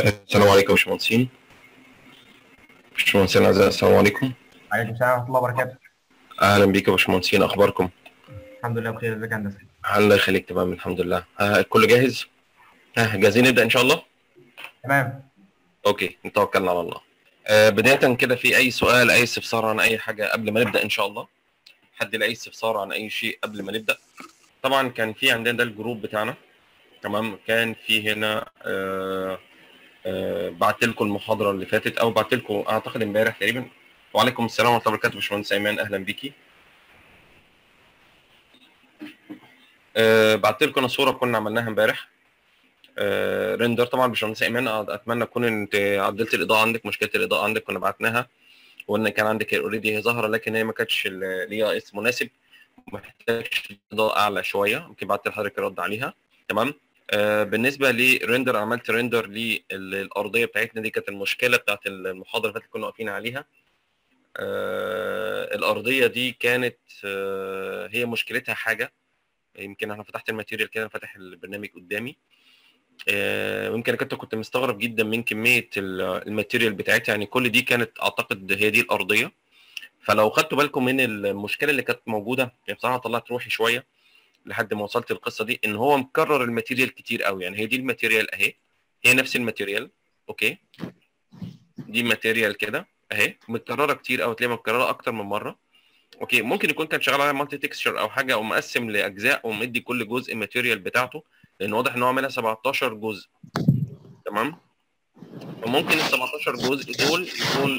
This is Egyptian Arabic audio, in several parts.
السلام عليكم يا باشمهندسين باشمهندسين اعزائي السلام عليكم عليكم السلام ورحمه الله وبركاته اهلا بيك يا باشمهندسين اخباركم الحمد لله بخير ازيك يا هندسه الله يخليك تمام الحمد لله آه الكل جاهز آه جاهزين نبدا ان شاء الله تمام اوكي نتوكلنا على الله آه بدايه كده في اي سؤال اي استفسار عن اي حاجه قبل ما نبدا ان شاء الله حد لاي استفسار عن اي شيء قبل ما نبدا طبعا كان في عندنا ده الجروب بتاعنا تمام كان في هنا آه آه بعت لكم المحاضره اللي فاتت او بعت لكم اعتقد امبارح تقريبا وعليكم السلام ورحمه الله وبركاته باشمهندس ايمان اهلا بيكي أه بعت لكم انا صوره كنا عملناها امبارح أه ريندر طبعا باشمهندس ايمان اتمنى تكون انت عدلت الاضاءه عندك مشكله الاضاءه عندك كنا بعتناها وان كان عندك اوريدي هي ظاهره لكن هي ما كانتش ليها اس مناسب محتاج اضاءه اعلى شويه يمكن بعت لحضرتك رد عليها تمام آه بالنسبه لريندر عملت ريندر للارضيه بتاعتنا دي كانت المشكله بتاعت المحاضره اللي فاتت كنا واقفين عليها آه الارضيه دي كانت آه هي مشكلتها حاجه يمكن انا فتحت الماتيريال كده فاتح البرنامج قدامي آه يمكن كنت كنت مستغرب جدا من كميه الماتيريال بتاعتها يعني كل دي كانت اعتقد هي دي الارضيه فلو خدتوا بالكم من المشكله اللي كانت موجوده يعني بصراحه طلعت روحي شويه لحد ما وصلت القصه دي ان هو مكرر الماتيريال كتير قوي يعني هي دي الماتيريال اهي هي نفس الماتيريال اوكي دي ماتيريال كده اهي متكرره كتير او تلاقيها متكرره اكتر من مره اوكي ممكن يكون كان شغال على مالتي تكستشر او حاجه او مقسم لاجزاء ومدي كل جزء ماتيريال بتاعته لان واضح ان هو عاملها 17 جزء تمام فممكن ال 17 جزء دول يكون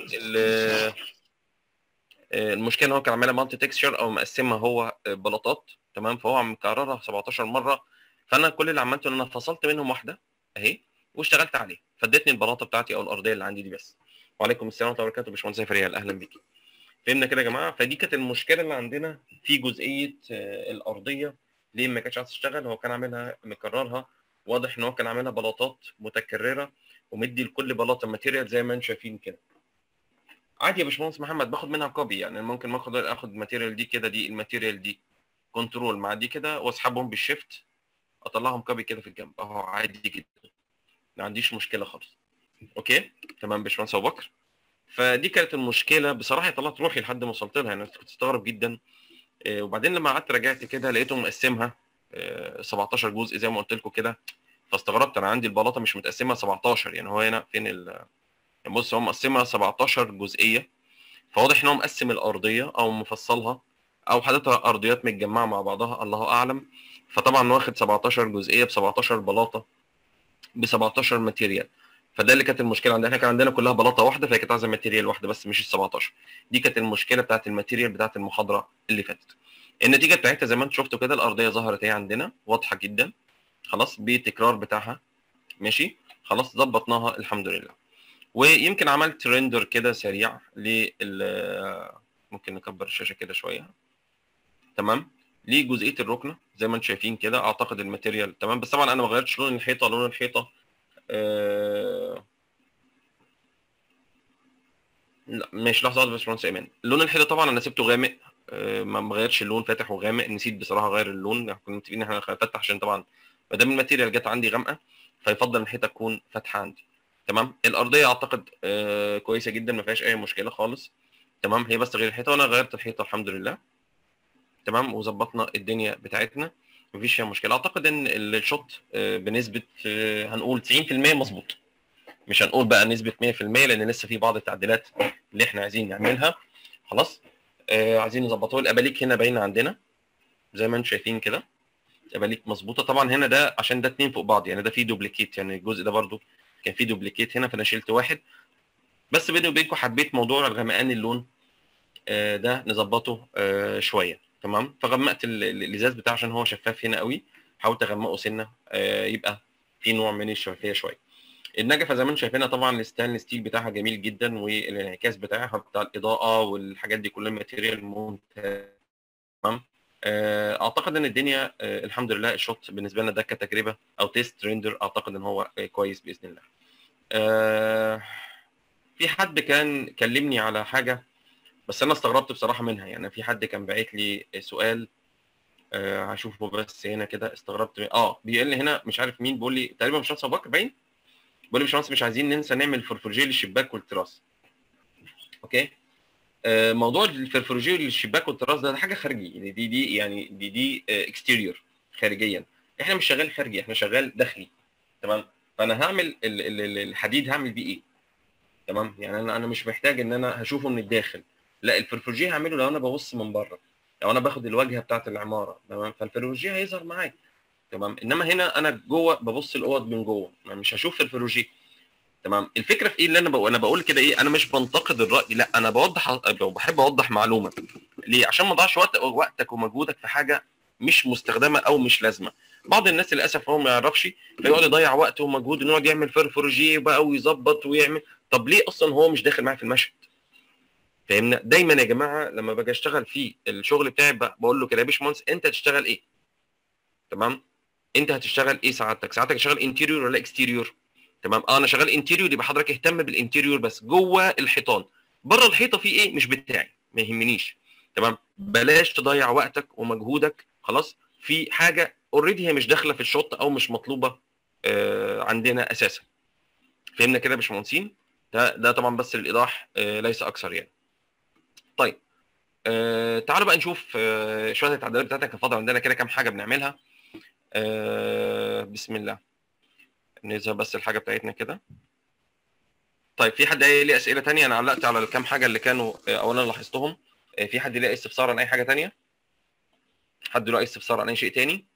المشكله ان هو كان عاملها مالتي تكستشر او مقسمها هو بلاطات تمام فهو مكررها 17 مره فانا كل اللي عملته ان انا فصلت منهم واحده اهي واشتغلت عليها فادتني البلاطه بتاعتي او الارضيه اللي عندي دي بس وعليكم السلام ورحمه الله وبركاته باشمهندس فريال اهلا بيكي فهمنا كده يا جماعه فدي كانت المشكله اللي عندنا في جزئيه الارضيه ليه ما كانتش عايز تشتغل هو كان عاملها مكررها واضح ان هو كان عاملها بلاطات متكرره ومدي لكل بلاطه ماتيريال زي ما انتم شايفين كده عادي يا باشمهندس محمد باخد منها كوبي يعني ممكن اخد اخد الماتيريال دي كده دي الماتيريال دي كنترول مع دي كده واسحبهم بالشيفت اطلعهم كوبي كده في الجنب اهو عادي جدا ما عنديش مشكله خالص اوكي تمام باشمهندس ابو بكر فدي كانت المشكله بصراحه طلعت روحي لحد ما وصلت لها يعني كنت استغرب جدا آه وبعدين لما قعدت رجعت كده لقيته مقسمها آه 17 جزء زي ما قلت لكم كده فاستغربت انا عندي البلاطه مش متقسمه 17 يعني هو هنا فين ال بص هو مقسمها 17 جزئيه فواضح ان هو مقسم الارضيه او مفصلها او حاططها ارضيات متجمعه مع بعضها الله اعلم فطبعا واخد 17 جزئيه ب 17 بلاطه ب 17 ماتيريال فده اللي كانت المشكله عندنا احنا كان عندنا كلها بلاطه واحده فهي كانت عايزه ماتيريال واحده بس مش ال 17 دي كانت المشكله بتاعت الماتيريال بتاعت المحاضره اللي فاتت النتيجه بتاعتها زي ما انتم شفتوا كده الارضيه ظهرت اهي عندنا واضحه جدا خلاص بالتكرار بتاعها ماشي خلاص ظبطناها الحمد لله ويمكن عملت ريندر كده سريع لل ممكن نكبر الشاشه كده شويه تمام لجزئيه الركنه زي ما انتم شايفين كده اعتقد الماتيريال تمام بس طبعا انا ما غيرتش لون الحيطه لون الحيطه آه... لا ماشي لحظه واحده بس باشمهندس ايمان لون الحيطه طبعا انا سبته غامق آه ما غيرش اللون فاتح وغامق نسيت بصراحه اغير اللون كنا متفقين ان احنا نفتح عشان طبعا ما دام الماتيريال جت عندي غامقه فيفضل الحيطه تكون فاتحه عندي تمام الارضيه اعتقد آه كويسه جدا ما فيهاش اي مشكله خالص تمام هي بس تغيير الحيطه وانا غيرت الحيطه الحمد لله تمام وظبطنا الدنيا بتاعتنا مفيش فيها مشكله اعتقد ان الشوت آه بنسبه آه هنقول 90% مظبوط مش هنقول بقى نسبه 100% لان لسه في بعض التعديلات اللي احنا عايزين نعملها خلاص آه عايزين نظبطه الاباليك هنا باينه عندنا زي ما انتم شايفين كده الاباليك مظبوطه طبعا هنا ده عشان ده اتنين فوق بعض يعني ده فيه دوبليكيت يعني الجزء ده برده كان فيه دوبليكيت هنا فانا شلت واحد بس بيني وبينكم حبيت موضوع الغمقان اللون آه ده نظبطه آه شويه تمام فغمقت الازاز بتاعه عشان هو شفاف هنا قوي حاولت اغمقه سنه آه يبقى في نوع من الشفافيه شويه النجفه زي ما انتم شايفينها طبعا الستانلس ستيل بتاعها جميل جدا والانعكاس بتاعها بتاع الاضاءه والحاجات دي كلها ماتيريال ممتاز تمام اعتقد ان الدنيا الحمد لله الشوت بالنسبه لنا ده كتجربه او تيست ريندر اعتقد ان هو كويس باذن الله في حد كان كلمني على حاجه بس انا استغربت بصراحه منها يعني في حد كان باعت لي سؤال أه هشوفه بس هنا كده استغربت اه بيقول لي هنا مش عارف مين بيقول لي تقريبا مش ابو بكر باين بيقول لي يا باشمهندس مش عايزين ننسى نعمل فرفورجيه للشباك والتراس اوكي آه، موضوع الفرفورجيه للشباك والتراس ده, ده حاجه خارجي يعني دي دي يعني دي دي اكستيريور خارجيا احنا مش شغال خارجي احنا شغال داخلي تمام فانا هعمل ال- ال- ال- الحديد هعمل بيه ايه تمام يعني انا انا مش محتاج ان انا هشوفه من الداخل لا الفرفورجيه هعمله لو انا ببص من بره لو انا باخد الواجهه بتاعه العماره تمام فالفرفورجيه هيظهر معايا تمام انما هنا انا جوه ببص الاوض من جوه ما مش هشوف الفروجيه تمام الفكره في ايه اللي انا بقول انا بقول كده ايه انا مش بنتقد الراي لا انا بوضح بحب اوضح معلومه ليه عشان ما اضيعش وقت وقتك ومجهودك في حاجه مش مستخدمه او مش لازمه بعض الناس للاسف هو ما يعرفش فيقعد يضيع وقته ومجهود انه يقعد يعمل فرفورجيه بقى ويظبط ويعمل طب ليه اصلا هو مش داخل معايا في المشهد فاهمنا دايما يا جماعه لما باجي اشتغل في الشغل بتاعي ب- بقول له كده يا باشمهندس انت هتشتغل ايه تمام انت هتشتغل ايه سعادتك سعادتك هتشتغل انتيريور ولا اكستيريور تمام اه انا شغال انتيريور يبقى حضرتك اهتم بالانتيريور بس جوه الحيطان بره الحيطه في ايه مش بتاعي ما يهمنيش تمام بلاش تضيع وقتك ومجهودك خلاص في حاجه اوريدي هي مش داخله في الشوط او مش مطلوبه آه عندنا اساسا فهمنا كده يا باشمهندسين ده ده طبعا بس للايضاح آه ليس اكثر يعني طيب آه تعالوا بقى نشوف آه شويه التعديلات بتاعتك كان فاضل عندنا كده كام حاجه بنعملها آه بسم الله نظهر بس الحاجه بتاعتنا كده طيب في حد قايل لي اسئله تانية انا علقت على الكام حاجه اللي كانوا آه، اولا لاحظتهم آه، في حد ليه استفسار عن اي حاجه تانية حد له اي استفسار عن اي شيء تاني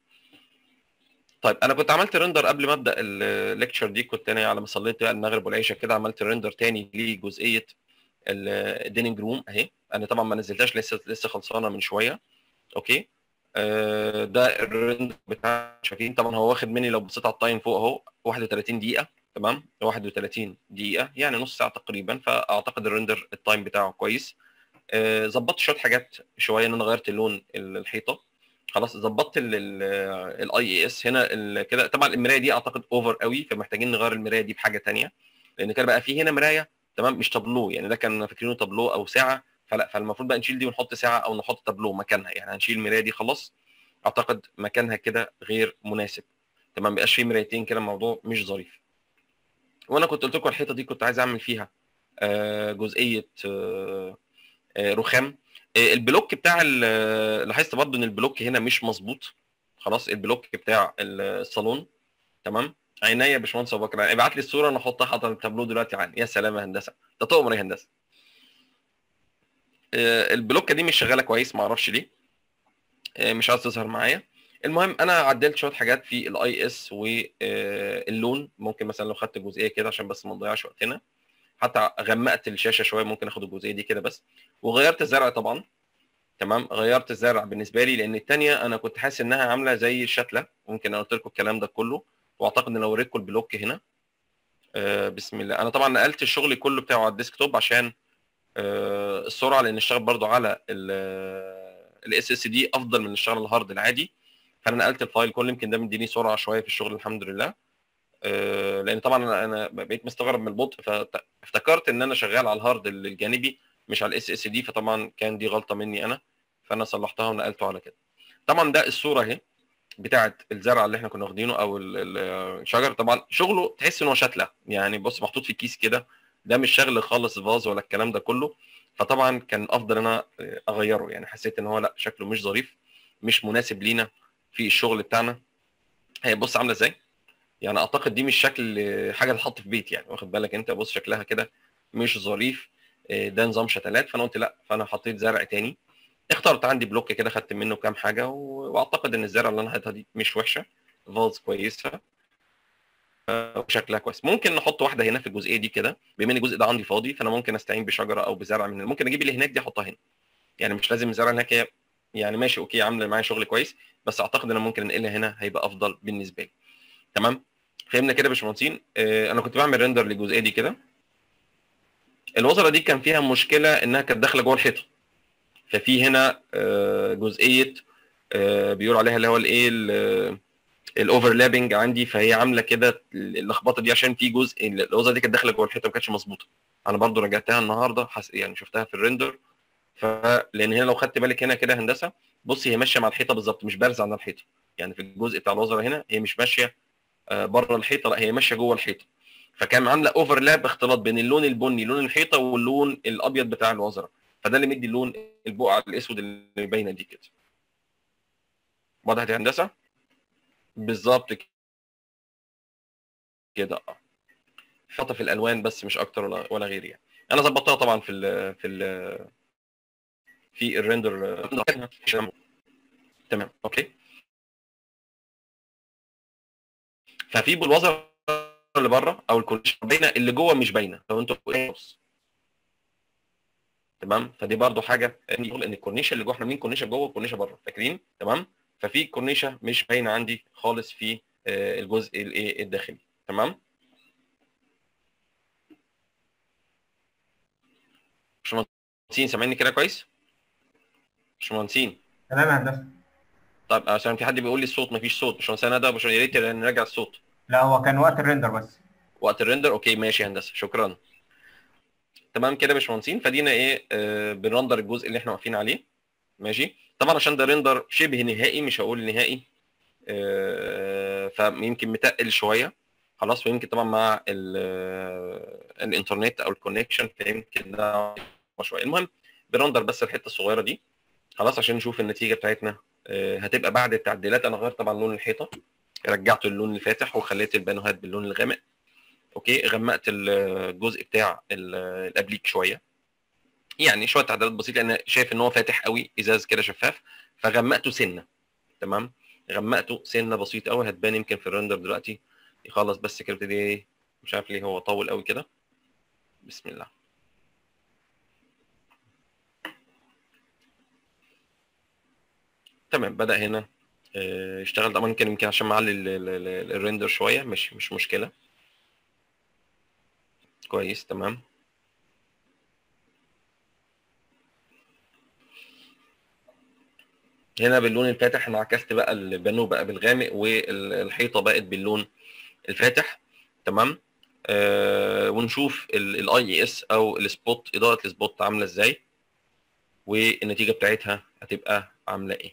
طيب انا كنت عملت ريندر قبل ما ابدا الليكتشر دي كنت انا على ما صليت بقى المغرب والعشاء كده عملت ريندر تاني لجزئيه الديننج روم اهي انا طبعا ما نزلتهاش لسه لسه خلصانه من شويه اوكي آه، ده الريندر بتاع شايفين طبعا هو واخد مني لو بصيت على التايم فوق اهو 31 دقيقه تمام 31 دقيقه يعني نص ساعه تقريبا فاعتقد الريندر التايم بتاعه كويس آه، ظبطت شويه حاجات شويه ان انا غيرت اللون الحيطه خلاص ظبطت الاي اي اس هنا ال- كده طبعا المرايه دي اعتقد اوفر قوي فمحتاجين نغير المرايه دي بحاجه تانية لان كده بقى في هنا مرايه تمام مش تابلو يعني ده كان فاكرينه تابلو او ساعه فلا فالمفروض بقى نشيل دي ونحط ساعه او نحط تابلو مكانها يعني هنشيل المرايه دي خلاص اعتقد مكانها كده غير مناسب تمام بقاش في مرايتين كده الموضوع مش ظريف وانا كنت قلت لكم الحيطه دي كنت عايز اعمل فيها آه، جزئيه آه، آه، رخام آه، البلوك بتاع ال- لاحظت برضو ان البلوك هنا مش مظبوط خلاص البلوك بتاع الصالون تمام عينيا يا باشمهندس ابو بكر ابعت لي الصوره انا احطها حاطه التابلو دلوقتي عندي يا سلام يا هندسه ده تؤمر يا هندسه آه، البلوكه دي مش شغاله كويس ما اعرفش ليه آه، مش عايز تظهر معايا المهم انا عدلت شويه حاجات في الاي اس واللون ممكن مثلا لو خدت جزئيه كده عشان بس ما نضيعش وقتنا حتى غمقت الشاشه شويه ممكن اخد الجزئيه دي كده بس وغيرت الزرع طبعا تمام غيرت الزرع بالنسبه لي لان الثانيه انا كنت حاسس انها عامله زي الشتله ممكن انا قلت لكم الكلام ده كله واعتقد ان لو وريتكم البلوك هنا آه بسم الله انا طبعا نقلت الشغل كله بتاعه على الديسكتوب عشان آه السرعه لان اشتغل برضو على الاس اس دي افضل من الشغل الهارد العادي فانا نقلت الفايل كله يمكن ده مديني سرعه شويه في الشغل الحمد لله آه، لان طبعا انا أنا بقيت مستغرب من البطء فافتكرت ان انا شغال على الهارد الجانبي مش على الاس اس دي فطبعا كان دي غلطه مني انا فانا صلحتها ونقلته على كده طبعا ده الصوره اهي بتاعه الزرع اللي احنا كنا واخدينه او ال- ال- الشجر طبعا شغله تحس ان هو شتله يعني بص محطوط في كيس كده ده مش شغل خالص فاز ولا الكلام ده كله فطبعا كان افضل انا اغيره يعني حسيت ان هو لا شكله مش ظريف مش مناسب لينا في الشغل بتاعنا هي بص عامله ازاي يعني اعتقد دي مش شكل حاجه تتحط في بيت يعني واخد بالك انت بص شكلها كده مش ظريف إيه، ده نظام شتلات فانا قلت لا فانا حطيت زرع تاني اخترت عندي بلوك كده خدت منه كام حاجه و- واعتقد ان الزرع اللي انا حاططها دي مش وحشه فاز كويسه آه، وشكلها كويس ممكن نحط واحده هنا في الجزئيه دي كده بما ان الجزء ده عندي فاضي فانا ممكن استعين بشجره او بزرع من ممكن اجيب اللي هناك دي احطها هنا يعني مش لازم الزرع هناك هي يعني ماشي اوكي عامله معايا شغل كويس بس اعتقد ان انا ممكن انقلها هنا هيبقى افضل بالنسبه لي تمام فهمنا كده يا باشمهندسين آه، انا كنت بعمل ريندر للجزئيه دي كده الوزره دي كان فيها مشكله انها كانت داخله جوه الحيطه ففي هنا آه، جزئيه آه، بيقول عليها اللي هو الايه الاوفرلابنج عندي فهي عامله كده اللخبطه دي عشان في جزء الوزره دي كانت داخله جوه الحيطه ما كانتش مظبوطه انا برضو رجعتها النهارده حس... يعني شفتها في الريندر فلان هنا لو خدت بالك هنا كده هندسه بصي هي ماشيه مع الحيطه بالظبط مش بارزه عن الحيطه يعني في الجزء بتاع الوزره هنا هي مش ماشيه آه، بره الحيطه لا هي ماشيه جوه الحيطه فكان عامله اوفرلاب اختلاط بين اللون البني لون الحيطه واللون الابيض بتاع الوزره فده اللي مدي اللون البقعه الاسود اللي باينه دي كده وضحت يا هندسه بالظبط كده اه حاطه في الالوان بس مش اكتر ولا ولا غير يعني انا ظبطتها طبعا في ال في ال في الريندر تمام اوكي ففي بالوزر اللي بره او الكورنيش باينه اللي جوه مش باينه لو انتوا بص تمام فدي برضو حاجه ان الكورنيشه اللي جوه احنا عاملين كورنيشه جوه وكورنيشه بره فاكرين تمام ففي كورنيشه مش باينه عندي خالص في آه، الجزء الايه الداخلي تمام مش مهندسين سامعيني كده كويس مش مهندسين تمام يا هندسه طيب عشان في حد بيقول لي الصوت مفيش صوت مش مهندسين ده مش يا ريت نرجع الصوت لا هو كان وقت الريندر بس وقت الريندر اوكي ماشي يا هندسه شكرا تمام كده يا باشمهندسين فدينا ايه آه بنرندر الجزء اللي احنا واقفين عليه ماشي طبعا عشان ده ريندر شبه نهائي مش هقول نهائي آه فيمكن متقل شويه خلاص ويمكن طبعا مع ال- آه، الانترنت او الكونكشن فيمكن ده شويه المهم بنرندر بس الحته الصغيره دي خلاص عشان نشوف النتيجه بتاعتنا آه، هتبقى بعد التعديلات انا غيرت طبعا لون الحيطه رجعته اللون الفاتح وخليت البانوهات باللون الغامق اوكي غمقت الجزء بتاع ال- الابليك شويه يعني شويه تعديلات بسيطه لان شايف ان هو فاتح قوي ازاز كده شفاف فغمقته سنه تمام غمقته سنه بسيطه قوي هتبان يمكن في الرندر دلوقتي يخلص بس كده ابتدي ايه مش عارف ليه هو طول قوي كده بسم الله تمام بدأ هنا آه، يشتغل طبعا يمكن يمكن عشان معلي ال- ال- ال- الريندر شويه مش مش مشكله كويس تمام هنا باللون الفاتح انا عكست بقى البانو بقى بالغامق والحيطه بقت باللون الفاتح تمام آه ونشوف الاي اي اس او السبوت اضاءه السبوت عامله ازاي والنتيجه بتاعتها هتبقى عامله ايه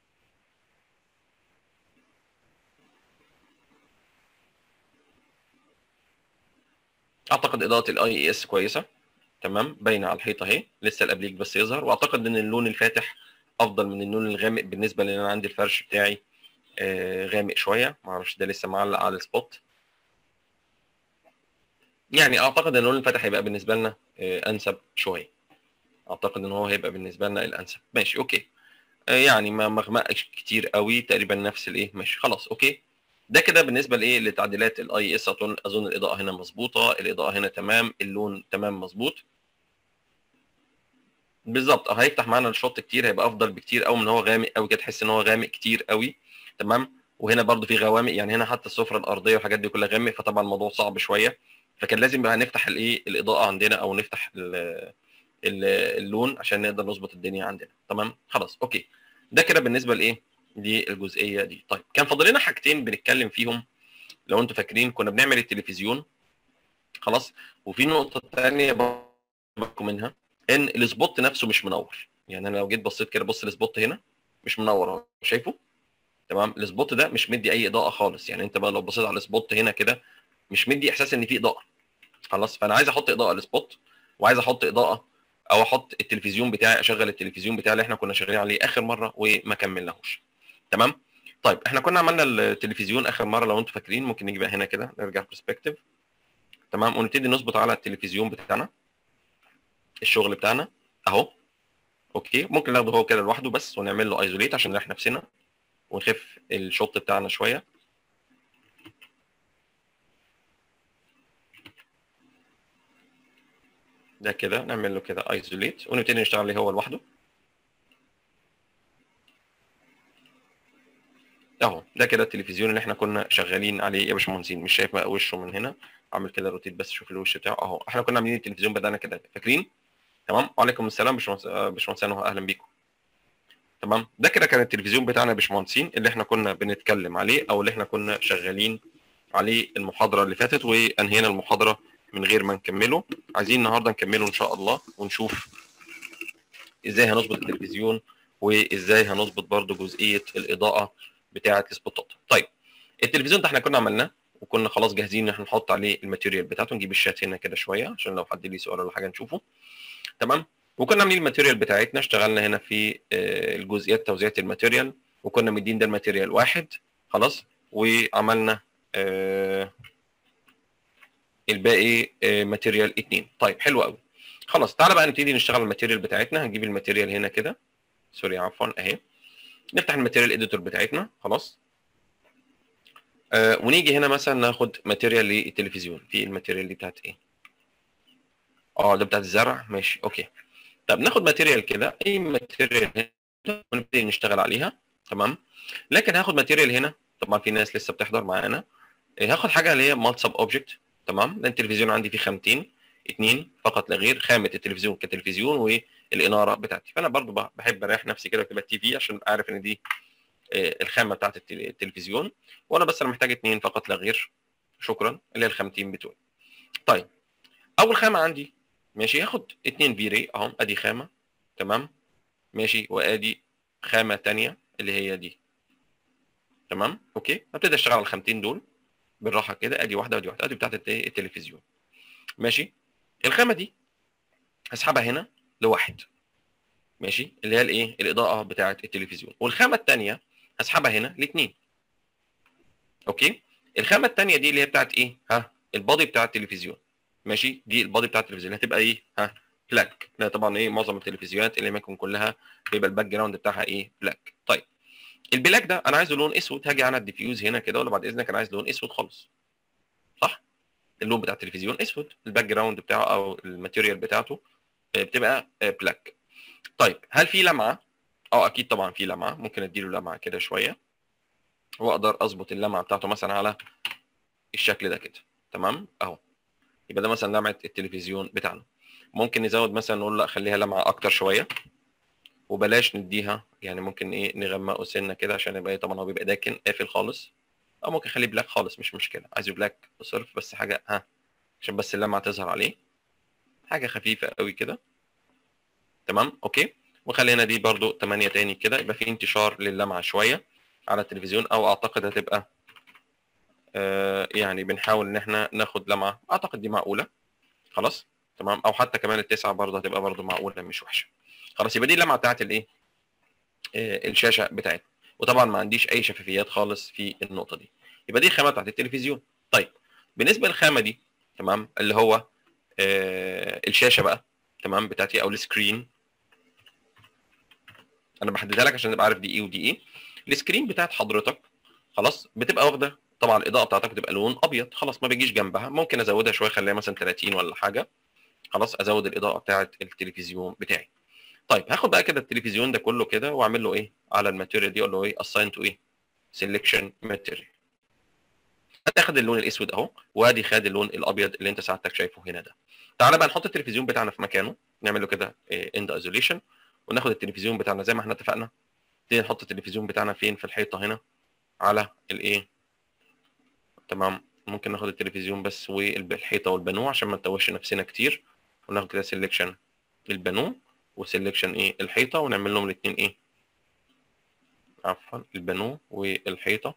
اعتقد اضاءه الاي اي اس كويسه تمام باينه على الحيطه اهي لسه الابليك بس يظهر واعتقد ان اللون الفاتح افضل من اللون الغامق بالنسبه لان انا عندي الفرش بتاعي آه، غامق شويه ما اعرفش ده لسه معلق على السبوت يعني اعتقد ان اللون الفاتح هيبقى بالنسبه لنا آه، انسب شويه اعتقد ان هو هيبقى بالنسبه لنا الانسب ماشي اوكي آه، يعني ما مغمقش كتير قوي تقريبا نفس الايه ماشي خلاص اوكي ده كده بالنسبه لايه لتعديلات الاي اس اظن اظن الاضاءه هنا مظبوطه الاضاءه هنا تمام اللون تمام مظبوط بالظبط اه هيفتح معانا الشوت كتير هيبقى افضل بكتير قوي من هو غامق قوي كده تحس ان هو غامق كتير قوي تمام وهنا برضو في غوامق يعني هنا حتى السفره الارضيه والحاجات دي كلها غامق فطبعا الموضوع صعب شويه فكان لازم بقى نفتح الايه الاضاءه عندنا او نفتح ال- ال- اللون عشان نقدر نظبط الدنيا عندنا تمام خلاص اوكي ده كده بالنسبه لايه للجزئيه دي طيب كان فاضل لنا حاجتين بنتكلم فيهم لو انتوا فاكرين كنا بنعمل التلفزيون خلاص وفي نقطه ثانيه بالكم منها ان السبوت نفسه مش منور يعني انا لو جيت بصيت كده بص السبوت هنا مش منور اهو شايفه تمام السبوت ده مش مدي اي اضاءه خالص يعني انت بقى لو بصيت على السبوت هنا كده مش مدي احساس ان في اضاءه خلاص فانا عايز احط اضاءه للسبوت وعايز احط اضاءه او احط التلفزيون بتاعي اشغل التلفزيون بتاعي اللي احنا كنا شغالين عليه اخر مره وما كملناهوش تمام طيب احنا كنا عملنا التلفزيون اخر مره لو انتوا فاكرين ممكن نيجي بقى هنا كده نرجع برسبكتيف تمام ونبتدي نظبط على التلفزيون بتاعنا الشغل بتاعنا اهو اوكي ممكن ناخده هو كده لوحده بس ونعمل له ايزوليت عشان نريح نفسنا ونخف الشوت بتاعنا شويه ده كده نعمل له كده ايزوليت ونبتدي نشتغل عليه هو لوحده اهو ده كده التلفزيون اللي احنا كنا شغالين عليه يا باشمهندسين مش شايف بقى وشه من هنا اعمل كده روتيت بس شوف الوش بتاعه اهو احنا كنا عاملين التلفزيون بدانا كده فاكرين تمام وعليكم السلام باشمهندس آه، باشمهندس أنور، اهلا بيكم تمام ده كده كان التلفزيون بتاعنا يا باشمهندسين اللي احنا كنا بنتكلم عليه او اللي احنا كنا شغالين عليه المحاضره اللي فاتت وانهينا المحاضره من غير ما نكمله عايزين النهارده نكمله ان شاء الله ونشوف ازاي هنظبط التلفزيون وازاي هنظبط برضو جزئيه الاضاءه بتاعه السبوتات طيب التلفزيون ده احنا كنا عملناه وكنا خلاص جاهزين ان احنا نحط عليه الماتيريال بتاعته نجيب الشات هنا كده شويه عشان لو حد ليه سؤال ولا حاجه نشوفه تمام وكنا عاملين الماتيريال بتاعتنا اشتغلنا هنا في آه، الجزئيات توزيع الماتيريال وكنا مدين ده الماتيريال واحد خلاص وعملنا آه، الباقي آه، ماتيريال اتنين طيب حلو قوي خلاص تعالى بقى نبتدي نشتغل الماتيريال بتاعتنا هنجيب الماتيريال هنا كده سوري عفوا اهي نفتح الماتيريال اديتور بتاعتنا خلاص آه ونيجي هنا مثلا ناخد ماتيريال للتلفزيون في الماتيريال دي بتاعت ايه اه ده بتاعت الزرع ماشي اوكي طب ناخد ماتيريال كده اي ماتيريال هنا ونبتدي نشتغل عليها تمام لكن هاخد ماتيريال هنا طبعا في ناس لسه بتحضر معانا إيه، هاخد حاجه اللي هي مالتي سب اوبجكت تمام ده التلفزيون عندي فيه خامتين اتنين فقط لا غير خامه التلفزيون كتلفزيون والاناره بتاعتي فانا برضو ب- بحب اريح نفسي كده وتبقى التي في عشان عارف ان دي آه، الخامه بتاعت التل- التلفزيون وانا بس انا محتاج اتنين فقط لا غير شكرا اللي هي الخامتين بتوعي طيب اول خامه عندي ماشي هاخد اتنين فيري اهم ادي خامه تمام ماشي وادي خامه تانية اللي هي دي تمام اوكي هبتدي اشتغل على الخامتين دول بالراحه كده ادي واحده ودي واحده ادي بتاعت الت- التلفزيون ماشي الخامه دي هسحبها هنا لواحد ماشي اللي هي الايه الاضاءه بتاعه التلفزيون والخامه الثانيه هسحبها هنا لاثنين اوكي الخامه الثانيه دي اللي هي بتاعت ايه ها البادي بتاع التلفزيون ماشي دي البادي بتاع التلفزيون هتبقى ايه ها بلاك لا طبعا ايه معظم التلفزيونات اللي ما يكون كلها بيبقى الباك جراوند بتاعها ايه بلاك طيب البلاك ده انا عايزه لون اسود هاجي على الديفيوز هنا كده ولا بعد اذنك انا عايز لون اسود خالص صح اللون بتاع التلفزيون اسود الباك جراوند بتاعه او الماتيريال بتاعته آه، بتبقى آه، بلاك طيب هل في لمعه اه اكيد طبعا في لمعه ممكن اديله لمعه كده شويه واقدر اظبط اللمعه بتاعته مثلا على الشكل ده كده تمام اهو يبقى ده مثلا لمعه التلفزيون بتاعنا ممكن نزود مثلا نقول لا خليها لمعه اكتر شويه وبلاش نديها يعني ممكن ايه نغمقه سنه كده عشان يبقى إيه، طبعا هو بيبقى داكن قافل خالص او ممكن اخليه بلاك خالص مش مشكله عايزه بلاك صرف بس حاجه ها عشان بس اللمعه تظهر عليه حاجه خفيفه قوي كده تمام اوكي وخلي هنا دي برضو 8 تاني كده يبقى في انتشار للمعه شويه على التلفزيون او اعتقد هتبقى آه يعني بنحاول ان احنا ناخد لمعه اعتقد دي معقوله خلاص تمام او حتى كمان التسعه برضه هتبقى برضه معقوله مش وحشه خلاص يبقى دي اللمعه بتاعت الايه آه الشاشه بتاعتنا وطبعا ما عنديش اي شفافيات خالص في النقطه دي يبقى دي الخامه بتاعت التلفزيون طيب بالنسبه للخامه دي تمام اللي هو آه الشاشه بقى تمام بتاعتي او السكرين انا بحددها لك عشان تبقى عارف دي ايه ودي ايه السكرين بتاعت حضرتك خلاص بتبقى واخده طبعا الاضاءه بتاعتك بتبقى لون ابيض خلاص ما بيجيش جنبها ممكن ازودها شويه اخليها مثلا 30 ولا حاجه خلاص ازود الاضاءه بتاعت التلفزيون بتاعي طيب هاخد بقى كده التلفزيون ده كله كده واعمل له ايه على الماتيريال دي اقول له ايه اساين تو ايه سيلكشن ماتيريال هتاخد اللون الاسود اهو وادي خد اللون الابيض اللي انت ساعتك شايفه هنا ده تعالى بقى نحط التلفزيون بتاعنا في مكانه نعمل له كده اند ايزوليشن وناخد التلفزيون بتاعنا زي ما احنا اتفقنا نبتدي نحط التلفزيون بتاعنا فين في الحيطه هنا على الايه تمام ممكن ناخد التلفزيون بس والحيطه والبانو عشان ما نتوهش نفسنا كتير وناخد كده سيلكشن البانو وسيلكشن ايه الحيطه ونعمل لهم الاثنين ايه عفوا البانو والحيطه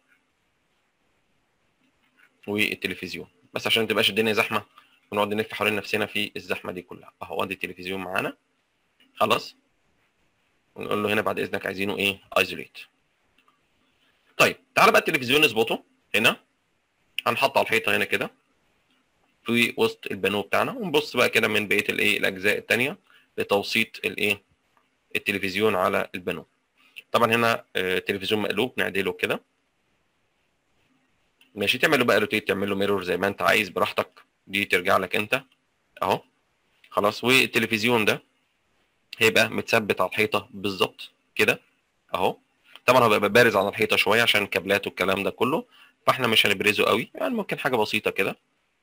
والتلفزيون بس عشان ما تبقاش الدنيا زحمه ونقعد نلف حوالين نفسنا في الزحمه دي كلها اهو ادي التلفزيون معانا خلاص ونقول له هنا بعد اذنك عايزينه ايه ايزوليت طيب تعالى بقى التلفزيون نظبطه هنا هنحطه على الحيطه هنا كده في وسط البانو بتاعنا ونبص بقى كده من بقيه الايه الاجزاء الثانيه لتوسيط الايه التلفزيون على البانو طبعا هنا آه، التلفزيون مقلوب نعدله كده ماشي تعمل له بقى روتيت تعمل له ميرور زي ما انت عايز براحتك دي ترجع لك انت اهو خلاص والتلفزيون ده هيبقى متثبت على الحيطه بالظبط كده اهو طبعا هو بيبقى بارز عن الحيطه شويه عشان الكابلات والكلام ده كله فاحنا مش هنبرزه قوي يعني ممكن حاجه بسيطه كده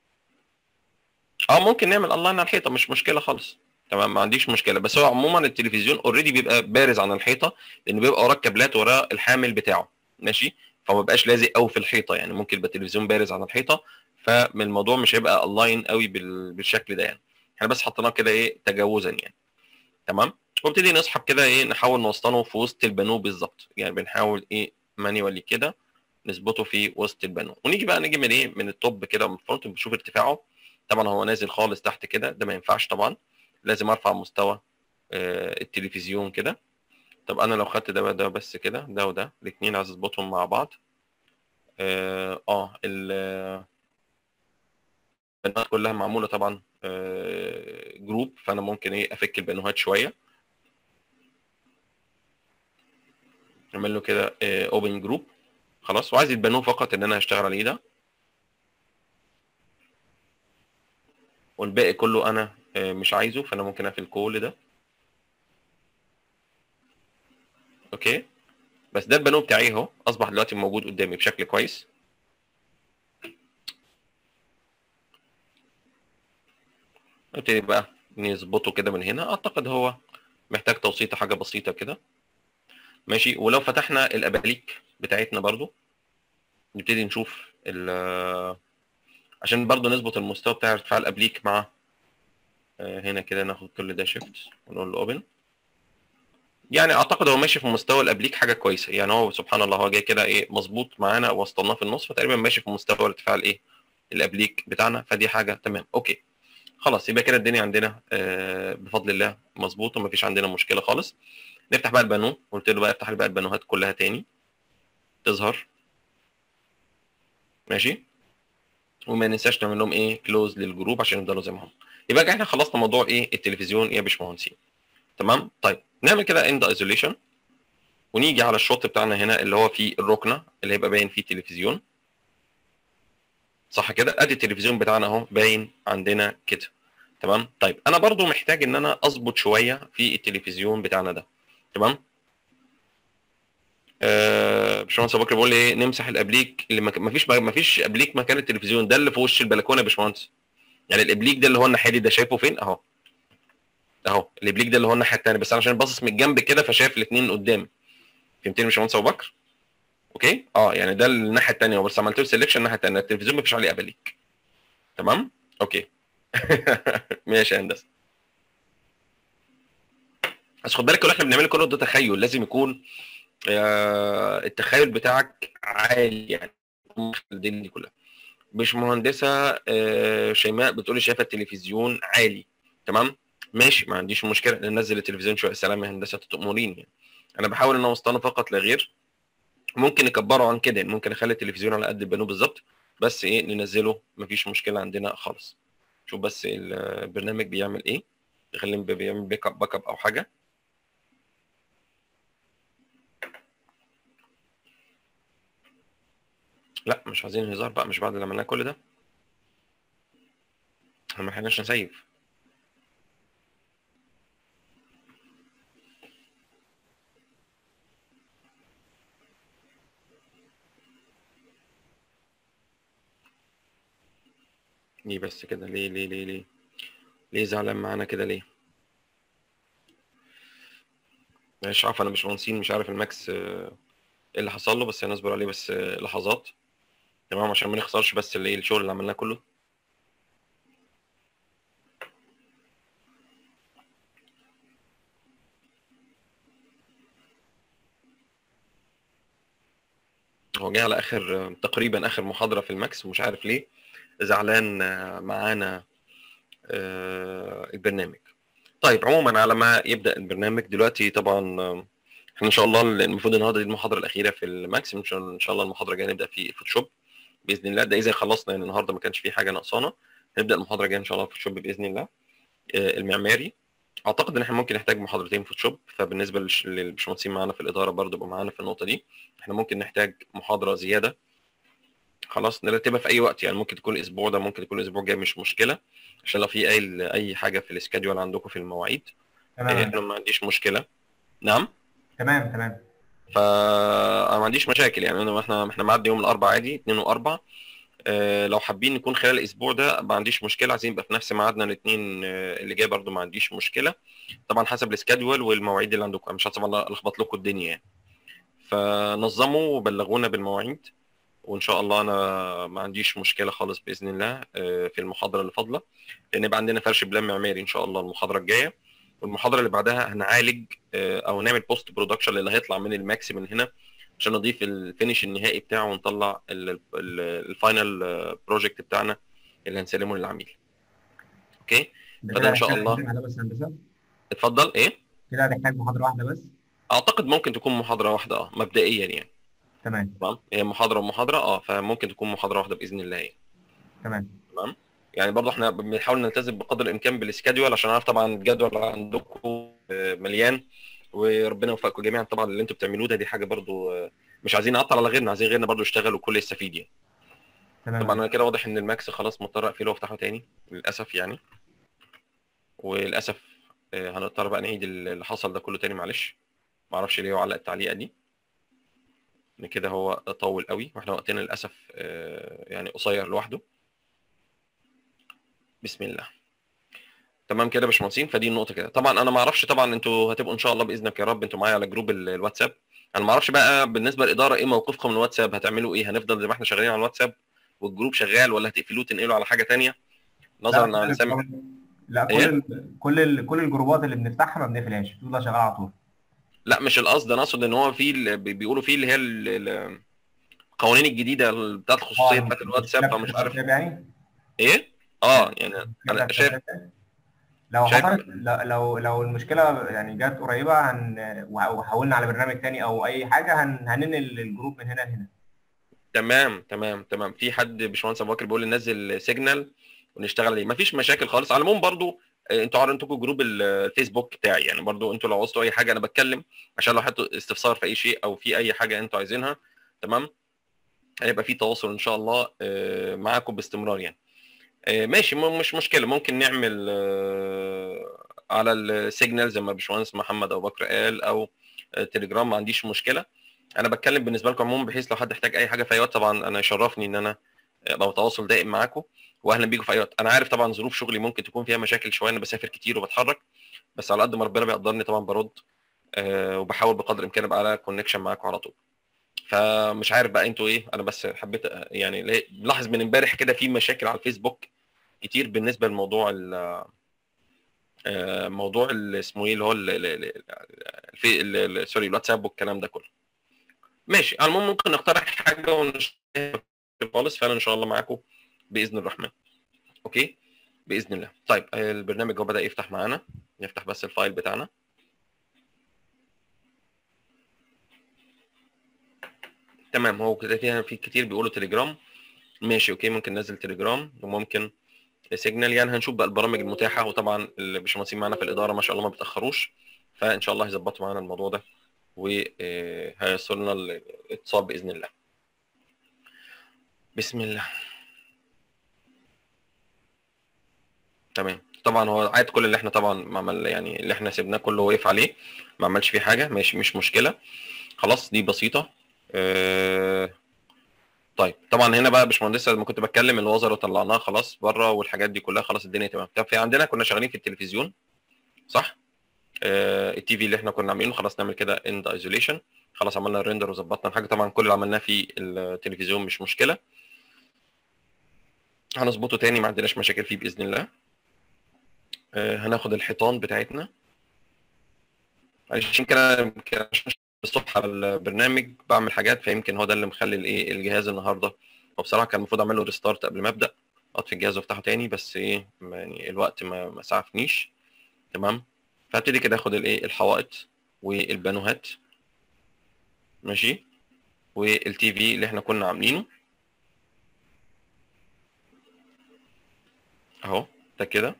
اه ممكن نعمل اونلاين على الحيطه مش مشكله خالص تمام ما عنديش مشكله بس هو عموما التلفزيون اوريدي بيبقى بارز عن الحيطه لان بيبقى وراه الكابلات وراه الحامل بتاعه ماشي فما بقاش لازق قوي في الحيطه يعني ممكن يبقى التلفزيون بارز عن الحيطه فمن الموضوع مش هيبقى اونلاين قوي بال- بالشكل ده يعني احنا بس حطيناه كده ايه تجاوزا يعني تمام وابتدي نسحب كده ايه نحاول نوصله في وسط البانو بالظبط يعني بنحاول ايه مانيوالي كده نظبطه في وسط البانو ونيجي بقى نيجي من ايه من التوب كده من الفرونت بنشوف ارتفاعه طبعا هو نازل خالص تحت كده ده ما ينفعش طبعا لازم ارفع مستوى آه، التلفزيون كده طب انا لو خدت ده ده بس كده ده وده الاثنين عايز اظبطهم مع بعض اه آه، ال البانوهات كلها معموله طبعا آه، جروب فانا ممكن ايه افك البانوهات شويه اعمل له كده اوبن جروب خلاص وعايز البانوه فقط ان انا هشتغل عليه ده والباقي كله انا آه، مش عايزه فانا ممكن اقفل كل ده اوكي بس ده البانوه بتاعي اهو اصبح دلوقتي موجود قدامي بشكل كويس نبتدي بقى نظبطه كده من هنا اعتقد هو محتاج توسيطه حاجه بسيطه كده ماشي ولو فتحنا الاباليك بتاعتنا برضو نبتدي نشوف ال عشان برضو نظبط المستوى بتاع ارتفاع الابليك مع آه، هنا كده ناخد كل ده شيفت ونقول له اوبن يعني اعتقد هو ماشي في مستوى الابليك حاجه كويسه يعني هو سبحان الله هو جاي كده ايه مظبوط معانا وسطناه في النص فتقريبا ماشي في مستوى ارتفاع الايه الابليك بتاعنا فدي حاجه تمام اوكي خلاص يبقى كده الدنيا عندنا آه، بفضل الله مظبوط ومفيش عندنا مشكله خالص نفتح بقى البانو قلت له بقى افتح لي بقى البانوهات كلها تاني تظهر ماشي وما ننساش نعمل لهم ايه كلوز للجروب عشان يفضلوا زي ما هم يبقى احنا خلصنا موضوع ايه التلفزيون يا باشمهندسين تمام طيب نعمل كده اند ايزوليشن ونيجي على الشوط بتاعنا هنا اللي هو فيه الركنه اللي هيبقى باين فيه تلفزيون صح كده ادي التلفزيون بتاعنا اهو باين عندنا كده تمام طيب انا برضو محتاج ان انا اظبط شويه في التلفزيون بتاعنا ده تمام آه باشمهندس ابو بكر بيقول لي ايه نمسح الابليك اللي ما فيش ما فيش ابليك مكان التلفزيون ده اللي في وش البلكونه يا باشمهندس يعني الابليك ده اللي هو الناحيه دي ده شايفه فين اهو اهو الابليك ده اللي هو الناحيه الثانيه بس انا عشان باصص من الجنب كده فشايف الاثنين قدامي فهمتني يا باشمهندس ابو بكر اوكي اه يعني ده الناحيه الثانيه بس عملت له سيلكشن الناحيه الثانيه التلفزيون ما فيش عليه ابليك تمام اوكي ماشي يا هندسه بس خد بالك اللي احنا بنعمله كله ده تخيل لازم يكون آه، التخيل بتاعك عالي يعني الدنيا دي كلها مش مهندسه آه، شيماء بتقولي شايفه التلفزيون عالي تمام ماشي ما عنديش مشكله ننزل التلفزيون شويه سلام يا هندسه تؤمرين يعني انا بحاول ان اوصله فقط لا غير ممكن نكبره عن كده يعني ممكن نخلي التلفزيون على قد البانو بالظبط بس ايه ننزله مفيش مشكله عندنا خالص شوف بس البرنامج بيعمل ايه خلينا بيعمل باك اب باك اب او حاجه لا مش عايزين هزار بقى مش بعد اللي عملناه كل ده احنا ما لحقناش نسيف ليه بس كده ليه ليه ليه ليه ليه زعلان معانا كده ليه مش عارف انا مش مهندسين مش عارف الماكس آه، ايه اللي حصل له بس هنصبر عليه بس آه، لحظات تمام عشان ما نخسرش بس اللي الشغل اللي عملناه كله هو جه على اخر تقريبا اخر محاضره في الماكس ومش عارف ليه زعلان آه، معانا آه، البرنامج طيب عموما على ما يبدا البرنامج دلوقتي طبعا آه، احنا ان شاء الله المفروض النهارده دي المحاضره الاخيره في الماكس ان شاء ان شاء الله المحاضره الجايه نبدا في الفوتوشوب باذن الله ده اذا خلصنا يعني النهارده ما كانش في حاجه ناقصانا نبدا المحاضره الجايه ان شاء الله فوتوشوب باذن الله آه، المعماري اعتقد ان احنا ممكن نحتاج محاضرتين فوتوشوب فبالنسبه للش- للباشمهندسين معانا في الاداره برضه يبقوا معانا في النقطه دي احنا ممكن نحتاج محاضره زياده خلاص نرتبها في اي وقت يعني ممكن تكون الاسبوع ده ممكن تكون الاسبوع الجاي مش مشكله عشان لو في اي اي حاجه في السكادجول عندكم في المواعيد تمام آه، يا انا ما عنديش مشكله نعم تمام تمام فانا ما عنديش مشاكل يعني انا احنا احنا معدي يوم الاربعاء عادي 2 و4 آه، لو حابين نكون خلال الاسبوع ده ما عنديش مشكله عايزين يبقى في نفس ميعادنا الاثنين اللي جاي برضو ما عنديش مشكله طبعا حسب السكادجول والمواعيد اللي عندكم أنا مش عايز طبعا الخبط لكم الدنيا يعني فنظموا وبلغونا بالمواعيد وان شاء الله انا ما عنديش مشكله خالص باذن الله آه، في المحاضره اللي فاضله لان يبقى عندنا فرش بلان معماري ان شاء الله المحاضره الجايه والمحاضره اللي بعدها هنعالج آه، او نعمل بوست برودكشن اللي هيطلع من الماكس من هنا عشان نضيف الفينش النهائي بتاعه ونطلع ال- ال- الفاينل بروجكت بتاعنا اللي هنسلمه للعميل اوكي ده فده كده إن شاء هيحتاج الله. محاضرة بس هندسة اتفضل ايه كده هتحتاج محاضرة واحدة بس اعتقد ممكن تكون محاضره واحده اه مبدئيا يعني تمام تمام هي محاضره ومحاضره اه فممكن تكون محاضره واحده باذن الله يعني تمام تمام يعني برضه احنا بنحاول نلتزم بقدر الامكان بالسكادول عشان اعرف طبعا الجدول عندكم آه، مليان وربنا يوفقكم جميعا طبعا اللي انتم بتعملوه ده دي حاجه برضه آه، مش عايزين نعطل على غيرنا عايزين غيرنا برضه يشتغل والكل يستفيد يعني تمام طبعا انا كده واضح ان الماكس خلاص مضطر اقفله وافتحه تاني للاسف يعني وللاسف آه، هنضطر بقى نعيد اللي حصل ده كله تاني معلش ما اعرفش ليه هو علق التعليقه دي ان كده هو طول قوي واحنا وقتنا للاسف آه، يعني قصير لوحده بسم الله تمام كده يا باشمهندسين فدي النقطه كده طبعا انا ما اعرفش طبعا انتوا هتبقوا ان شاء الله باذنك يا رب انتوا معايا على جروب ال- الواتساب انا ما اعرفش بقى بالنسبه للاداره ايه موقفكم من الواتساب هتعملوا ايه هنفضل زي ما احنا شغالين على الواتساب والجروب شغال ولا هتقفلوه تنقلوا على حاجه تانية نظرا لا ان سامع لا كل إيه؟ ال... كل ال... كل الجروبات اللي بنفتحها ما بنقفلهاش بتفضل شغاله على طول لا مش القصد انا اقصد ان هو في ال- بي- بيقولوا فيه اللي هي ال- ال- القوانين الجديده بتاعت الخصوصيه بتاعت الواتساب فمش عارف يعني ايه اه يعني انا شايف لو شايف- حصلت لو لو لو المشكله يعني جت قريبه هن وحولنا على برنامج تاني او اي حاجه هن... هننقل الجروب من هنا لهنا تمام تمام تمام في حد باشمهندس ابو بكر بيقول لي ننزل سيجنال ونشتغل عليه مفيش مشاكل خالص على العموم برضو آه، انتوا عارفين انتوا جروب ال- الفيسبوك بتاعي يعني برضو انتوا لو عوزتوا اي حاجه انا بتكلم عشان لو حطوا استفسار في اي شيء او في اي حاجه انتوا عايزينها تمام هيبقى في تواصل ان شاء الله آه، معاكم باستمرار يعني آه، ماشي م- مش مشكله ممكن نعمل آه، على السيجنال زي ما باشمهندس محمد ابو بكر قال او آه، تليجرام ما عنديش مشكله انا بتكلم بالنسبه لكم عموما بحيث لو حد احتاج اي حاجه في اي وقت طبعا انا يشرفني ان انا ابقى تواصل دائم معاكم واهلا بيكم في اي وقت انا عارف طبعا ظروف شغلي ممكن تكون فيها مشاكل شويه انا بسافر كتير وبتحرك بس على قد ما ربنا بيقدرني طبعا برد آه، وبحاول بقدر الامكان ابقى على كونكشن معاكم على طول فمش عارف بقى انتوا ايه انا بس حبيت آه، يعني لا- ملاحظ من امبارح كده في مشاكل على الفيسبوك كتير بالنسبه لموضوع ال آه، موضوع ال- اسمه ايه اللي هو ال- ال- ال- الفي- ال- ال- سوري الواتساب والكلام ده كله ماشي على العموم ممكن نقترح حاجه ونشتغل خالص فانا ان شاء الله معاكم باذن الرحمن اوكي باذن الله طيب البرنامج هو بدا يفتح معانا نفتح بس الفايل بتاعنا تمام هو كده كده في كتير بيقولوا تليجرام ماشي اوكي ممكن ننزل تليجرام وممكن سيجنال يعني هنشوف بقى البرامج المتاحه وطبعا الباشمهندسين معانا في الاداره ما شاء الله ما بيتاخروش فان شاء الله هيظبطوا معانا الموضوع ده وهيصل لنا الاتصال باذن الله بسم الله تمام طبعا هو عاد كل اللي احنا طبعا ما عمل يعني اللي احنا سيبناه كله وقف عليه ما عملش فيه حاجه ماشي مش مشكله خلاص دي بسيطه اه طيب طبعا هنا بقى يا باشمهندسه لما كنت بتكلم الوزاره طلعناها خلاص بره والحاجات دي كلها خلاص الدنيا تمام طب في عندنا كنا شغالين في التلفزيون صح آه التي في اللي احنا كنا عاملينه خلاص نعمل كده اند ايزوليشن خلاص عملنا الريندر وظبطنا الحاجه طبعا كل اللي عملناه في التلفزيون مش مشكله هنظبطه تاني ما عندناش مشاكل فيه باذن الله آه هناخد الحيطان بتاعتنا عشان كده يمكن عشان الصبح على البرنامج بعمل حاجات فيمكن هو ده اللي مخلي الايه الجهاز النهارده وبصراحه كان المفروض اعمل له ريستارت قبل ما ابدا اطفي الجهاز وافتحه تاني بس ايه يعني الوقت ما ما سعفنيش تمام فهبتدي كده اخد الايه الحوائط والبانوهات ماشي والتي في اللي احنا كنا عاملينه اهو ده كده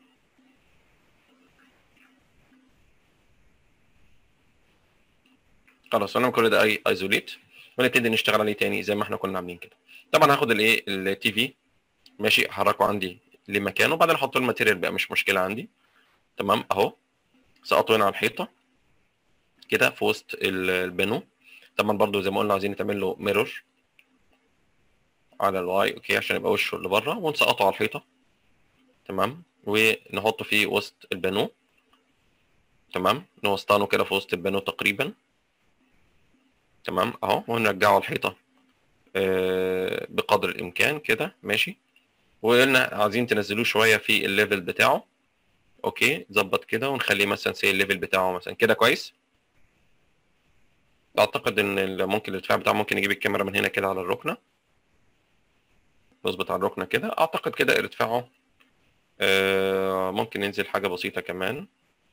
خلاص انا كل ده اي ايزوليت ونبتدي نشتغل عليه تاني زي ما احنا كنا عاملين كده طبعا هاخد الايه التي في ماشي احركه عندي لمكانه وبعدين احط له الماتيريال بقى مش مشكله عندي تمام اهو سقطه هنا على الحيطه كده في وسط البانو طبعا برضو زي ما قلنا عايزين نعمل له ميرور على الواي اوكي عشان يبقى وشه اللي بره ونسقطه على الحيطه تمام ونحطه في وسط البانو تمام نوسطنه كده في وسط البانو تقريبا تمام اهو ونرجعه على الحيطه آه بقدر الامكان كده ماشي وقلنا عايزين تنزلوه شويه في الليفل بتاعه اوكي ظبط كده ونخليه مثلا سي الليفل بتاعه مثلا كده كويس اعتقد ان ال- ممكن الارتفاع بتاعه ممكن يجيب الكاميرا من هنا كده على الركنه نظبط على الركنه كده اعتقد كده ارتفاعه آه، ممكن ينزل حاجه بسيطه كمان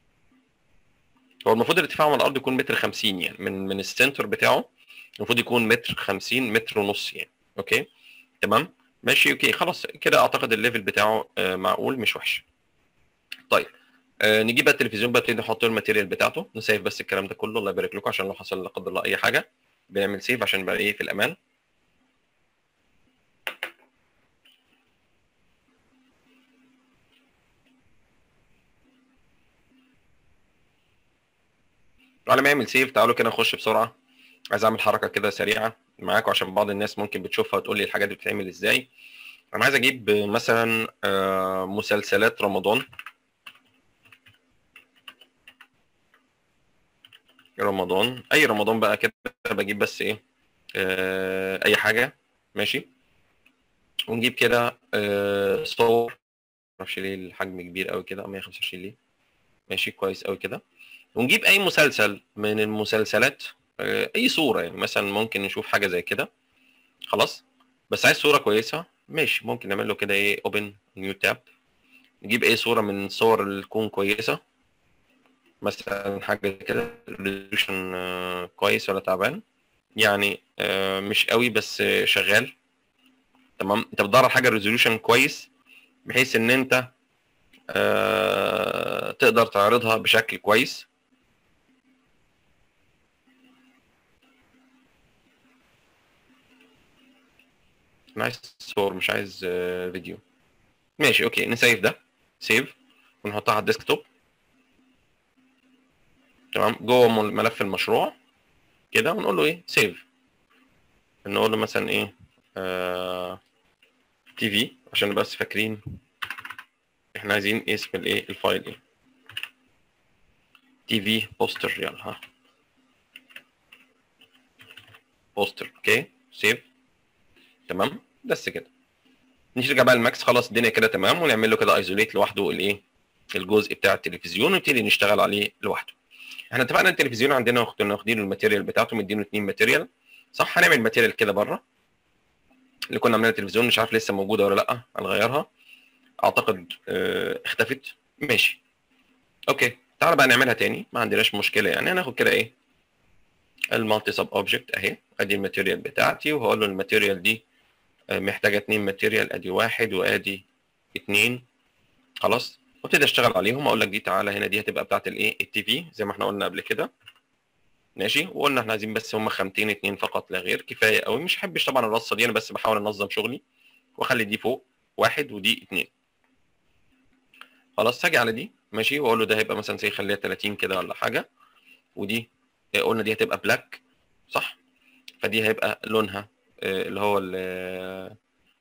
هو المفروض ارتفاعه من الارض يكون متر 50 يعني من من السنتر بتاعه المفروض يكون متر 50 متر ونص يعني اوكي تمام ماشي اوكي خلاص كده اعتقد الليفل بتاعه آه، معقول مش وحش طيب آه، نجيب بقى التلفزيون بقى نبتدي نحط له الماتيريال بتاعته نسيف بس الكلام ده كله الله يبارك لكم عشان لو حصل لا قدر الله اي حاجه بنعمل سيف عشان نبقى ايه في الامان على ما يعمل سيف تعالوا كده نخش بسرعه عايز اعمل حركه كده سريعه معاكم عشان بعض الناس ممكن بتشوفها وتقول لي الحاجات دي بتتعمل ازاي انا عايز اجيب مثلا آه، مسلسلات رمضان رمضان اي رمضان بقى كده بجيب بس ايه آه، اي حاجه ماشي ونجيب كده آه، صور معرفش ليه الحجم كبير قوي كده 125 ليه ماشي كويس قوي كده ونجيب اي مسلسل من المسلسلات آه، اي صوره يعني مثلا ممكن نشوف حاجه زي كده خلاص بس عايز صوره كويسه ماشي ممكن نعمل له كده ايه اوبن نيو تاب نجيب اي صوره من صور اللي تكون كويسه مثلا حاجه كده ريزولوشن كويس ولا تعبان يعني آه، مش قوي بس آه، شغال تمام انت بتدور على حاجه ريزولوشن كويس بحيث ان انت آه، تقدر تعرضها بشكل كويس انا عايز صور مش عايز آه، فيديو ماشي اوكي نسيف ده سيف ونحطها على الديسكتوب تمام جوه مل- ملف المشروع كده ونقول له ايه سيف نقول له مثلا ايه آه تي في عشان نبقى بس فاكرين احنا عايزين اسم الايه الفايل ايه تي في بوستر يلا ها بوستر اوكي سيف تمام بس كده نرجع بقى الماكس خلاص الدنيا كده تمام ونعمل له كده ايزوليت لوحده الايه الجزء بتاع التلفزيون ونبتدي نشتغل عليه لوحده احنا اتفقنا التلفزيون عندنا كنا واخدين الماتيريال بتاعته مدينه اتنين ماتيريال صح هنعمل ماتيريال كده بره اللي كنا عاملينها التلفزيون مش عارف لسه موجوده ولا لا هنغيرها اعتقد اه اختفت ماشي اوكي تعال بقى نعملها تاني ما عندناش مشكله يعني هناخد كده ايه المالتي سب اوبجكت اهي ادي الماتيريال بتاعتي وهقول له الماتيريال دي آه، محتاجه اتنين ماتيريال ادي واحد وادي اتنين خلاص وابتدي اشتغل عليهم اقول لك دي تعالى هنا دي هتبقى بتاعت الايه التي في زي ما احنا قلنا قبل كده ماشي وقلنا احنا عايزين بس هم خامتين اتنين فقط لا غير كفايه قوي مش حبش طبعا الرصه دي انا بس بحاول انظم شغلي واخلي دي فوق واحد ودي اتنين خلاص هاجي على دي ماشي واقول له ده هيبقى مثلا زي خليها 30 كده ولا حاجه ودي آه، قلنا دي هتبقى بلاك صح فدي هيبقى لونها آه، اللي هو ال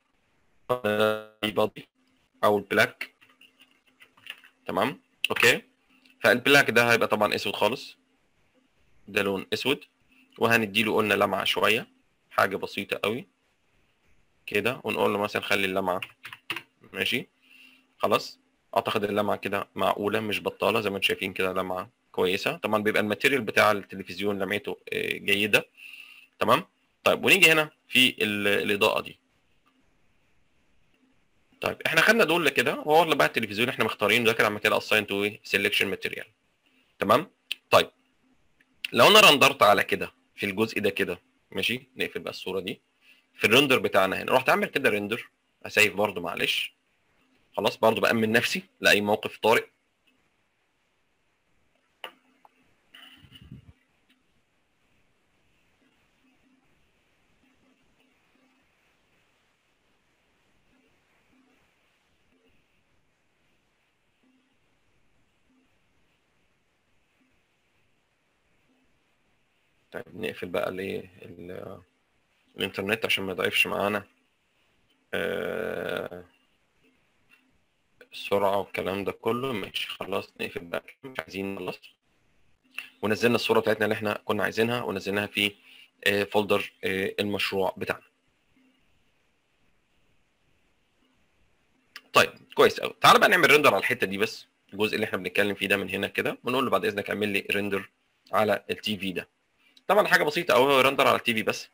بادي او البلاك تمام اوكي فالبلاك ده هيبقى طبعا اسود خالص ده لون اسود وهنديله قلنا لمعه شويه حاجه بسيطه قوي كده ونقول له مثلا خلي اللمعه ماشي خلاص اعتقد اللمعه كده معقوله مش بطاله زي ما انتم شايفين كده لمعه كويسه طبعا بيبقى الماتيريال بتاع التلفزيون لمعته آه، جيده تمام طيب ونيجي هنا في ال- الاضاءه دي طيب احنا خدنا دول كده وهو اللي بقى التلفزيون احنا مختارين ده كده عم كده اساين تو سيلكشن ماتيريال تمام طيب لو انا رندرت على كده في الجزء ده كده ماشي نقفل بقى الصوره دي في الرندر بتاعنا هنا رحت اعمل كده رندر اسيف برضو معلش خلاص برضو بامن نفسي لاي موقف طارئ طيب نقفل بقى الايه ال- الانترنت عشان ما يضعفش معانا آه، السرعة والكلام ده كله ماشي خلاص نقفل بقى مش عايزين خلاص ونزلنا الصورة بتاعتنا اللي احنا كنا عايزينها ونزلناها في آه، فولدر آه، المشروع بتاعنا طيب كويس قوي تعال بقى نعمل ريندر على الحتة دي بس الجزء اللي احنا بنتكلم فيه ده من هنا كده ونقول له بعد اذنك اعمل لي ريندر على التي في ده طبعا حاجه بسيطه قوي هو يرندر على التي في بس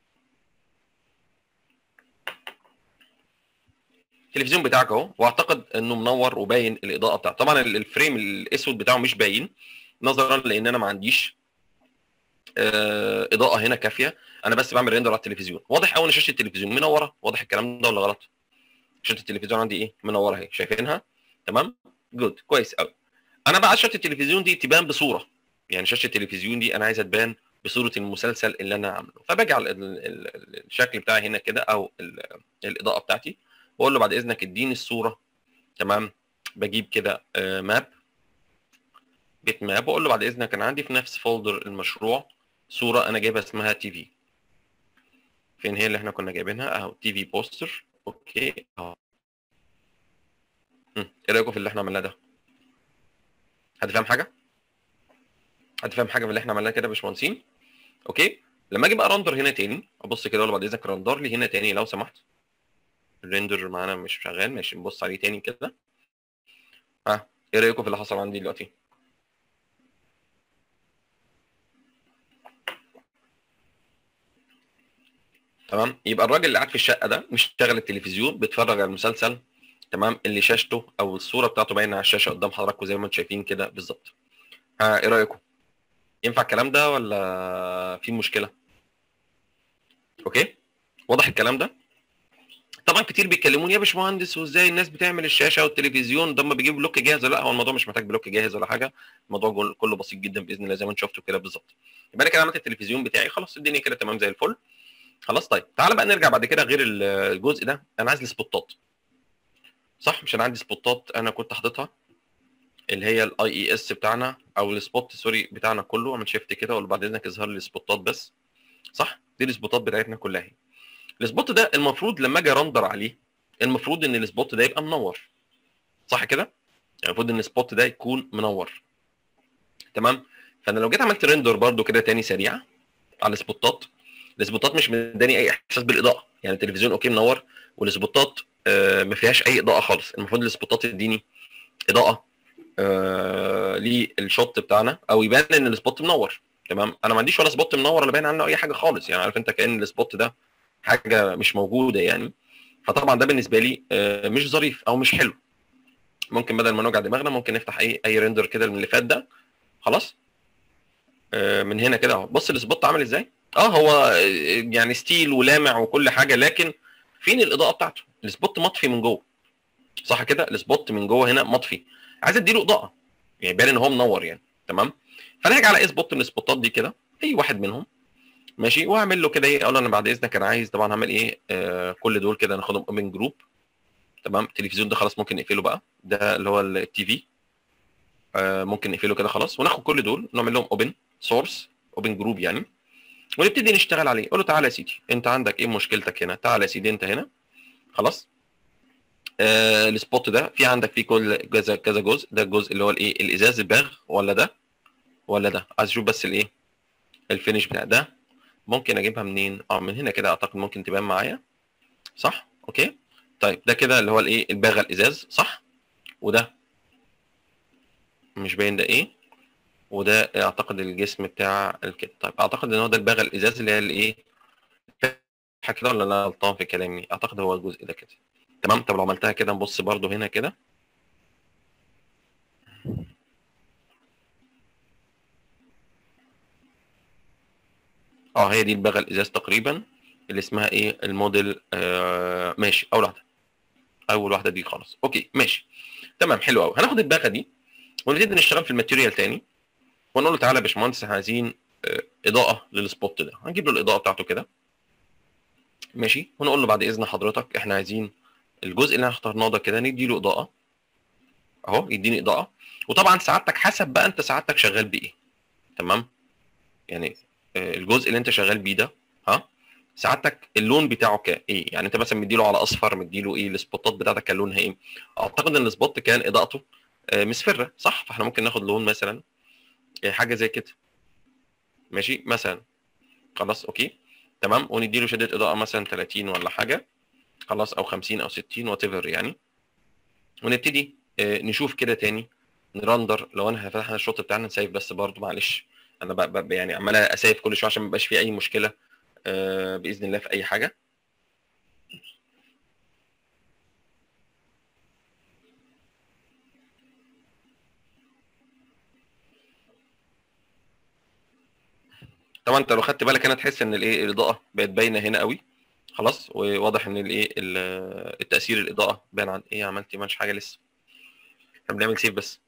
التلفزيون بتاعك اهو واعتقد انه منور وباين الاضاءه بتاعته طبعا ال- الفريم الاسود بتاعه مش باين نظرا لان انا ما عنديش آه، اضاءه هنا كافيه انا بس بعمل ريندر على التلفزيون واضح قوي ان شاشه التلفزيون منوره واضح الكلام ده ولا غلط شاشه التلفزيون عندي ايه منوره اهي شايفينها تمام جود كويس قوي انا بقى شاشه التلفزيون دي تبان بصوره يعني شاشه التلفزيون دي انا عايزها تبان بصوره المسلسل اللي انا عامله فباجي على ال- ال- ال- الشكل بتاعي هنا كده او ال- الاضاءه بتاعتي واقول له بعد اذنك اديني الصوره تمام بجيب كده آه، ماب بيت ماب واقول له بعد اذنك انا عندي في نفس فولدر المشروع صوره انا جايبها اسمها تي في فين هي اللي احنا كنا جايبينها اهو تي في بوستر اوكي اهو هم، ايه رايكم في اللي احنا عملناه ده حد فاهم حاجه حد فاهم حاجه من اللي احنا عملناه كده يا باشمهندسين اوكي لما اجي بقى رندر هنا تاني ابص كده اقول له بعد اذنك رندر لي هنا تاني لو سمحت الريندر معانا مش شغال ماشي نبص عليه تاني كده ها ايه رايكم في اللي حصل عندي دلوقتي تمام يبقى الراجل اللي قاعد في الشقه ده مشغل التلفزيون بيتفرج على المسلسل تمام اللي شاشته او الصوره بتاعته باينه على الشاشه قدام حضراتكم زي ما انتم شايفين كده بالظبط ها ايه رايكم ينفع الكلام ده ولا في مشكله اوكي واضح الكلام ده طبعا كتير بيكلموني يا باشمهندس وازاي الناس بتعمل الشاشه والتلفزيون ده ما بيجيب بلوك جاهز لا هو الموضوع مش محتاج بلوك جاهز ولا حاجه الموضوع جول- كله بسيط جدا باذن الله زي ما انتم شفتوا كده بالظبط يبقى انا كده عملت التلفزيون بتاعي خلاص الدنيا كده تمام زي الفل خلاص طيب تعالى بقى نرجع بعد كده غير ال- الجزء ده انا عايز السبوتات صح مش انا عندي سبوتات انا كنت حاططها اللي هي الاي اي اس بتاعنا او السبوت سوري بتاعنا كله اعمل شيفت كده ولا بعد اذنك يظهر لي السبوتات بس صح دي السبوتات بتاعتنا كلها اهي السبوت ده المفروض لما اجي رندر عليه المفروض ان السبوت ده يبقى منور صح كده يعني المفروض ان السبوت ده يكون منور تمام فانا لو جيت عملت ريندر برده كده تاني سريع على السبوتات السبوتات مش مداني اي احساس بالاضاءه يعني التلفزيون اوكي منور والسبوتات آه ما فيهاش اي اضاءه خالص المفروض السبوتات تديني اضاءه آه للشوت بتاعنا او يبان ان السبوت منور تمام انا ما عنديش ولا سبوت منور ولا باين عنه اي حاجه خالص يعني عارف انت كان السبوت ده حاجه مش موجوده يعني فطبعا ده بالنسبه لي آه مش ظريف او مش حلو ممكن بدل ما نوجع دماغنا ممكن نفتح اي اي ريندر كده من اللي فات ده خلاص آه من هنا كده اهو بص السبوت عامل ازاي اه هو آه، يعني ستيل ولامع وكل حاجه لكن فين الاضاءه بتاعته السبوت مطفي من جوه صح كده السبوت من جوه هنا مطفي عايز اديله اضاءه يعني باين ان هو منور يعني تمام فانا هاجي على اي سبوت من السبوتات دي كده اي واحد منهم ماشي واعمل له كده ايه اقول له انا بعد اذنك انا عايز طبعا هعمل ايه آه كل دول كده ناخدهم اوبن جروب تمام التلفزيون ده خلاص ممكن نقفله بقى ده اللي هو التي في آه ممكن نقفله كده خلاص وناخد كل دول نعمل لهم اوبن سورس اوبن جروب يعني ونبتدي نشتغل عليه قول له تعالى يا سيدي انت عندك ايه مشكلتك هنا تعالى يا سيدي انت هنا خلاص آه السبوت ده في عندك فيه كل كذا كذا جزء ده الجزء اللي هو الايه الازاز الباغ ولا ده ولا ده عايز اشوف بس الايه الفينش بتاع ده ممكن اجيبها منين اه من هنا كده اعتقد ممكن تبان معايا صح اوكي طيب ده كده اللي هو الايه الباغه الازاز صح وده مش باين ده ايه وده اعتقد الجسم بتاع الكده طيب اعتقد ان هو ده الباغه الازاز اللي هي الايه صح كده ولا انا غلطان في كلامي اعتقد هو الجزء ده كده تمام طب لو عملتها كده نبص برضو هنا كده اه هي دي الباغه الازاز تقريبا اللي اسمها ايه الموديل آه ماشي اول واحده اول واحده دي خلاص اوكي ماشي تمام حلو قوي هناخد الباغه دي ونبتدي نشتغل في الماتيريال تاني ونقول له تعالى يا باشمهندس احنا عايزين آه، اضاءه للسبوت ده هنجيب له الاضاءه بتاعته كده ماشي ونقول له بعد اذن حضرتك احنا عايزين الجزء اللي احنا اخترناه ده كده ندي له اضاءه اهو يديني اضاءه وطبعا سعادتك حسب بقى انت سعادتك شغال بايه تمام يعني آه، الجزء اللي انت شغال بيه ده ها سعادتك اللون بتاعه كايه يعني انت مثلا مديله على اصفر مديله ايه السبوتات بتاعتك كان لونها ايه اعتقد ان السبوت كان اضاءته آه، مصفره صح فاحنا ممكن ناخد لون مثلا آه، حاجه زي كده ماشي مثلا خلاص اوكي تمام ونديله شده اضاءه مثلا 30 ولا حاجه خلاص او 50 او 60 وات ايفر يعني ونبتدي آه، نشوف كده تاني نرندر لو انا فتحنا الشوط بتاعنا نسيف بس برضو معلش انا ب... ب... يعني عمال اسايف كل شويه عشان ما يبقاش في اي مشكله آه باذن الله في اي حاجه طبعا انت لو خدت بالك هنا تحس ان الايه الاضاءه بقت باينه هنا قوي خلاص وواضح ان الايه ال- التاثير الاضاءه باين عن ايه عملت ما حاجه لسه احنا بنعمل سيف بس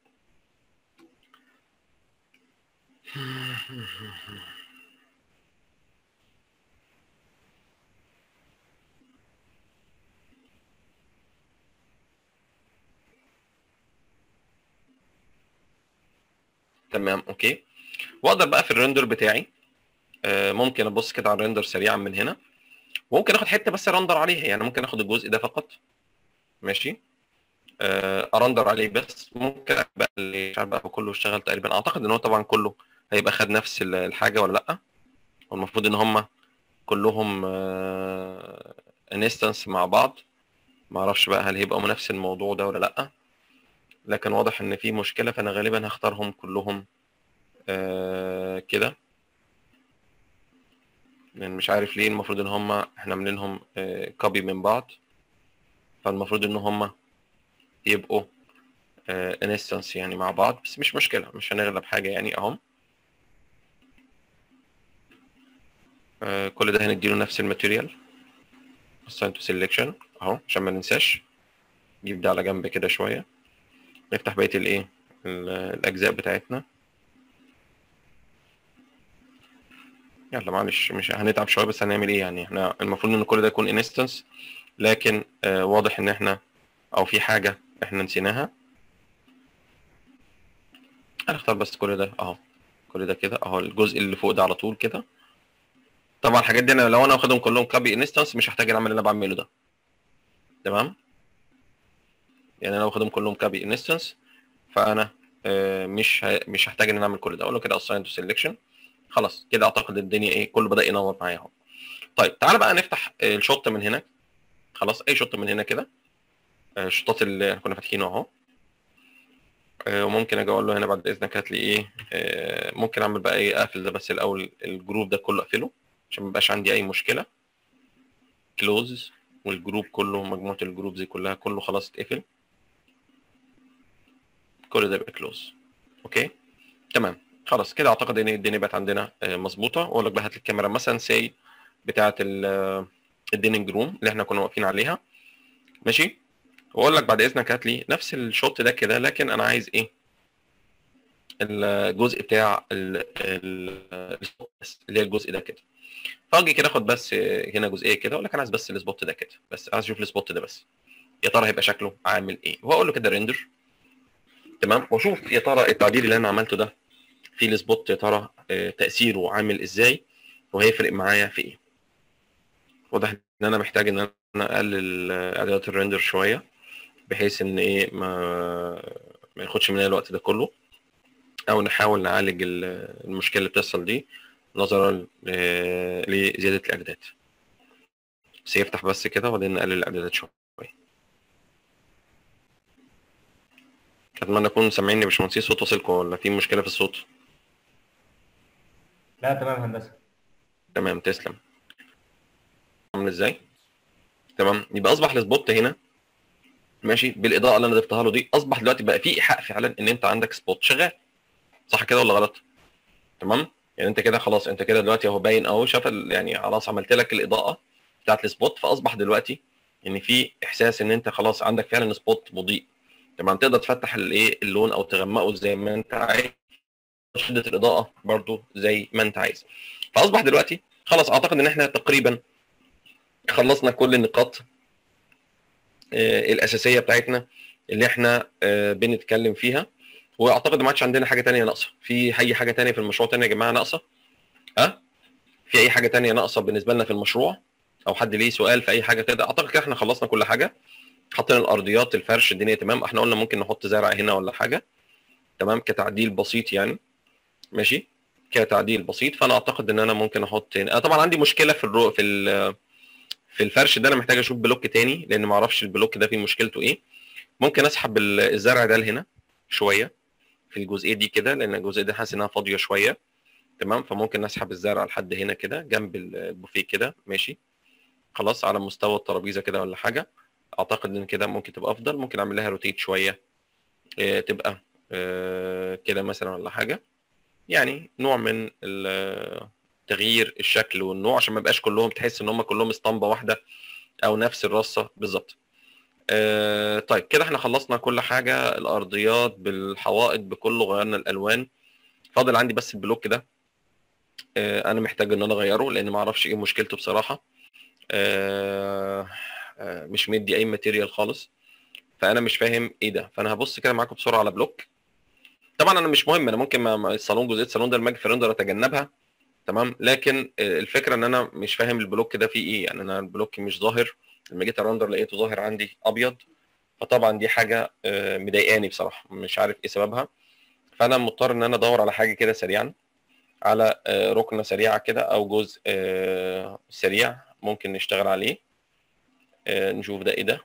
تمام اوكي واقدر بقى في الريندر بتاعي آه، ممكن ابص كده على الريندر سريعا من هنا وممكن اخد حته بس ارندر عليها يعني ممكن اخد الجزء ده فقط ماشي آه، ارندر عليه بس ممكن بقى اللي مش عارف بقى هو كله اشتغل تقريبا اعتقد ان هو طبعا كله هيبقى خد نفس ال- الحاجه ولا لا والمفروض ان هم كلهم انستنس مع بعض ما اعرفش بقى هل هيبقوا نفس الموضوع ده ولا لا لكن واضح ان في مشكله فانا غالبا هختارهم كلهم آه، كده لان مش عارف ليه المفروض ان هم احنا عاملينهم كوبي من بعض فالمفروض ان هم يبقوا انستنس يعني مع بعض بس مش مشكله مش هنغلب حاجه يعني اهم آه، كل ده هنديله نفس الماتيريال assign to selection اهو عشان ما ننساش نجيب ده على جنب كده شويه نفتح بقيه الايه ال- الاجزاء بتاعتنا يلا معلش مش هنتعب شويه بس هنعمل ايه يعني احنا المفروض ان كل ده يكون انستنس لكن آه واضح ان احنا او في حاجه احنا نسيناها هنختار بس كل ده اهو كل ده كده اهو الجزء اللي فوق ده على طول كده طبعا الحاجات دي انا لو انا واخدهم كلهم كوبي انستنس مش هحتاج اعمل اللي انا بعمله ده تمام يعني انا واخدهم كلهم كوبي انستنس فانا آه، مش ه- مش هحتاج ان انا اعمل كل ده اقول له كده assign to selection خلاص كده اعتقد الدنيا ايه كله بدا ينور معايا اهو طيب تعالى بقى نفتح آه، الشوت من هنا خلاص اي شوت من هنا كده آه، الشوطات اللي كنا فاتحينه اهو آه، وممكن اجي اقول له هنا بعد اذنك هات لي ايه آه، ممكن اعمل بقى ايه اقفل ده بس الاول الجروب ده كله اقفله عشان ما يبقاش عندي اي مشكله كلوز والجروب كله مجموعه الجروب دي كلها كله خلاص اتقفل كل ده يبقى كلوز اوكي تمام خلاص كده اعتقد ان الدنيا بقت عندنا آه، مظبوطه واقول لك بقى هات لي الكاميرا مثلا سي بتاعه الديننج روم اللي احنا كنا واقفين عليها ماشي واقول لك بعد اذنك هات لي نفس الشوت ده كده لكن انا عايز ايه الجزء بتاع ال- ال- السبوت بس اللي هي الجزء ده كده فاجي كده اخد بس هنا جزئيه كده اقول لك انا عايز بس السبوت ده كده بس عايز اشوف السبوت ده بس يا ترى هيبقى شكله عامل ايه واقول له كده ريندر تمام واشوف يا ترى التعديل اللي انا عملته ده في السبوت يا ترى آه، تاثيره عامل ازاي وهيفرق معايا في ايه واضح ان انا محتاج ان انا اقلل آه، اعدادات الريندر شويه بحيث ان ايه ما ما ياخدش مننا الوقت ده كله او نحاول نعالج ال- المشكله اللي بتحصل دي نظرا آه، لزياده الاعدادات بس يفتح بس كده وبعدين نقلل الاعدادات شويه اتمنى اكون سامعيني يا باشمهندس صوت واصلكم ولا في مشكله في الصوت لا تمام هندسه تمام تسلم عامل ازاي تمام يبقى اصبح السبوت هنا ماشي بالاضاءه اللي انا ضفتها له دي اصبح دلوقتي بقى في ايحاء فعلا ان انت عندك سبوت شغال صح كده ولا غلط تمام يعني انت كده خلاص انت كده دلوقتي اهو باين اهو شاف ال- يعني خلاص عملت لك الاضاءه بتاعت السبوت فاصبح دلوقتي ان في احساس ان انت خلاص عندك فعلا سبوت مضيء تمام تقدر تفتح الايه اللون او تغمقه زي ما انت عايز شده الاضاءه برضو زي ما انت عايز فاصبح دلوقتي خلاص اعتقد ان احنا تقريبا خلصنا كل النقاط آه، الاساسيه بتاعتنا اللي احنا آه، بنتكلم فيها واعتقد ما عادش عندنا حاجه تانية ناقصه في اي حاجه تانية في المشروع تاني يا جماعه ناقصه ها في اي حاجه تانية ناقصه بالنسبه لنا في المشروع او حد ليه سؤال في اي حاجه كده اعتقد كده احنا خلصنا كل حاجه حطينا الارضيات الفرش الدنيا تمام احنا قلنا ممكن نحط زرع هنا ولا حاجه تمام كتعديل بسيط يعني ماشي كتعديل بسيط فانا اعتقد ان انا ممكن احط هنا انا طبعا عندي مشكله في الرو في ال- في الفرش ده انا محتاج اشوف بلوك تاني لان ما اعرفش البلوك ده فيه مشكلته ايه ممكن اسحب ال- الزرع ده لهنا شويه في الجزئيه دي كده لان الجزئيه دي حاسس انها فاضيه شويه تمام فممكن اسحب الزرع لحد هنا كده جنب البوفيه كده ماشي خلاص على مستوى الترابيزه كده ولا حاجه اعتقد ان كده ممكن تبقى افضل ممكن اعمل لها روتيت شويه آه، تبقى آه، كده مثلا ولا حاجه يعني نوع من ال- تغيير الشكل والنوع عشان ما يبقاش كلهم تحس ان هم كلهم اسطمبه واحده او نفس الرصه بالظبط آه، طيب كده احنا خلصنا كل حاجه الارضيات بالحوائط بكله غيرنا الالوان فاضل عندي بس البلوك ده آه، انا محتاج ان انا اغيره لان ما اعرفش ايه مشكلته بصراحه آه، آه، مش مدي اي ماتيريال خالص فانا مش فاهم ايه ده فانا هبص كده معاكم بسرعه على بلوك طبعا انا مش مهم انا ممكن ما- ما الصالون جزئيه الصالون ده الماج فريندر اتجنبها تمام لكن آه، الفكره ان انا مش فاهم البلوك ده فيه ايه يعني انا البلوك مش ظاهر لما جيت ارندر لقيته ظاهر عندي ابيض فطبعا دي حاجه آه، مضايقاني بصراحه مش عارف ايه سببها فانا مضطر ان انا ادور على حاجه كده سريعا على آه، ركنه سريعه كده او جزء آه، سريع ممكن نشتغل عليه آه، نشوف ده ايه ده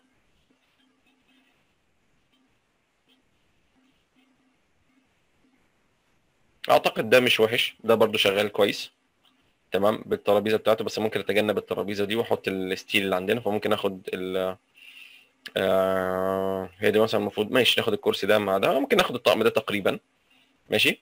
اعتقد ده مش وحش ده برضو شغال كويس تمام بالترابيزه بتاعته بس ممكن اتجنب الترابيزه دي واحط الستيل اللي عندنا فممكن اخد ال آه هي دي مثلا المفروض ماشي ناخد الكرسي ده مع ده ممكن ناخد الطقم ده تقريبا ماشي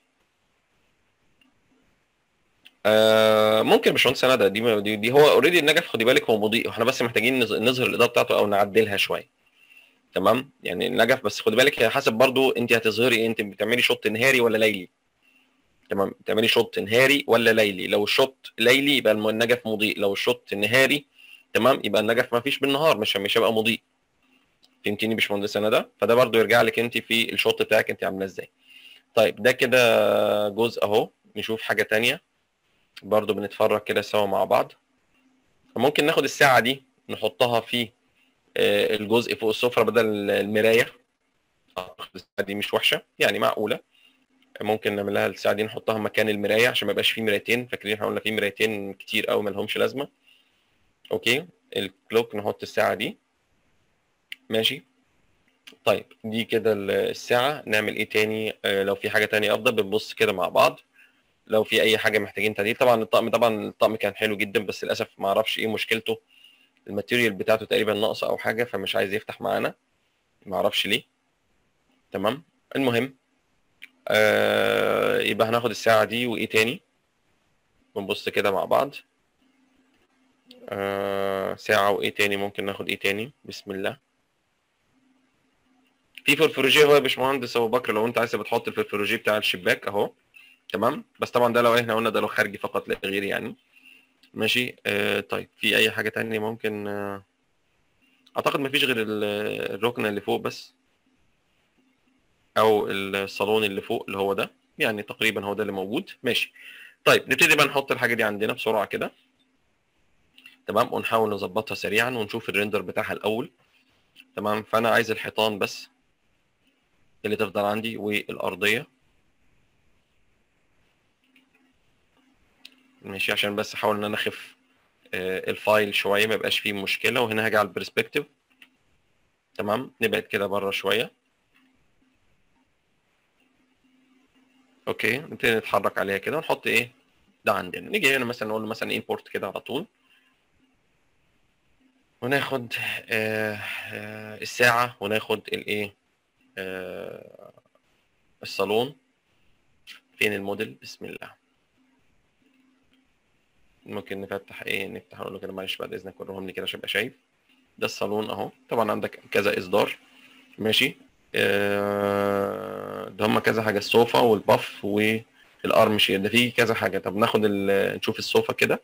آه ممكن يا باشمهندس ندى دي, دي دي هو اوريدي النجف خدي بالك هو مضيء واحنا بس محتاجين نظ- نظهر الاضاءه بتاعته او نعدلها شويه تمام يعني النجف بس خدي بالك هي حسب برضو انت هتظهري ايه انت بتعملي شوط نهاري ولا ليلي تمام بتعملي شوط نهاري ولا ليلي لو الشوط ليلي يبقى الم- النجف مضيء لو الشوط نهاري تمام يبقى النجف ما فيش بالنهار مش مش هيبقى مضيء فهمتيني يا باشمهندس ندى فده برضو يرجع لك انت في الشوط بتاعك انت عامله ازاي طيب ده كده جزء اهو نشوف حاجه تانية برضو بنتفرج كده سوا مع بعض ممكن ناخد الساعه دي نحطها في آه، الجزء فوق السفره بدل المرايه أعتقد الساعه دي مش وحشه يعني معقوله ممكن نعمل لها الساعه دي نحطها مكان المرايه عشان ما يبقاش فيه مرايتين فاكرين احنا قلنا فيه مرايتين كتير قوي ما لهمش لازمه اوكي الكلوك نحط الساعه دي ماشي طيب دي كده ال- الساعه نعمل ايه تاني آه لو في حاجه تانية افضل بنبص كده مع بعض لو في اي حاجه محتاجين تعديل طبعا الطقم طبعا الطقم كان حلو جدا بس للاسف ما اعرفش ايه مشكلته الماتيريال بتاعته تقريبا ناقصه او حاجه فمش عايز يفتح معانا ما اعرفش ليه تمام المهم آه يبقى هناخد الساعه دي وايه تاني بنبص كده مع بعض آه ساعه وايه تاني ممكن ناخد ايه تاني بسم الله في فلفروجيه هو يا باشمهندس ابو بكر لو انت عايز بتحط الفلفروجيه بتاع الشباك اهو تمام بس طبعا ده لو احنا قلنا ده لو خارجي فقط لا غير يعني ماشي آه طيب في اي حاجه تانية ممكن آه اعتقد مفيش غير ال- الركنه اللي فوق بس او الصالون اللي فوق اللي هو ده يعني تقريبا هو ده اللي موجود ماشي طيب نبتدي بقى نحط الحاجه دي عندنا بسرعه كده تمام ونحاول نظبطها سريعا ونشوف الريندر بتاعها الاول تمام فانا عايز الحيطان بس اللي تفضل عندي والارضيه ماشي عشان بس احاول ان انا اخف آه، الفايل شويه ما يبقاش فيه مشكله وهنا هاجي على البرسبكتيف تمام نبعد كده بره شويه اوكي نبتدي نتحرك عليها كده ونحط ايه ده عندنا نيجي هنا مثلا نقول له مثلا امبورت كده على طول وناخد آه آه الساعه وناخد الايه آه الصالون فين الموديل بسم الله ممكن نفتح ايه نفتح نقول له كده معلش بعد اذنك وريهم لي كده عشان ابقى شايف ده الصالون اهو طبعا عندك كذا اصدار ماشي آه، ده هما كذا حاجه الصوفا والباف والارم شير ده فيه كذا حاجه طب ناخد ال- نشوف الصوفا كده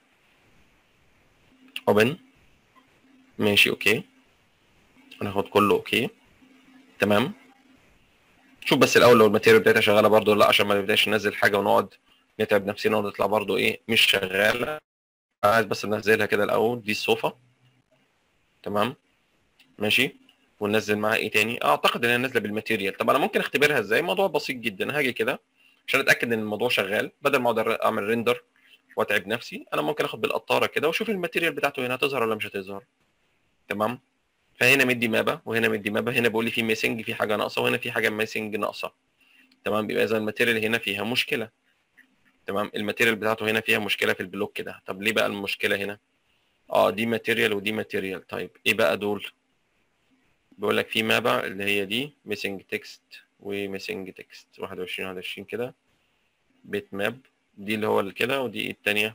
اوبن ماشي اوكي هناخد كله اوكي تمام شوف بس الاول لو الماتيريال بتاعتها شغاله برضو ولا لا عشان ما نبداش ننزل حاجه ونقعد نتعب نفسنا ونطلع برضو ايه مش شغاله عايز بس ننزلها كده الاول دي الصوفا تمام ماشي وننزل معاها ايه تاني اعتقد ان هي نازله بالماتيريال طب انا ممكن اختبرها ازاي موضوع بسيط جدا هاجي كده عشان اتاكد ان الموضوع شغال بدل ما اقعد اعمل ريندر واتعب نفسي انا ممكن اخد بالقطاره كده واشوف الماتيريال بتاعته هنا هتظهر ولا مش هتظهر تمام فهنا مدي مابا وهنا مدي مابا هنا بيقول لي في ميسنج في حاجه ناقصه وهنا في حاجه ميسنج ناقصه تمام بيبقى اذا الماتيريال هنا فيها مشكله تمام الماتيريال بتاعته هنا فيها مشكله في البلوك ده طب ليه بقى المشكله هنا اه دي ماتيريال ودي ماتيريال طيب ايه بقى دول بيقول لك في مابا اللي هي دي ميسنج تكست وميسنج تكست 21 21 كده بيت ماب دي اللي هو كده ودي ايه التانية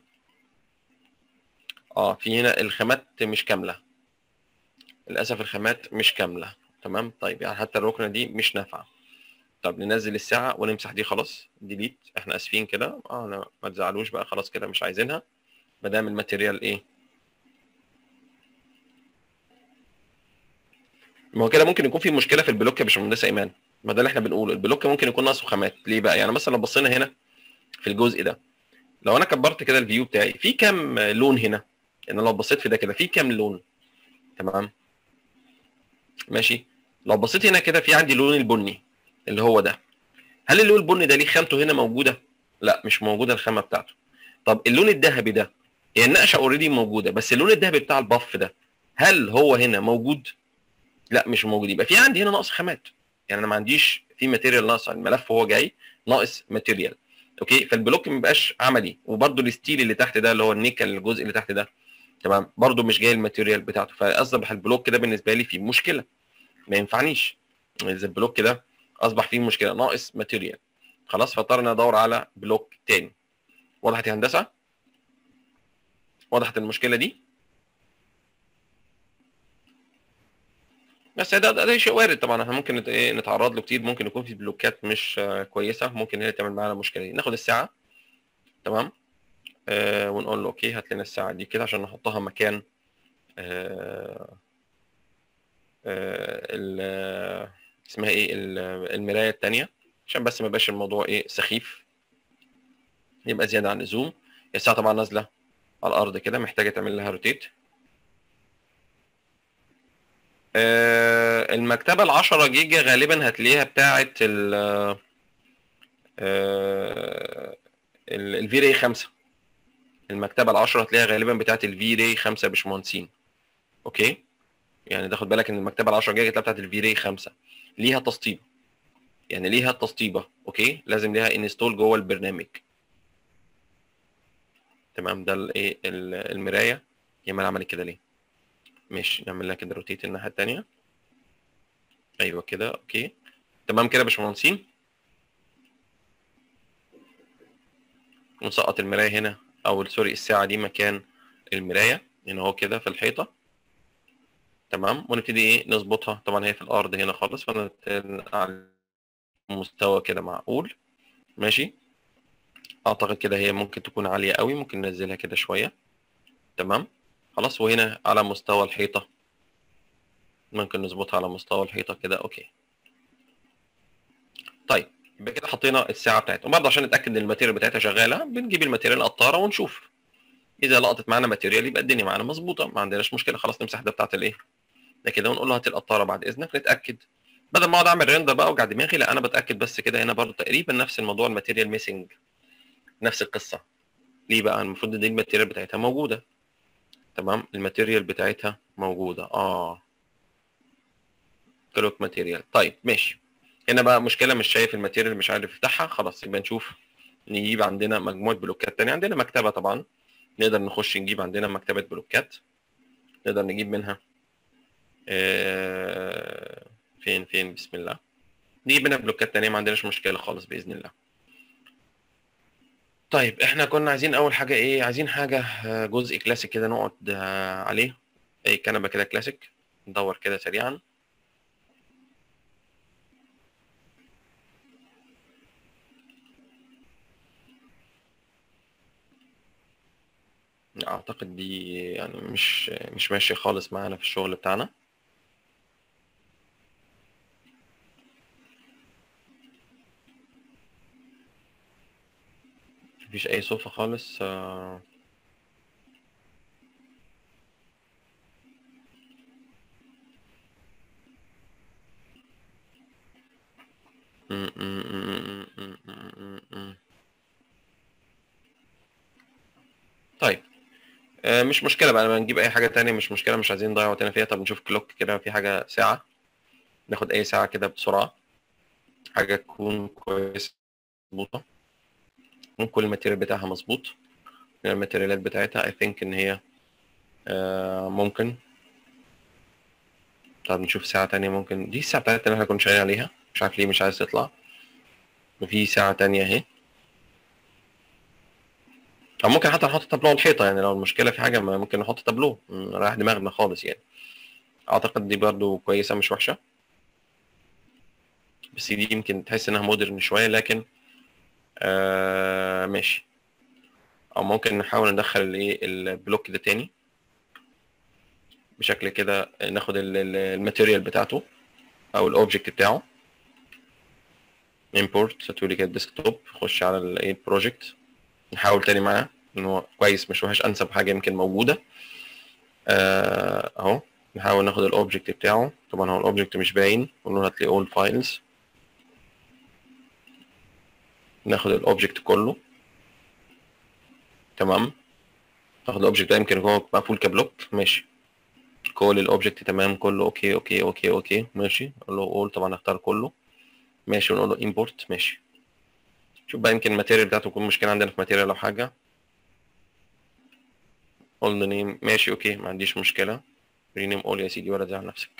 اه في هنا الخامات مش كاملة للأسف الخامات مش كاملة تمام طيب يعني حتى الركنة دي مش نافعة طب ننزل الساعة ونمسح دي خلاص ديليت احنا اسفين كده اه انا ما تزعلوش بقى خلاص كده مش عايزينها ما دام الماتيريال ايه ما هو كده ممكن يكون في مشكله في البلوك يا باشمهندس ايمان ما ده اللي احنا بنقوله البلوك ممكن يكون ناقصه خامات ليه بقى يعني مثلا لو بصينا هنا في الجزء ده لو انا كبرت كده الفيو بتاعي في كام لون هنا يعني لو بصيت في ده كده في كام لون تمام ماشي لو بصيت هنا كده في عندي اللون البني اللي هو ده هل اللون البني ده ليه خامته هنا موجوده لا مش موجوده الخامه بتاعته طب اللون الذهبي ده هي يعني النقشه اوريدي موجوده بس اللون الذهبي بتاع البف ده هل هو هنا موجود لا مش موجود يبقى في عندي هنا نقص خامات يعني انا ما عنديش في ماتيريال ناقص الملف وهو جاي ناقص ماتيريال اوكي فالبلوك ما بيبقاش عملي وبرده الستيل اللي تحت ده اللي هو النيكل الجزء اللي تحت ده تمام برده مش جاي الماتيريال بتاعته فاصبح البلوك كده بالنسبه لي فيه مشكله ما ينفعنيش اذا البلوك كده اصبح فيه مشكله ناقص ماتيريال خلاص فاضطر ادور على بلوك تاني وضحت يا هندسه وضحت المشكله دي بس ده, ده, ده شيء وارد طبعا احنا ممكن نتعرض له كتير ممكن يكون في بلوكات مش كويسه ممكن هي تعمل معانا المشكله دي ناخد الساعه تمام آه ونقول له اوكي هات لنا الساعه دي كده عشان نحطها مكان آه آه اسمها ايه المرايه الثانيه عشان بس ما يبقاش الموضوع ايه سخيف يبقى زياده عن اللزوم الساعه طبعا نازله على الارض كده محتاجه تعمل لها روتيت المكتبة ال 10 جيجا غالبا هتلاقيها بتاعة ال الفي راي 5 المكتبة ال 10 هتلاقيها غالبا بتاعة الفي راي 5 يا باشمهندسين اوكي يعني تاخد بالك ان المكتبة ال 10 جيجا هتلاقيها بتاعة الفي راي 5 ليها تسطيب يعني ليها تسطيبة اوكي لازم ليها انستول جوه البرنامج تمام ده الايه المراية هي ما عملت كده ليه ماشي نعمل لها كده روتيت الناحيه الثانيه ايوه كده اوكي تمام كده يا باشمهندسين ونسقط المرايه هنا او سوري الساعه دي مكان المرايه هنا اهو كده في الحيطه تمام ونبتدي ايه نظبطها طبعا هي في الارض هنا خالص على مستوى كده معقول ماشي اعتقد كده هي ممكن تكون عاليه قوي ممكن ننزلها كده شويه تمام خلاص وهنا على مستوى الحيطة ممكن نظبطها على مستوى الحيطة كده اوكي طيب يبقى كده حطينا الساعة بتاعتها وبرضه عشان نتأكد ان الماتيريال بتاعتها شغالة بنجيب الماتيريال قطارة ونشوف إذا لقطت معانا ماتيريال يبقى الدنيا معانا مظبوطة ما عندناش مشكلة خلاص نمسح ده بتاعت الايه ده كده ونقول له هات القطارة بعد إذنك نتأكد بدل ما اقعد اعمل ريندر بقى وجع دماغي لا انا بتاكد بس كده هنا برضه تقريبا نفس الموضوع الماتيريال ميسنج نفس القصه ليه بقى المفروض دي الماتيريال بتاعتها موجوده تمام الماتيريال بتاعتها موجوده اه كلوك ماتيريال طيب ماشي هنا بقى مشكله مش شايف الماتيريال مش عارف يفتحها خلاص يبقى نشوف نجيب عندنا مجموعه بلوكات تانية عندنا مكتبه طبعا نقدر نخش نجيب عندنا مكتبه بلوكات نقدر نجيب منها آه فين فين بسم الله نجيب منها بلوكات تانية ما عندناش مشكله خالص باذن الله طيب احنا كنا عايزين اول حاجه ايه عايزين حاجه جزء كلاسيك كده نقعد عليه اي كنبه كده كلاسيك ندور كده سريعا اعتقد دي يعني مش مش ماشيه خالص معانا في الشغل بتاعنا مفيش اي صوفة خالص آه. طيب آه مش مشكلة بقى لما نجيب أي حاجة تانية مش مشكلة مش عايزين نضيع وقتنا فيها طب نشوف كلوك كده في حاجة ساعة ناخد أي ساعة كده بسرعة حاجة تكون كويسة مظبوطة ممكن الماتيريال بتاعها مظبوط الماتيريالات بتاعتها I think ان هي آه ممكن طب نشوف ساعة تانية ممكن دي الساعة بتاعتنا اللي احنا كنا شغالين عليها مش عارف ليه مش عايز تطلع وفي ساعة تانية اهي أو ممكن حتى نحط تابلو على الحيطة يعني لو المشكلة في حاجة ما ممكن نحط تابلو نريح دماغنا خالص يعني أعتقد دي برضو كويسة مش وحشة بس دي يمكن تحس إنها مودرن شوية لكن آه ماشي أو ممكن نحاول ندخل الإيه البلوك ده تاني بشكل كده ناخد ال- ال- الماتيريال بتاعته أو الأوبجكت بتاعه import هاتولي كده ديسكتوب خش على الايه البروجكت نحاول تاني معاه ان هو كويس مش وحش انسب حاجه يمكن موجوده آه، اهو نحاول ناخد الاوبجكت بتاعه طبعا هو الاوبجكت مش باين نقول له هات لي اول فايلز ناخد الاوبجكت كله تمام ناخد الاوبجكت ده يمكن هو مقفول كبلوك ماشي كل الاوبجكت تمام كله اوكي اوكي اوكي اوكي ماشي اقول له اول طبعا اختار كله ماشي ونقول له امبورت ماشي شوف بقى يمكن الماتيريال بتاعته يكون مشكله عندنا في ماتيريال او حاجه قول له نيم ماشي اوكي ما عنديش مشكله رينيم اول يا سيدي ولا تزعل نفسك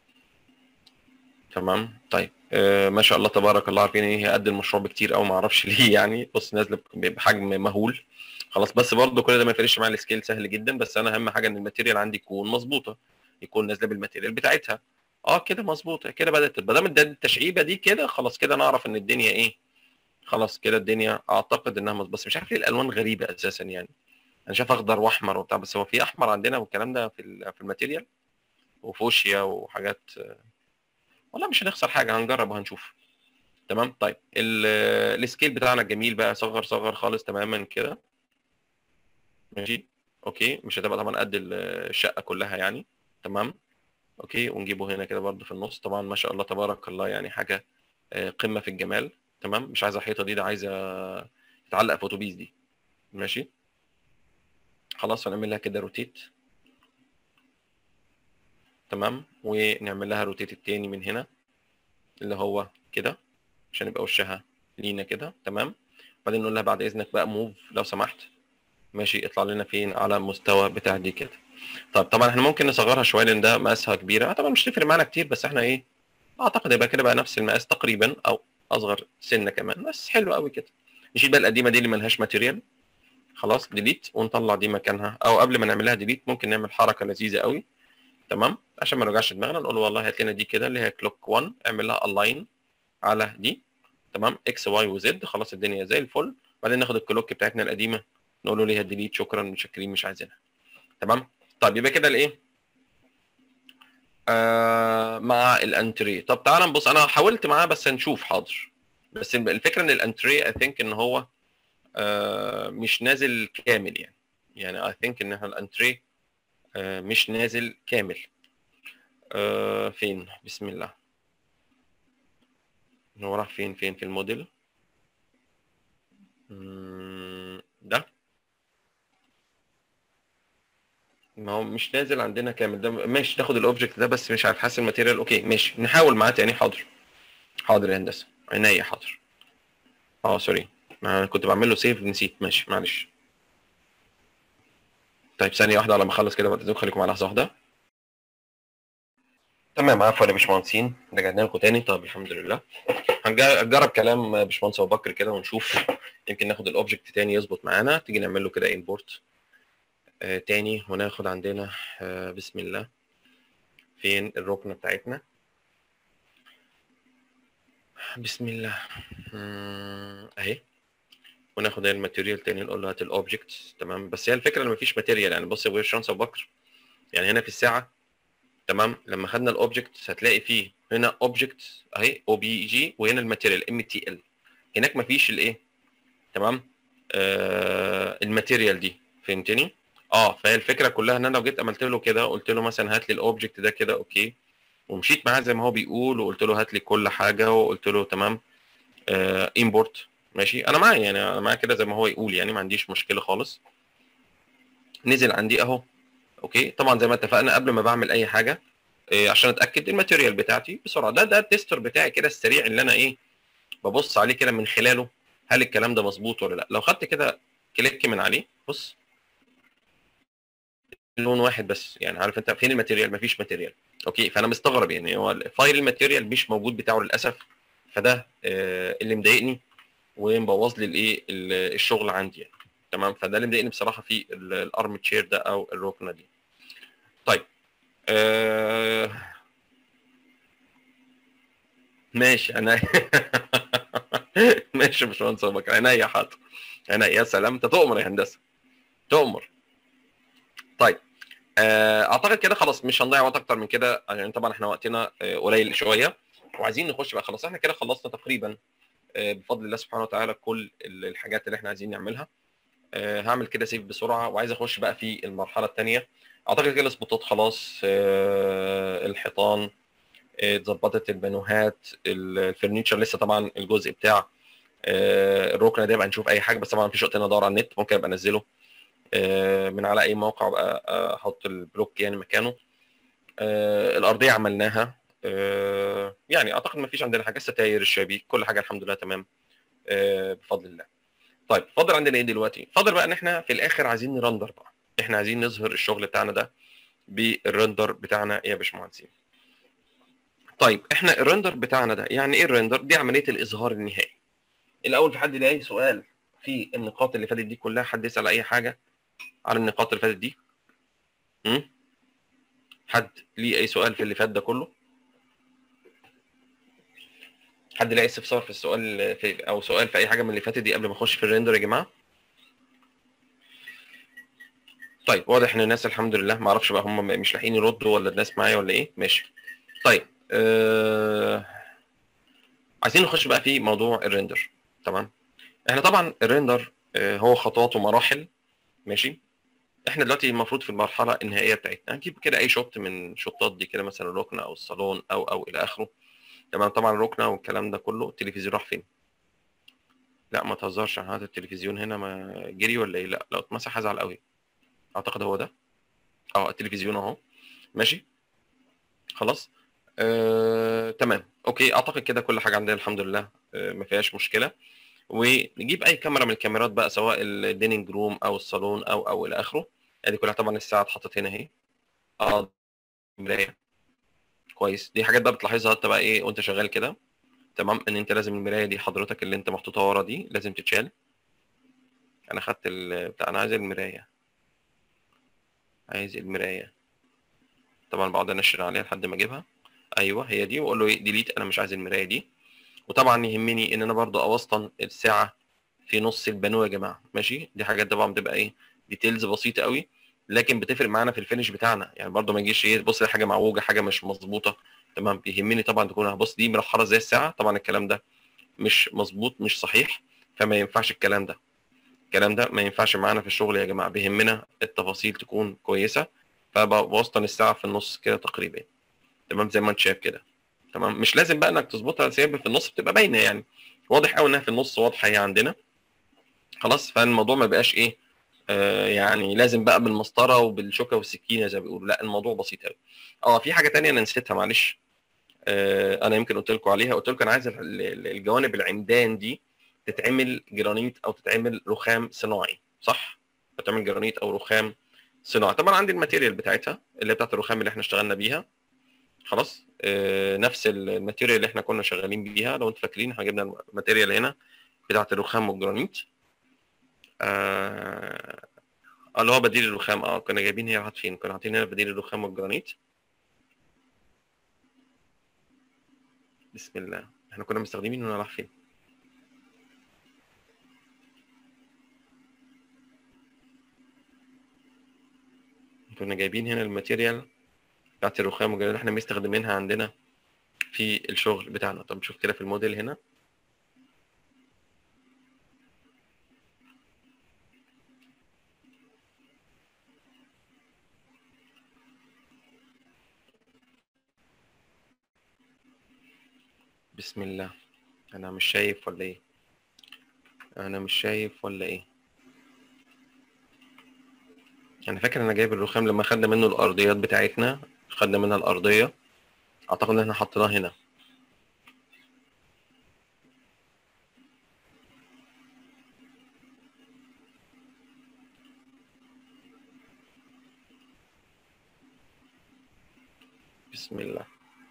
تمام طيب آه ما شاء الله تبارك الله عارفين ايه هي قد المشروع بكتير او ما اعرفش ليه يعني بص نازله بحجم مهول خلاص بس برضه كل ده ما يفرقش معايا السكيل سهل جدا بس انا اهم حاجه ان الماتيريال عندي يكون مظبوطه يكون نازله بالماتيريال بتاعتها اه كده مظبوطه كده بدات ما دام التشعيبه دي كده خلاص كده انا اعرف ان الدنيا ايه خلاص كده الدنيا اعتقد انها مظبوطه بس مش عارف ليه الالوان غريبه اساسا يعني انا شايف اخضر واحمر وبتاع بس هو في احمر عندنا والكلام ده في ال- في الماتيريال وفوشيا وحاجات والله مش هنخسر حاجه هنجرب وهنشوف تمام طيب ال- السكيل بتاعنا الجميل بقى صغر صغر خالص تماما كده ماشي اوكي مش هتبقى طبعا قد ال- الشقه كلها يعني تمام اوكي ونجيبه هنا كده برضه في النص طبعا ما شاء الله تبارك الله يعني حاجه آه، قمه في الجمال تمام مش عايزه الحيطه دي ده عايزه تتعلق في اتوبيس دي ماشي خلاص هنعمل لها كده روتيت تمام ونعمل لها روتيت التاني من هنا اللي هو كده عشان يبقى وشها لينا كده تمام بعدين نقول لها بعد اذنك بقى موف لو سمحت ماشي اطلع لنا فين على المستوى بتاع دي كده طب طبعا احنا ممكن نصغرها شويه لان ده مقاسها كبيره آه، طبعا مش تفرق معانا كتير بس احنا ايه اعتقد يبقى كده بقى نفس المقاس تقريبا او اصغر سنه كمان بس حلو قوي كده نشيل بقى القديمه دي اللي ملهاش ماتيريال خلاص ديليت ونطلع دي مكانها او قبل ما نعملها ديليت ممكن نعمل حركه لذيذه قوي تمام عشان ما نرجعش دماغنا نقول والله هات لنا دي كده اللي هي كلوك 1 اعمل لها الاين على دي تمام اكس واي وزد خلاص الدنيا زي الفل بعدين ناخد الكلوك بتاعتنا القديمه نقول له ليها ديليت شكرا متشكرين مش عايزينها تمام طيب يبقى كده الايه آه مع الانتري طب تعال نبص انا حاولت معاه بس هنشوف حاضر بس الفكره ان الانتري اي ثينك ان هو آه مش نازل كامل يعني يعني اي ثينك ان الانتري آه مش نازل كامل آه فين بسم الله هو راح فين فين في الموديل مم، ده ما هو مش نازل عندنا كامل ده ماشي تاخد الاوبجكت ده بس مش عارف حاسس الماتيريال اوكي ماشي نحاول معاه تاني حاضر حاضر يا هندسه عينيا حاضر اه سوري ما انا كنت بعمل له سيف نسيت ماشي معلش طيب ثانيه واحده على ما اخلص كده بعد خليكم على لحظه واحده تمام عفوا يا باشمهندسين رجعنا لكم تاني طب الحمد لله هنجرب كلام باشمهندس ابو بكر كده ونشوف يمكن ناخد الاوبجكت تاني يظبط معانا تيجي نعمل له كده امبورت آه تاني وناخد عندنا آه بسم الله فين الركنه بتاعتنا بسم الله مم، اهي وناخد الماتيريال تاني نقول له هات الاوبجكت تمام بس هي الفكره ان مفيش ماتيريال يعني بص يا باشمهندس ابو بكر يعني هنا في الساعه تمام لما خدنا الاوبجكت هتلاقي فيه هنا اوبجكت اهي او بي جي وهنا الماتيريال ام تي ال هناك مفيش الايه تمام آه الماتيريال دي فهمتني اه فهي الفكره كلها ان انا لو جيت عملت له كده قلت له مثلا هات لي الاوبجكت ده كده اوكي ومشيت معاه زي ما هو بيقول وقلت له هات لي كل حاجه وقلت له تمام آه امبورت ماشي انا معايا يعني انا معايا كده زي ما هو يقول يعني ما عنديش مشكله خالص نزل عندي اهو اوكي طبعا زي ما اتفقنا قبل ما بعمل اي حاجه إيه عشان اتاكد الماتيريال بتاعتي بسرعه ده ده التستر بتاعي كده السريع اللي انا ايه ببص عليه كده من خلاله هل الكلام ده مظبوط ولا لا لو خدت كده كليك من عليه بص لون واحد بس يعني عارف انت فين الماتيريال مفيش ماتيريال اوكي فانا مستغرب يعني هو فايل الماتيريال مش موجود بتاعه للاسف فده آه اللي مضايقني ومبوظ لي الايه ال- الشغل عندي يعني. تمام فده اللي مضايقني بصراحه في ال- الارم تشير ده او الركنه دي طيب آه ماشي انا ماشي يا باشمهندس ابو بكر عينيا حاضر عينيا يا سلام انت تؤمر يا هندسه تؤمر طيب آه، اعتقد كده خلاص مش هنضيع وقت اكتر من كده عشان طبعا احنا وقتنا آه، قليل شويه وعايزين نخش بقى خلاص احنا كده خلصنا تقريبا آه، بفضل الله سبحانه وتعالى كل ال- الحاجات اللي احنا عايزين نعملها آه، هعمل كده سيف بسرعه وعايز اخش بقى في المرحله الثانيه اعتقد كده السبوتات خلاص آه، الحيطان آه، اتظبطت البانوهات ال- الفرنيتشر لسه طبعا الجزء بتاع آه، الركنه ده بقى نشوف اي حاجه بس طبعا مفيش وقت ان ادور على النت ممكن ابقى انزله آه، من على اي موقع بقى آه، احط البلوك يعني مكانه آه، الارضيه عملناها آه، يعني اعتقد ما فيش عندنا حاجه الستاير الشبابيك كل حاجه الحمد لله تمام آه، بفضل الله طيب فاضل عندنا ايه دلوقتي فاضل بقى ان احنا في الاخر عايزين نرندر بقى احنا عايزين نظهر الشغل بتاعنا ده بالرندر بتاعنا يا باشمهندسين طيب احنا الرندر بتاعنا ده يعني ايه الرندر دي عمليه الاظهار النهائي الاول في حد لاقي سؤال في النقاط اللي فاتت دي كلها حد يسال اي حاجه على النقاط اللي فاتت دي امم حد ليه اي سؤال في اللي فات ده كله حد لاقي استفسار في السؤال في او سؤال في اي حاجه من اللي فاتت دي قبل ما اخش في الريندر يا جماعه طيب واضح ان الناس الحمد لله ما اعرفش بقى هم مش لاحقين يردوا ولا الناس معايا ولا ايه ماشي طيب آه... عايزين نخش بقى في موضوع الريندر تمام احنا طبعا الريندر آه، هو خطوات ومراحل ماشي احنا دلوقتي المفروض في المرحله النهائيه بتاعتنا هنجيب كده اي شوت من شوتات دي كده مثلا الركنه او الصالون او او الى اخره تمام طبعا الركنه والكلام ده كله التلفزيون راح فين لا ما تهزرش هذا التلفزيون هنا ما جري ولا ايه لا لو اتمسح هزعل قوي اعتقد هو ده اه التلفزيون اهو ماشي خلاص آه، تمام اوكي اعتقد كده كل حاجه عندنا الحمد لله آه، ما فيهاش مشكله ونجيب اي كاميرا من الكاميرات بقى سواء الديننج روم او الصالون او او الى اخره ادي كلها طبعا الساعه اتحطت هنا اهي اه مرايه كويس دي حاجات بقى بتلاحظها انت بقى ايه وانت شغال كده تمام ان انت لازم المرايه دي حضرتك اللي انت محطوطه ورا دي لازم تتشال انا خدت ال... بتاع انا عايز المرايه عايز المرايه طبعا بقعد انشر عليها لحد ما اجيبها ايوه هي دي واقول له ايه ديليت انا مش عايز المرايه دي وطبعا يهمني ان انا برضو اوسطن الساعه في نص البانو يا جماعه ماشي دي حاجات طبعا بتبقى ايه ديتيلز بسيطه قوي لكن بتفرق معانا في الفينش بتاعنا يعني برضو ما يجيش ايه بص حاجه معوجه حاجه مش مظبوطه تمام يهمني طبعا تكون بص دي مرحله زي الساعه طبعا الكلام ده مش مظبوط مش صحيح فما ينفعش الكلام ده الكلام ده ما ينفعش معانا في الشغل يا جماعه بيهمنا التفاصيل تكون كويسه فبوسطن الساعه في النص كده تقريبا تمام زي ما انت شايف كده تمام مش لازم بقى انك تظبطها سيب في النص بتبقى باينه يعني واضح قوي انها في النص واضحه هي عندنا خلاص فالموضوع ما بقاش ايه آه يعني لازم بقى بالمسطره وبالشوكه والسكينه زي ما بيقولوا لا الموضوع بسيط قوي اه في حاجه تانية انا نسيتها معلش آه انا يمكن قلت لكم عليها قلت لكم انا عايز ال- ال- الجوانب العمدان دي تتعمل جرانيت او تتعمل رخام صناعي صح تتعمل جرانيت او رخام صناعي طبعا عندي الماتيريال بتاعتها اللي هي بتاعت الرخام اللي احنا اشتغلنا بيها خلاص آه، نفس الماتيريال اللي احنا كنا شغالين بيها لو انتوا فاكرين احنا جبنا الماتيريال هنا بتاعت الرخام والجرانيت آه آه، اللي هو بديل الرخام اه كنا جايبين هي راحت فين كنا حاطين هنا بديل الرخام والجرانيت بسم الله احنا كنا مستخدمين هنا راح فين كنا جايبين هنا الماتيريال بتاعت الرخام والجرانيت اللي احنا مستخدمينها عندنا في الشغل بتاعنا طب نشوف كده في الموديل هنا بسم الله انا مش شايف ولا ايه انا مش شايف ولا ايه انا فاكر انا جايب الرخام لما خدنا منه الارضيات بتاعتنا خدنا منها الارضيه اعتقد ان احنا حطيناه هنا بسم الله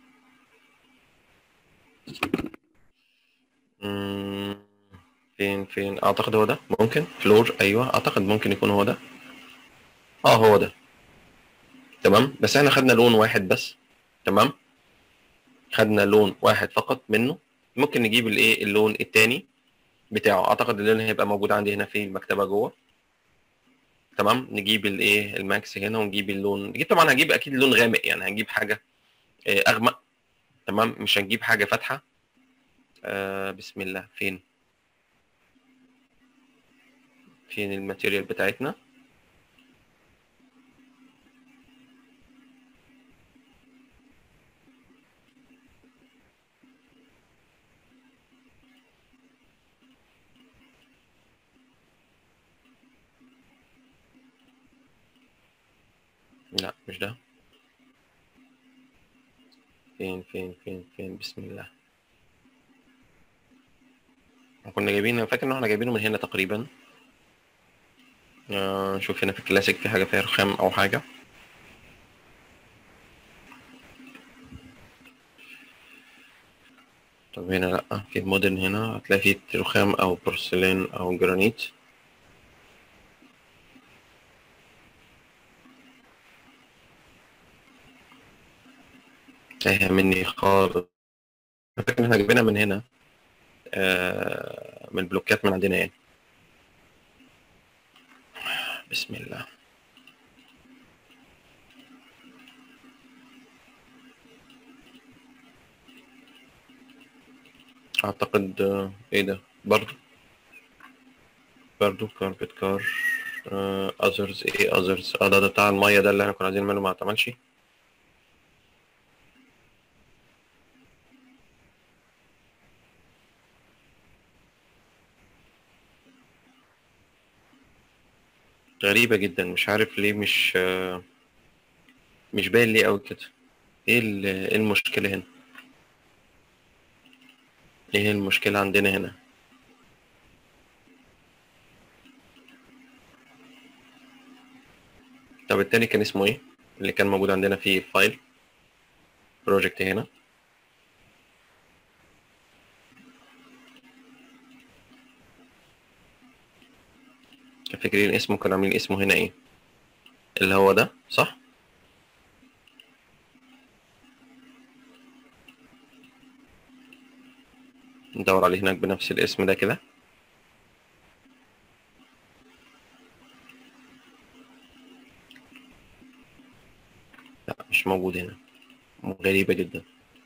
مم، فين فين اعتقد هو ده ممكن فلور ايوه اعتقد ممكن يكون هو ده اه هو ده تمام بس احنا خدنا لون واحد بس تمام خدنا لون واحد فقط منه ممكن نجيب الايه اللون التاني بتاعه اعتقد اللون هيبقى موجود عندي هنا في المكتبه جوه تمام نجيب الايه الماكس هنا ونجيب اللون نجيب طبعا هجيب اكيد لون غامق يعني هنجيب حاجه آه، اغمق تمام مش هنجيب حاجه فاتحه آه بسم الله فين فين الماتيريال بتاعتنا لا مش ده فين فين فين فين بسم الله كنا جايبين أنا فاكر ان احنا جايبينه من هنا تقريبا آه، نشوف هنا في الكلاسيك في حاجه فيها رخام او حاجه طب هنا لا في المودرن هنا هتلاقي فيه رخام او بورسلين او جرانيت تايهة مني خالص أنا فاكر ان احنا جايبينها من هنا آه، من البلوكات من عندنا يعني بسم الله اعتقد آه، ايه ده برضو برضو كاربت كار اذرز ايه اذرز اه ده ده بتاع المية ده اللي احنا كنا عايزين منه ما اتعملش غريبة جدا مش عارف ليه مش آه، مش باين ليه قوي كده ايه ال- إيه المشكلة هنا ايه المشكلة عندنا هنا طب التاني كان اسمه ايه اللي كان موجود عندنا في فايل بروجكت هنا كان فاكرين اسمه كانوا عاملين اسمه هنا ايه اللي هو ده صح ندور عليه هناك بنفس الاسم ده كده لا مش موجود هنا غريبة جدا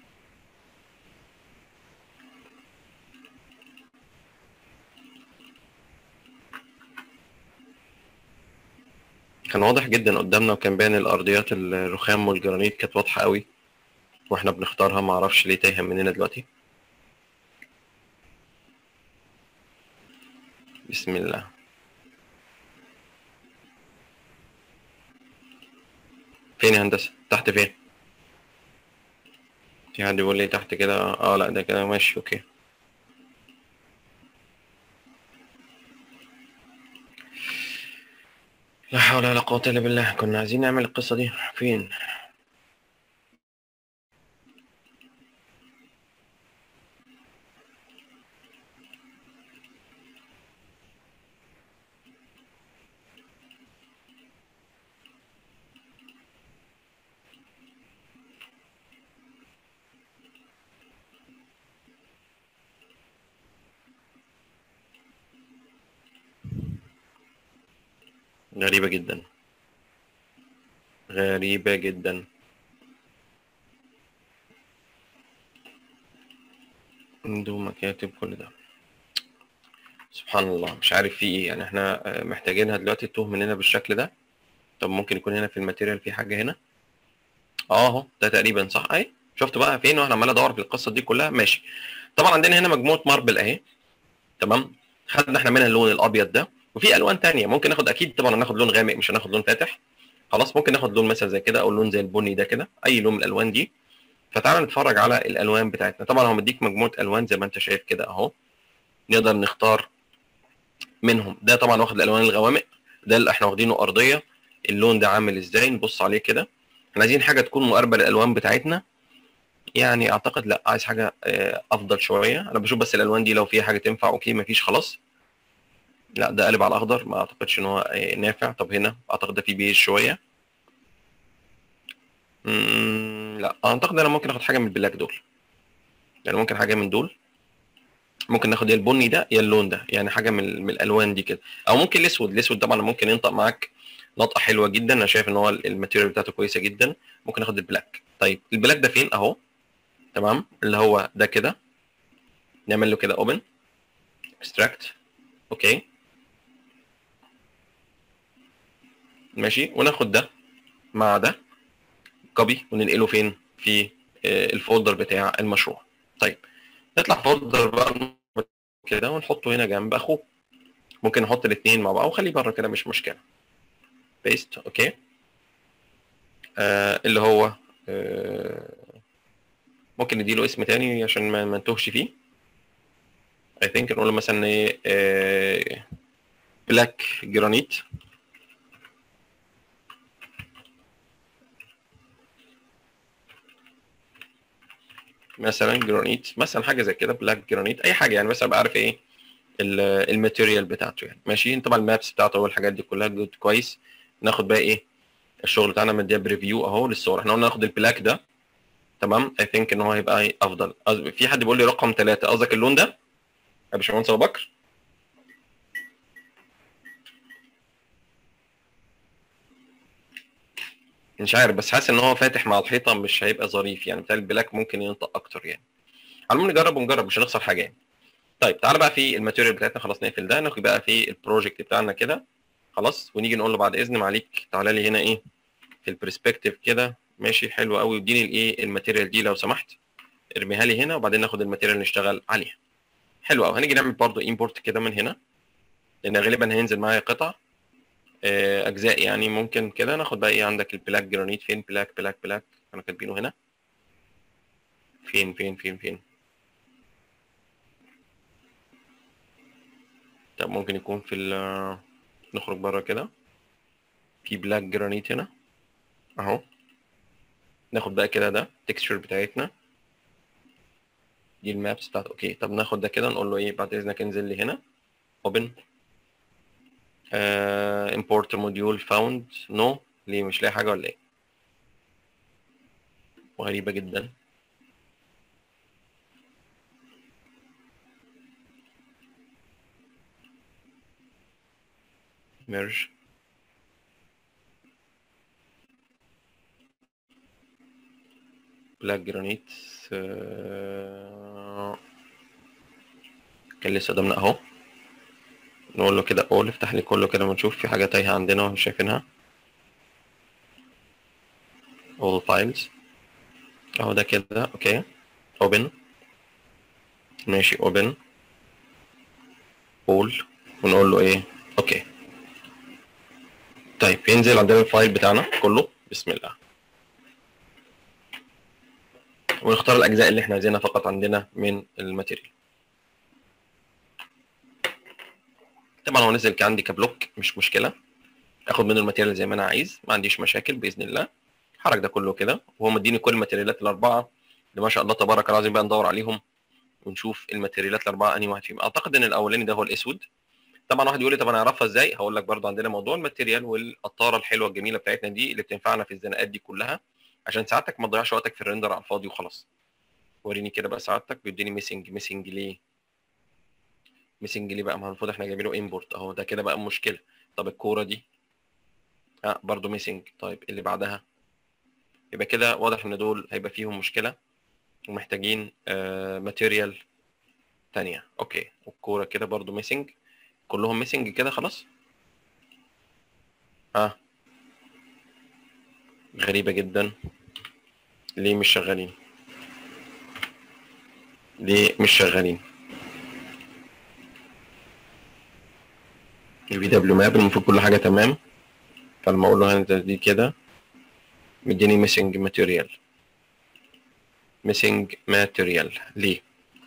كان واضح جدا قدامنا وكان باين الارضيات الرخام والجرانيت كانت واضحة قوي واحنا بنختارها معرفش ليه تايهة مننا دلوقتي بسم الله فين يا هندسة تحت فين في حد بيقول لي تحت كده اه لا ده كده ماشي اوكي لا حول ولا قوة إلا بالله كنا عايزين نعمل القصة دي فين غريبة جدا غريبة جدا عنده مكاتب كل ده سبحان الله مش عارف في ايه يعني احنا آه، محتاجينها دلوقتي تتوه مننا بالشكل ده طب ممكن يكون هنا في الماتيريال في حاجة هنا اه اهو ده تقريبا صح اي شفت بقى فين وانا عمال ادور في القصة دي كلها ماشي طبعا عندنا هنا مجموعة ماربل اهي تمام خدنا احنا منها اللون الابيض ده وفي الوان تانية ممكن ناخد اكيد طبعا هناخد لون غامق مش هناخد لون فاتح خلاص ممكن ناخد لون مثلا زي كده او لون زي البني ده كده اي لون من الالوان دي فتعال نتفرج على الالوان بتاعتنا طبعا هو مديك مجموعه الوان زي ما انت شايف كده اهو نقدر نختار منهم ده طبعا واخد الالوان الغوامق ده اللي احنا واخدينه ارضيه اللون ده عامل ازاي نبص عليه كده احنا عايزين حاجه تكون مقاربه للالوان بتاعتنا يعني اعتقد لا عايز حاجه آه، افضل شويه انا بشوف بس الالوان دي لو فيها حاجه تنفع اوكي مفيش خلاص لا ده قلب على الاخضر ما اعتقدش ان هو آه، نافع طب هنا اعتقد ده فيه بيج شويه مم، لا اعتقد انا ممكن اخد حاجه من البلاك دول يعني ممكن حاجه من دول ممكن ناخد يا البني ده يا اللون ده يعني حاجه من, من الالوان دي كده او ممكن الاسود الاسود طبعا ممكن ينطق معاك نطقه حلوه جدا انا شايف ان هو الماتيريال بتاعته كويسه جدا ممكن ناخد البلاك طيب البلاك ده فين اهو تمام اللي هو ده كده نعمل له كده اوبن اكستراكت اوكي ماشي وناخد ده مع ده كوبي وننقله فين في آه، الفولدر بتاع المشروع طيب نطلع فولدر بقى كده ونحطه هنا جنب اخوه ممكن نحط الاثنين مع بعض او خليه بره كده مش مشكله بيست اوكي آه اللي هو آه ممكن نديله اسم تاني عشان ما ما نتوهش فيه I think نقول له مثلا ايه آه بلاك جرانيت مثلا جرانيت مثلا حاجه زي كده بلاك جرانيت اي حاجه يعني بس ابقى عارف ايه ال- الماتيريال بتاعته يعني ماشي طبعا المابس بتاعته والحاجات دي كلها جود كويس ناخد بقى ايه الشغل بتاعنا مديها بريفيو اهو للصور احنا قلنا ناخد البلاك ده تمام اي ثينك ان هو هيبقى افضل قصد- في حد بيقول لي رقم ثلاثة قصدك اللون ده يا باشمهندس ابو بكر مش عارف بس حاسس ان هو فاتح مع الحيطه مش هيبقى ظريف يعني بتاع البلاك ممكن ينطق اكتر يعني على العموم نجرب ونجرب مش هنخسر حاجه يعني طيب تعالى بقى في الماتيريال بتاعتنا خلاص نقفل ده ناخد بقى في البروجكت بتاعنا كده خلاص ونيجي نقول له بعد اذن معليك تعالى لي هنا ايه في البرسبكتيف كده ماشي حلو قوي واديني الايه الماتيريال دي لو سمحت ارميها لي هنا وبعدين ناخد الماتيريال نشتغل عليها حلو قوي هنيجي نعمل برضو امبورت كده من هنا لان غالبا هينزل معايا قطع آه، اجزاء يعني ممكن كده ناخد بقى ايه عندك البلاك جرانيت فين بلاك بلاك بلاك انا كاتبينه هنا فين فين فين فين طب ممكن يكون في ال نخرج بره كده في بلاك جرانيت هنا اهو ناخد بقى كده ده التكستشر بتاعتنا دي المابس بتاعت اوكي طب ناخد ده كده نقول له ايه بعد اذنك انزل لي هنا اوبن uh, import module found no ليه مش لاقي حاجه ولا ايه وغريبه جدا merge black granite آه، كان لسه قدامنا اهو نقول له كده اول افتح لي كله كده ونشوف في حاجه تايهه عندنا ومش شايفينها all files اهو ده كده اوكي open ماشي open all ونقول له ايه اوكي طيب ينزل عندنا الفايل بتاعنا كله بسم الله ونختار الاجزاء اللي احنا عايزينها فقط عندنا من الماتيريال طبعا هو نزل عندي كبلوك مش مشكله اخد منه الماتيريال زي ما انا عايز ما عنديش مشاكل باذن الله حرك ده كله كده وهو مديني كل الماتيريالات الاربعه اللي ما شاء الله تبارك الله لازم بقى ندور عليهم ونشوف الماتيريالات الاربعه انهي واحد فيهم اعتقد ان الاولاني ده هو الاسود طبعا واحد يقول لي طب انا اعرفها ازاي هقول لك برضو عندنا موضوع الماتيريال والقطاره الحلوه الجميله بتاعتنا دي اللي بتنفعنا في الزنقات دي كلها عشان ساعتك ما تضيعش وقتك في الريندر على الفاضي وخلاص وريني كده بقى سعادتك بيديني ميسنج ميسنج ليه ميسنج ليه بقى ما هو المفروض احنا جايبينه امبورت اهو ده كده بقى مشكله طب الكوره دي اه برضو ميسنج طيب اللي بعدها يبقى كده واضح ان دول هيبقى فيهم مشكله ومحتاجين آه ماتيريال تانية اوكي والكوره كده برضو ميسنج كلهم ميسنج كده خلاص اه غريبة جدا ليه مش شغالين ليه مش شغالين الفي دبليو ماب المفروض كل حاجة تمام فلما اقول له هنا دي كده مديني ميسنج ماتيريال ميسنج ماتيريال ليه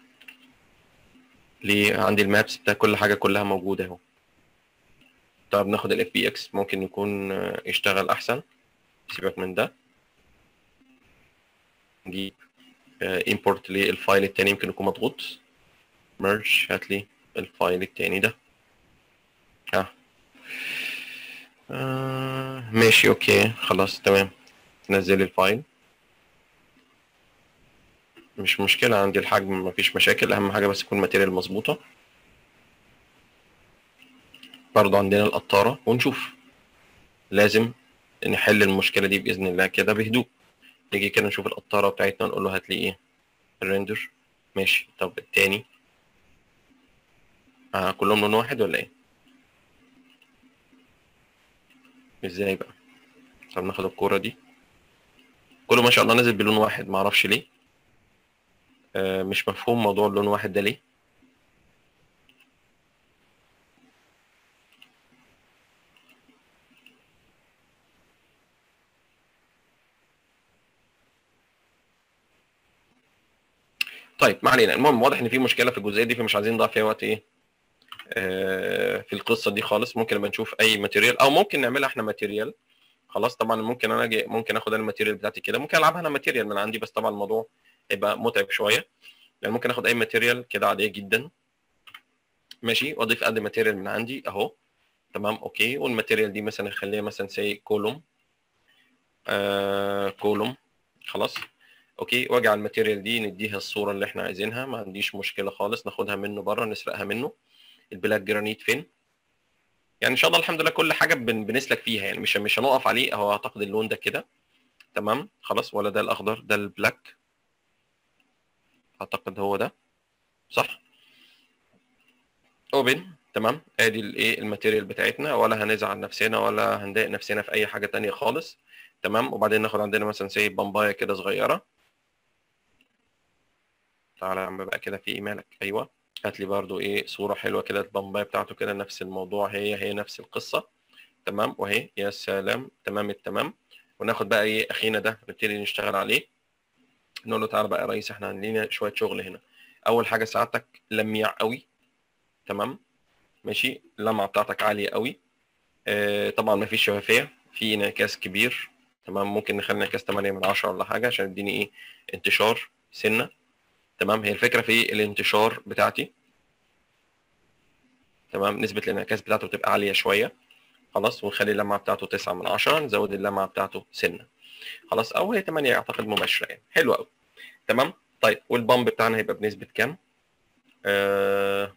ليه عندي المابس بتاع كل حاجة كلها موجودة اهو طب ناخد الاف بي اكس ممكن يكون آه، يشتغل احسن سيبك من ده نجيب امبورت للفايل التاني يمكن يكون مضغوط ميرج هات لي الفايل التاني ده ها آه ماشي اوكي خلاص تمام نزل لي الفايل مش مشكلة عندي الحجم مفيش مشاكل أهم حاجة بس يكون الماتيريال مظبوطة برضو عندنا القطارة ونشوف لازم نحل المشكلة دي بإذن الله كده بهدوء نيجي كده نشوف القطارة بتاعتنا نقول له هات لي إيه الريندر ماشي طب التاني آه كلهم لون واحد ولا إيه؟ إزاي بقى؟ طب ناخد الكورة دي كله ما شاء الله نازل بلون واحد معرفش ليه آه مش مفهوم موضوع اللون واحد ده ليه طيب ما علينا المهم واضح ان في مشكله في الجزئيه دي فمش عايزين نضيع فيها وقت ايه آه في القصه دي خالص ممكن نبقى نشوف اي ماتيريال او ممكن نعملها احنا ماتيريال خلاص طبعا ممكن انا اجي ممكن اخد انا الماتيريال بتاعتي كده ممكن العبها انا ماتيريال من عندي بس طبعا الموضوع هيبقى متعب شويه يعني ممكن اخد اي ماتيريال كده عاديه جدا ماشي واضيف ادي ماتيريال من عندي اهو تمام اوكي والماتيريال دي مثلا اخليها مثلا سي كولوم آه كولوم خلاص اوكي واجي على الماتيريال دي نديها الصوره اللي احنا عايزينها ما عنديش مشكله خالص ناخدها منه بره نسرقها منه البلاك جرانيت فين يعني ان شاء الله الحمد لله كل حاجه بن بنسلك فيها يعني مش مش هنقف عليه اهو اعتقد اللون ده كده تمام خلاص ولا ده الاخضر ده البلاك اعتقد هو ده صح اوبن تمام ادي الايه الماتيريال بتاعتنا ولا هنزعل نفسنا ولا هنضايق نفسنا في اي حاجه تانية خالص تمام وبعدين ناخد عندنا مثلا سي بامبايه كده صغيره تعالى يا عم بقى كده في ايه مالك ايوه هات لي برضو ايه صوره حلوه كده البامبايه بتاعته كده نفس الموضوع هي هي نفس القصه تمام وهي يا سلام تمام التمام وناخد بقى ايه اخينا ده نبتدي نشتغل عليه نقول له تعالى بقى يا ريس احنا عندنا شويه شغل هنا اول حاجه سعادتك لميع قوي تمام ماشي اللمعه بتاعتك عاليه قوي آه طبعا ما فيش شفافيه في انعكاس كبير تمام ممكن نخلي انعكاس 8 من 10 ولا حاجه عشان يديني ايه انتشار سنه تمام هي الفكره في الانتشار بتاعتي تمام نسبه الانعكاس بتاعته تبقى عاليه شويه خلاص ونخلي اللمعه بتاعته 9 من 10 نزود اللمعه بتاعته سنه خلاص او هي 8 اعتقد مباشره يعني حلو قوي تمام طيب والبامب بتاعنا هيبقى بنسبه كام آه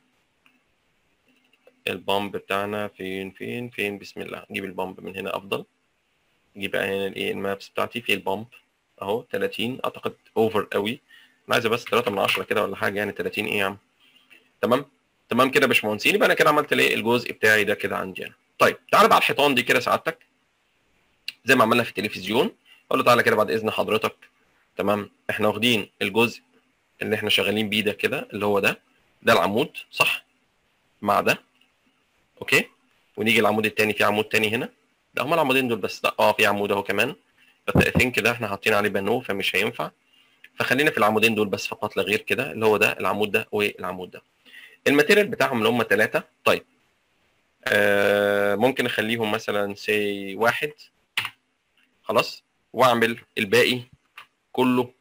البامب بتاعنا فين فين فين بسم الله نجيب البامب من هنا افضل نجيب بقى هنا الايه المابس بتاعتي في البامب اهو 30 اعتقد اوفر قوي انا عايزه بس 3 من 10 كده ولا حاجه يعني 30 ايه يا عم تمام تمام كده يا باشمهندسين يبقى انا كده عملت الايه الجزء بتاعي ده كده عندي انا طيب تعالى بقى على الحيطان دي كده سعادتك زي ما عملنا في التلفزيون اقول له تعالى كده بعد اذن حضرتك تمام احنا واخدين الجزء اللي احنا شغالين بيه ده كده اللي هو ده ده العمود صح مع ده اوكي ونيجي العمود الثاني في عمود ثاني هنا ده هما العمودين دول بس لا اه في عمود اهو كمان بس اي ثينك ده احنا حاطين عليه بانو فمش هينفع فخلينا في العمودين دول بس فقط لا غير كده اللي هو ده العمود ده والعمود ده الماتيريال بتاعهم اللي هم ثلاثه طيب آه ممكن اخليهم مثلا سي واحد خلاص واعمل الباقي كله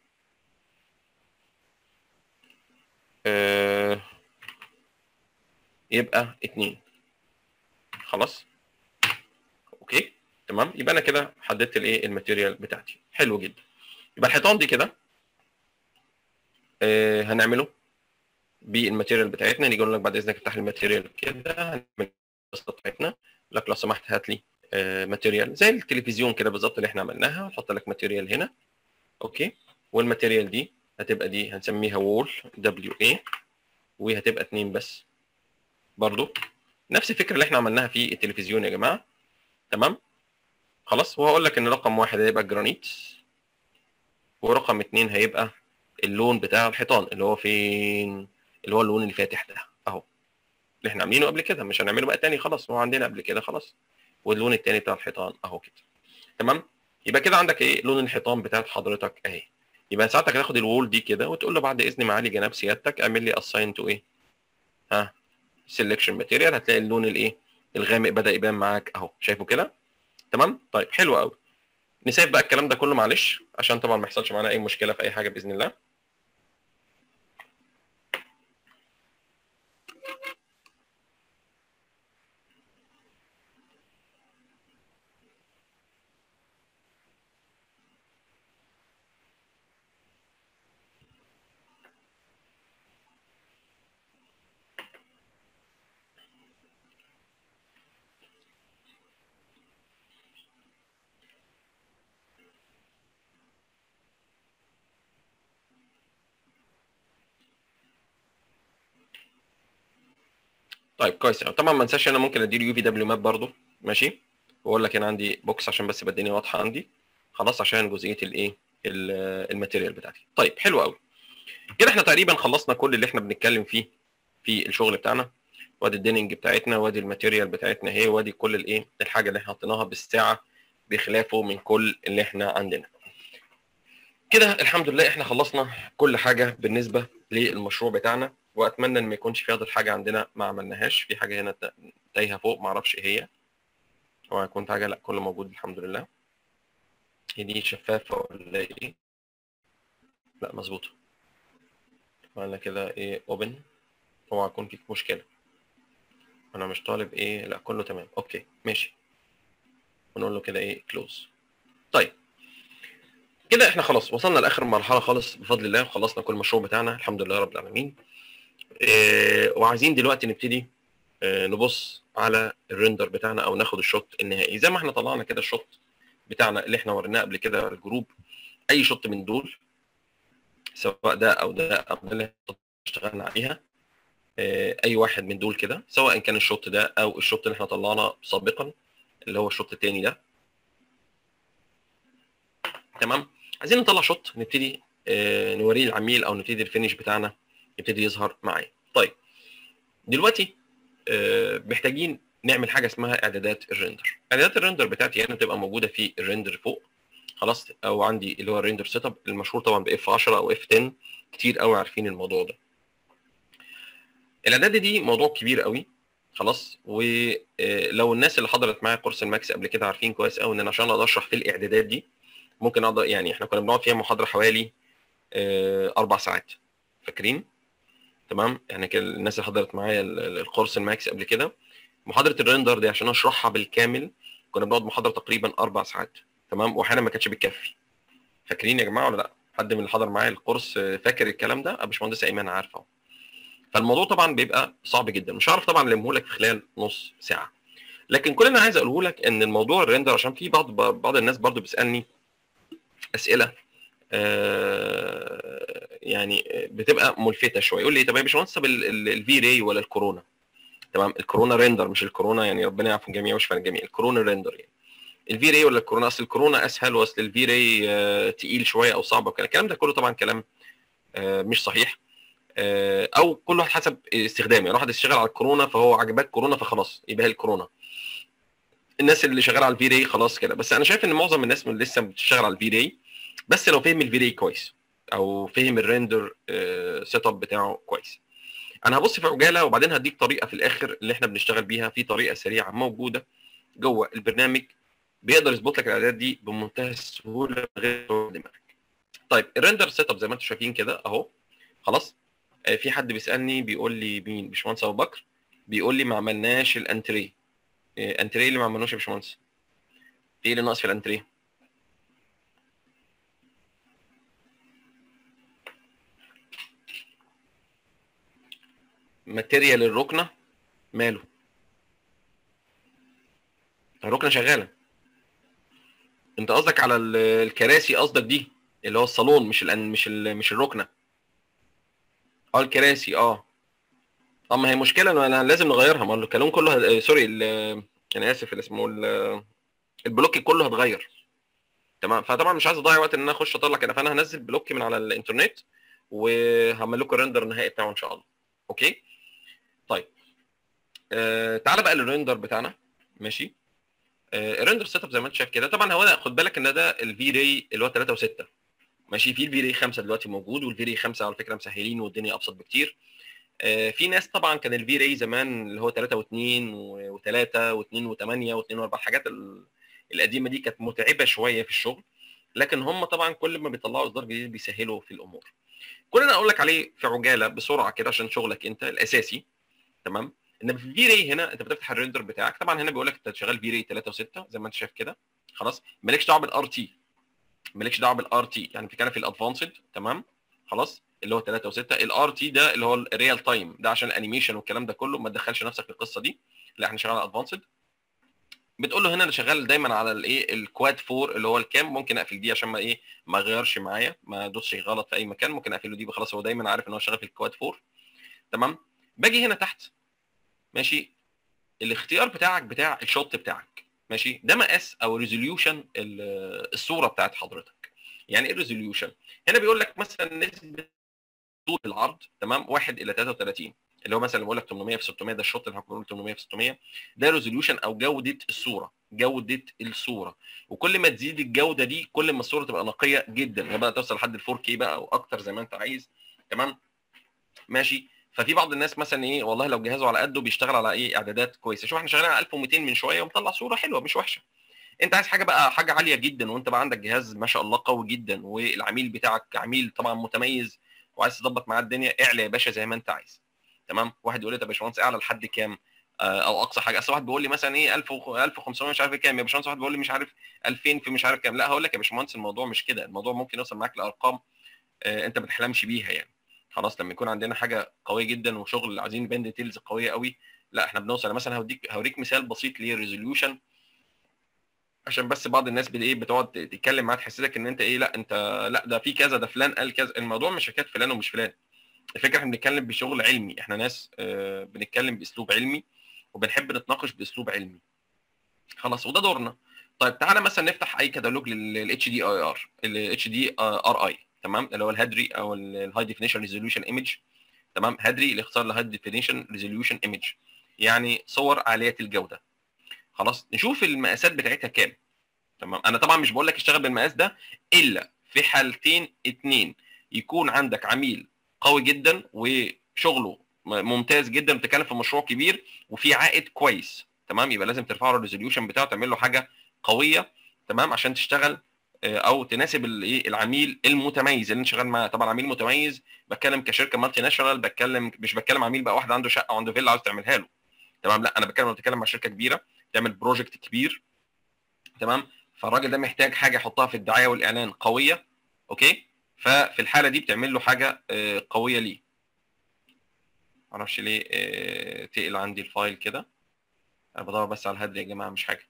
آه يبقى اتنين خلاص اوكي تمام يبقى انا كده حددت الايه الماتيريال بتاعتي حلو جدا يبقى الحيطان دي كده آه هنعمله بالماتيريال بتاعتنا نيجي نقول لك بعد اذنك افتح الماتيريال كده هنعمل القصه بتاعتنا لك لو سمحت هات لي آه ماتيريال زي التلفزيون كده بالظبط اللي احنا عملناها هنحط لك ماتيريال هنا اوكي والماتيريال دي هتبقى دي هنسميها وول دبليو اي وهتبقى اتنين بس برضو نفس الفكره اللي احنا عملناها في التلفزيون يا جماعه تمام خلاص وهقول لك ان رقم واحد هيبقى جرانيت ورقم اتنين هيبقى اللون بتاع الحيطان اللي هو فين اللي هو اللون اللي فاتح ده اهو اللي احنا عاملينه قبل كده مش هنعمله بقى تاني خلاص هو عندنا قبل كده خلاص واللون التاني بتاع الحيطان اهو كده تمام يبقى كده عندك ايه لون الحيطان بتاعت حضرتك اهي يبقى ساعتك هتاخد الوول دي كده وتقول له بعد اذن معالي جناب سيادتك اعمل لي اساين تو ايه ها سيلكشن ماتيريال هتلاقي اللون الايه الغامق بدا يبان معاك اهو شايفه كده تمام طيب حلو قوي نسيب بقى الكلام ده كله معلش عشان طبعا ما يحصلش معانا اي مشكله في اي حاجه باذن الله طيب كويس أوي. طبعا ما انساش انا ممكن اديله يو في دبليو ماب برضه ماشي واقول لك هنا عندي بوكس عشان بس يبقى الدنيا واضحه عندي خلاص عشان جزئيه الايه ال- الماتيريال بتاعتي طيب حلو قوي كده احنا تقريبا خلصنا كل اللي احنا بنتكلم فيه في الشغل بتاعنا وادي الديننج بتاعتنا وادي الماتيريال بتاعتنا اهي وادي كل الايه الحاجه اللي احنا حطيناها بالساعه بخلافه من كل اللي احنا عندنا كده الحمد لله احنا خلصنا كل حاجه بالنسبه للمشروع بتاعنا واتمنى ان ما يكونش في هذا حاجه عندنا ما عملناهاش في حاجه هنا تا- تايهه فوق ما اعرفش ايه هي هو هيكون في حاجه لا كله موجود الحمد لله هي دي شفافه ولا ايه لا مظبوطه عملنا كده ايه اوبن اوعى يكون في مشكله انا مش طالب ايه لا كله تمام اوكي ماشي ونقول له كده ايه كلوز طيب كده احنا خلاص وصلنا لاخر مرحله خالص بفضل الله وخلصنا كل المشروع بتاعنا الحمد لله رب العالمين إيه وعايزين دلوقتي نبتدي إيه نبص على الريندر بتاعنا او ناخد الشوت النهائي زي ما احنا طلعنا كده الشوت بتاعنا اللي احنا وريناه قبل كده على الجروب اي شوت من دول سواء ده او ده او ده اللي اشتغلنا عليها إيه اي واحد من دول كده سواء كان الشوت ده او الشوت اللي احنا طلعناه سابقا اللي هو الشوت التاني ده تمام عايزين نطلع شوت نبتدي آه، نوريه العميل او نبتدي الفينش بتاعنا يبتدي يظهر معايا طيب دلوقتي آه، محتاجين نعمل حاجه اسمها اعدادات الريندر اعدادات الريندر بتاعتي انا بتبقى موجوده في الريندر فوق خلاص او عندي اللي هو الريندر سيت اب المشهور طبعا باف 10 او اف 10 كتير قوي عارفين الموضوع ده الاعداد دي موضوع كبير قوي خلاص ولو الناس اللي حضرت معايا كورس الماكس قبل كده عارفين كويس قوي ان انا عشان اقدر اشرح في الاعدادات دي ممكن اقدر يعني احنا كنا بنقعد فيها محاضره حوالي آه، اربع ساعات فاكرين تمام يعني كده الناس اللي حضرت معايا ال- ال- الكورس الماكس قبل كده محاضره الريندر دي عشان اشرحها بالكامل كنا بنقعد محاضره تقريبا اربع ساعات تمام واحيانا ما كانتش بتكفي فاكرين يا جماعه ولا لا حد من اللي حضر معايا الكورس آه، فاكر الكلام ده باشمهندس ايمن عارفه فالموضوع طبعا بيبقى صعب جدا مش هعرف طبعا المه لك في خلال نص ساعه لكن كل اللي انا عايز اقوله لك ان الموضوع الريندر عشان في بعض بعض الناس برضو بتسالني اسئله آه، يعني بتبقى ملفته شويه يقول لي طب يا باشمهندس طب الفي راي ولا الكورونا تمام الكورونا ريندر مش الكورونا يعني ربنا يعفو الجميع ويشفى الجميع الكورونا ريندر يعني الفي راي ولا الكورونا اصل الكورونا اسهل واصل الفي راي آه، تقيل شويه او صعب وكده الكلام ده كله طبعا كلام آه، مش صحيح آه، او كل واحد حسب استخدامه يعني واحد يشتغل على الكورونا فهو عجبك كورونا فخلاص يبقى هي الكورونا الناس اللي شغاله على الفي راي خلاص كده بس انا شايف ان معظم الناس من لسه بتشتغل على الفي راي بس لو فهم الفي راي كويس او فهم الريندر سيت اب بتاعه كويس انا هبص في عجاله وبعدين هديك طريقه في الاخر اللي احنا بنشتغل بيها في طريقه سريعه موجوده جوه البرنامج بيقدر يظبط لك الاعداد دي بمنتهى السهوله من غير توجع دماغك طيب الريندر سيت اب زي ما انتم شايفين كده اهو خلاص آه، في حد بيسالني بيقول لي مين باشمهندس ابو بكر بيقول لي ما عملناش الانتريه آه، انتريه اللي ما عملناش يا باشمهندس ايه اللي ناقص في الانتريه ماتيريال الركنه ماله الركنه شغاله انت قصدك على ال- الكراسي قصدك دي اللي هو الصالون مش الأن مش ال مش الركنه اه الكراسي اه اه ما هي مشكله إن انا لازم نغيرها ما الكلام كله هد... آه، سوري ال... انا اسف اللي اسمه ال... البلوك كله هتغير تمام فطبعا مش عايز اضيع وقت ان انا اخش اطلع كده فانا هنزل بلوك من على الانترنت وهعمل لكم الريندر النهائي بتاعه ان شاء الله اوكي طيب آه تعالى بقى للريندر بتاعنا ماشي آه الريندر سيت اب زي ما انت شايف كده طبعا هو ده خد بالك ان ده الفي راي اللي هو 3 و6 ماشي في الفي راي 5 دلوقتي موجود والفي راي 5 على فكره مسهلين والدنيا ابسط بكتير آه في ناس طبعا كان الفي راي زمان اللي هو 3 و2 و3 و2 و8 و2 و4 الحاجات ال- القديمه دي كانت متعبه شويه في الشغل لكن هم طبعا كل ما بيطلعوا اصدار جديد بيسهلوا في الامور كل اللي انا اقول لك عليه في عجاله بسرعه كده عشان شغلك انت الاساسي تمام ان في الفي راي هنا انت بتفتح الريندر بتاعك طبعا هنا بيقول لك انت شغال في راي 3 و6 زي ما انت شايف كده خلاص مالكش دعوه بالار تي مالكش دعوه بالار تي يعني بتتكلم في الادفانسد تمام خلاص اللي هو 3 و6 الار تي ده اللي هو الريال تايم ده عشان الانيميشن والكلام ده كله ما تدخلش نفسك في القصه دي لا احنا شغال على ادفانسد بتقول له هنا انا شغال دايما على الايه الكواد 4 اللي هو الكام ممكن اقفل دي عشان ما ايه ما اغيرش معايا ما ادوسش غلط في اي مكان ممكن اقفله دي خلاص هو دايما عارف ان هو شغال في الكواد 4 تمام باجي هنا تحت ماشي الاختيار بتاعك بتاع الشوت بتاعك ماشي ده مقاس او ريزوليوشن الصوره بتاعت حضرتك يعني ايه ريزوليوشن هنا بيقول لك مثلا نسبه طول العرض تمام 1 الى 33 اللي هو مثلا بقول لك 800 في 600 ده الشوط اللي هنقول 800 في 600 ده ريزوليوشن او جوده الصوره جوده الصوره وكل ما تزيد الجوده دي كل ما الصوره تبقى نقيه جدا هي بقى توصل لحد ال 4K بقى او اكتر زي ما انت عايز تمام ماشي ففي بعض الناس مثلا ايه والله لو جهازه على قده بيشتغل على ايه اعدادات كويسه شوف احنا شغالين على 1200 من شويه ومطلع صوره حلوه مش وحشه انت عايز حاجه بقى حاجه عاليه جدا وانت بقى عندك جهاز ما شاء الله قوي جدا والعميل بتاعك عميل طبعا متميز وعايز تظبط معاه الدنيا اعلى يا باشا زي ما انت عايز تمام واحد يقول لي طب يا باشمهندس اعلى لحد كام آه، او اقصى حاجه اصل واحد بيقول لي مثلا ايه 1000 و 1500 مش عارف كام يا باشمهندس واحد بيقول لي مش عارف 2000 في مش عارف كام لا هقول لك يا باشمهندس الموضوع مش كده الموضوع ممكن يوصل معاك لارقام آه، انت ما بتحلمش بيها يعني خلاص لما يكون عندنا حاجه قويه جدا وشغل عايزين باند ديتيلز قويه قوي لا احنا بنوصل مثلا هوديك هوريك مثال بسيط للريزوليوشن عشان بس بعض الناس بت- ايه بتقعد تتكلم معاك تحسسك ان انت ايه لا انت لا ده في كذا ده فلان قال كذا الموضوع مش حكايه فلان ومش فلان الفكره احنا بنتكلم بشغل علمي احنا ناس آه، بنتكلم باسلوب علمي وبنحب نتناقش باسلوب علمي خلاص وده دورنا طيب تعالى مثلا نفتح اي كتالوج للاتش دي اي ار الاتش دي ار اي تمام اللي هو الهادري او الهاي ديفينيشن ريزوليوشن ايمج تمام هادري الاختصار لهاي ديفينيشن ريزوليوشن ايمج يعني صور عاليه الجوده خلاص نشوف المقاسات بتاعتها كام تمام انا طبعا مش بقول لك اشتغل بالمقاس ده الا في حالتين اتنين يكون عندك عميل قوي جدا وشغله م- ممتاز جدا بتتكلم في مشروع كبير وفي عائد كويس تمام يبقى لازم ترفع له الريزوليوشن بتاعه تعمل له حاجه قويه تمام عشان تشتغل آه، او تناسب الايه العميل المتميز اللي انت شغال معاه طبعا عميل متميز بتكلم كشركه مالتي ناشونال بتكلم مش بتكلم عميل بقى واحد عنده شقه وعنده فيلا عاوز تعملها له تمام لا انا بتكلم بتكلم مع شركه كبيره تعمل بروجكت كبير تمام فالراجل ده محتاج حاجه يحطها في الدعايه والاعلان قويه اوكي ففي الحاله دي بتعمل له حاجه آه، قويه ليه معرفش ليه آه، تقل عندي الفايل كده انا بدور بس على الهد يا جماعه مش حاجه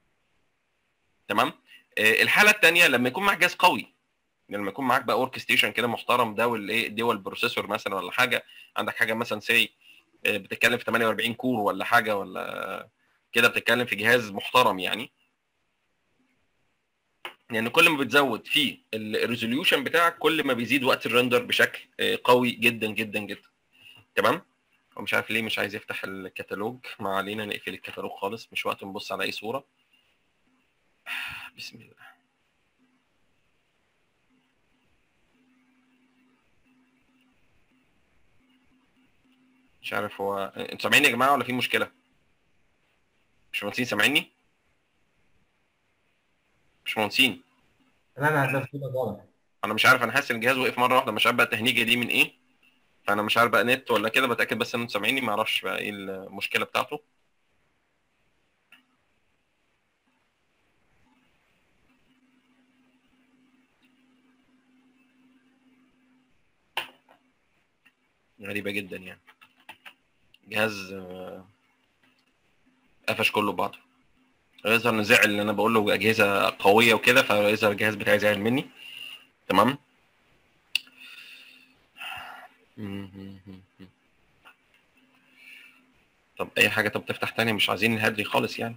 تمام آه، الحاله الثانيه لما يكون معاك جهاز قوي لما يكون معاك بقى ورك ستيشن كده محترم ده والايه دول بروسيسور مثلا ولا حاجه عندك حاجه مثلا سي بتتكلم في 48 كور ولا حاجه ولا كده بتتكلم في جهاز محترم يعني يعني كل ما بتزود فيه الريزوليوشن بتاعك كل ما بيزيد وقت الرندر بشكل آه، قوي جدا جدا جدا تمام ومش عارف ليه مش عايز يفتح الكتالوج ما علينا نقفل الكتالوج خالص مش وقت نبص على اي صوره بسم الله مش عارف هو انتوا سامعيني يا جماعه ولا في مشكله مش مهندسين سامعيني مش مهندسين تمام يا هندسه كده واضح انا مش عارف انا حاسس ان الجهاز وقف مره واحده مش عارف بقى التهنيجه دي من ايه فانا مش عارف بقى نت ولا كده بتاكد بس ان انتوا سامعيني ما اعرفش بقى ايه المشكله بتاعته غريبه جدا يعني جهاز آه، قفش كله ببعضه يظهر ان زعل ان انا بقول له اجهزه قويه وكده فيظهر الجهاز بتاعي زعل مني تمام طب اي حاجه طب تفتح تاني مش عايزين الهادري خالص يعني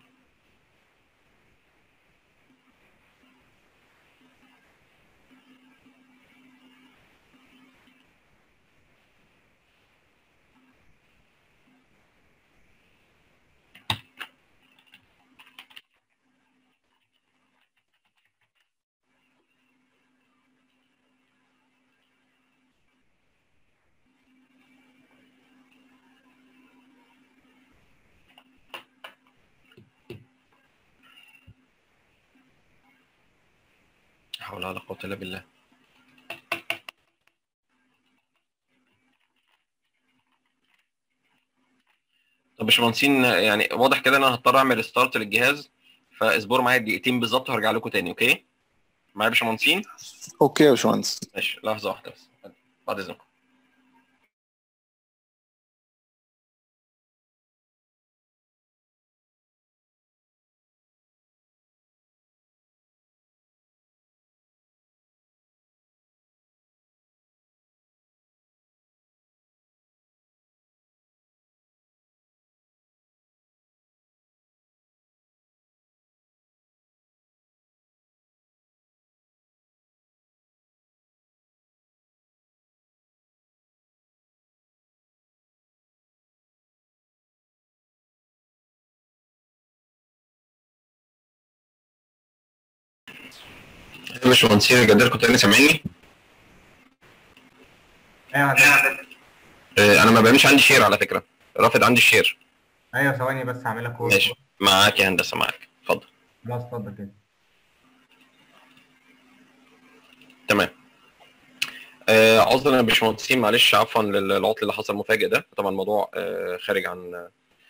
لا حول ولا قوه الا بالله طب يا باشمهندسين يعني واضح كده ان انا هضطر اعمل ستارت للجهاز فاصبروا معايا دقيقتين بالظبط وهرجع لكم تاني اوكي معايا يا باشمهندسين اوكي يا باشمهندس ماشي لحظه واحده بس بعد اذنكم يا باشمهندس جدال كنت انا سامعني ايوه هندسة. آه، انا ما بعملش عندي شير على فكره رافض عندي الشير ايوه ثواني بس هعمل لك كود ماشي معاك يا هندسه معاك اتفضل خلاص اتفضل كده تمام آه عذرا يا باشمهندسين معلش عفوا للعطل اللي حصل مفاجئ ده طبعا الموضوع آه خارج عن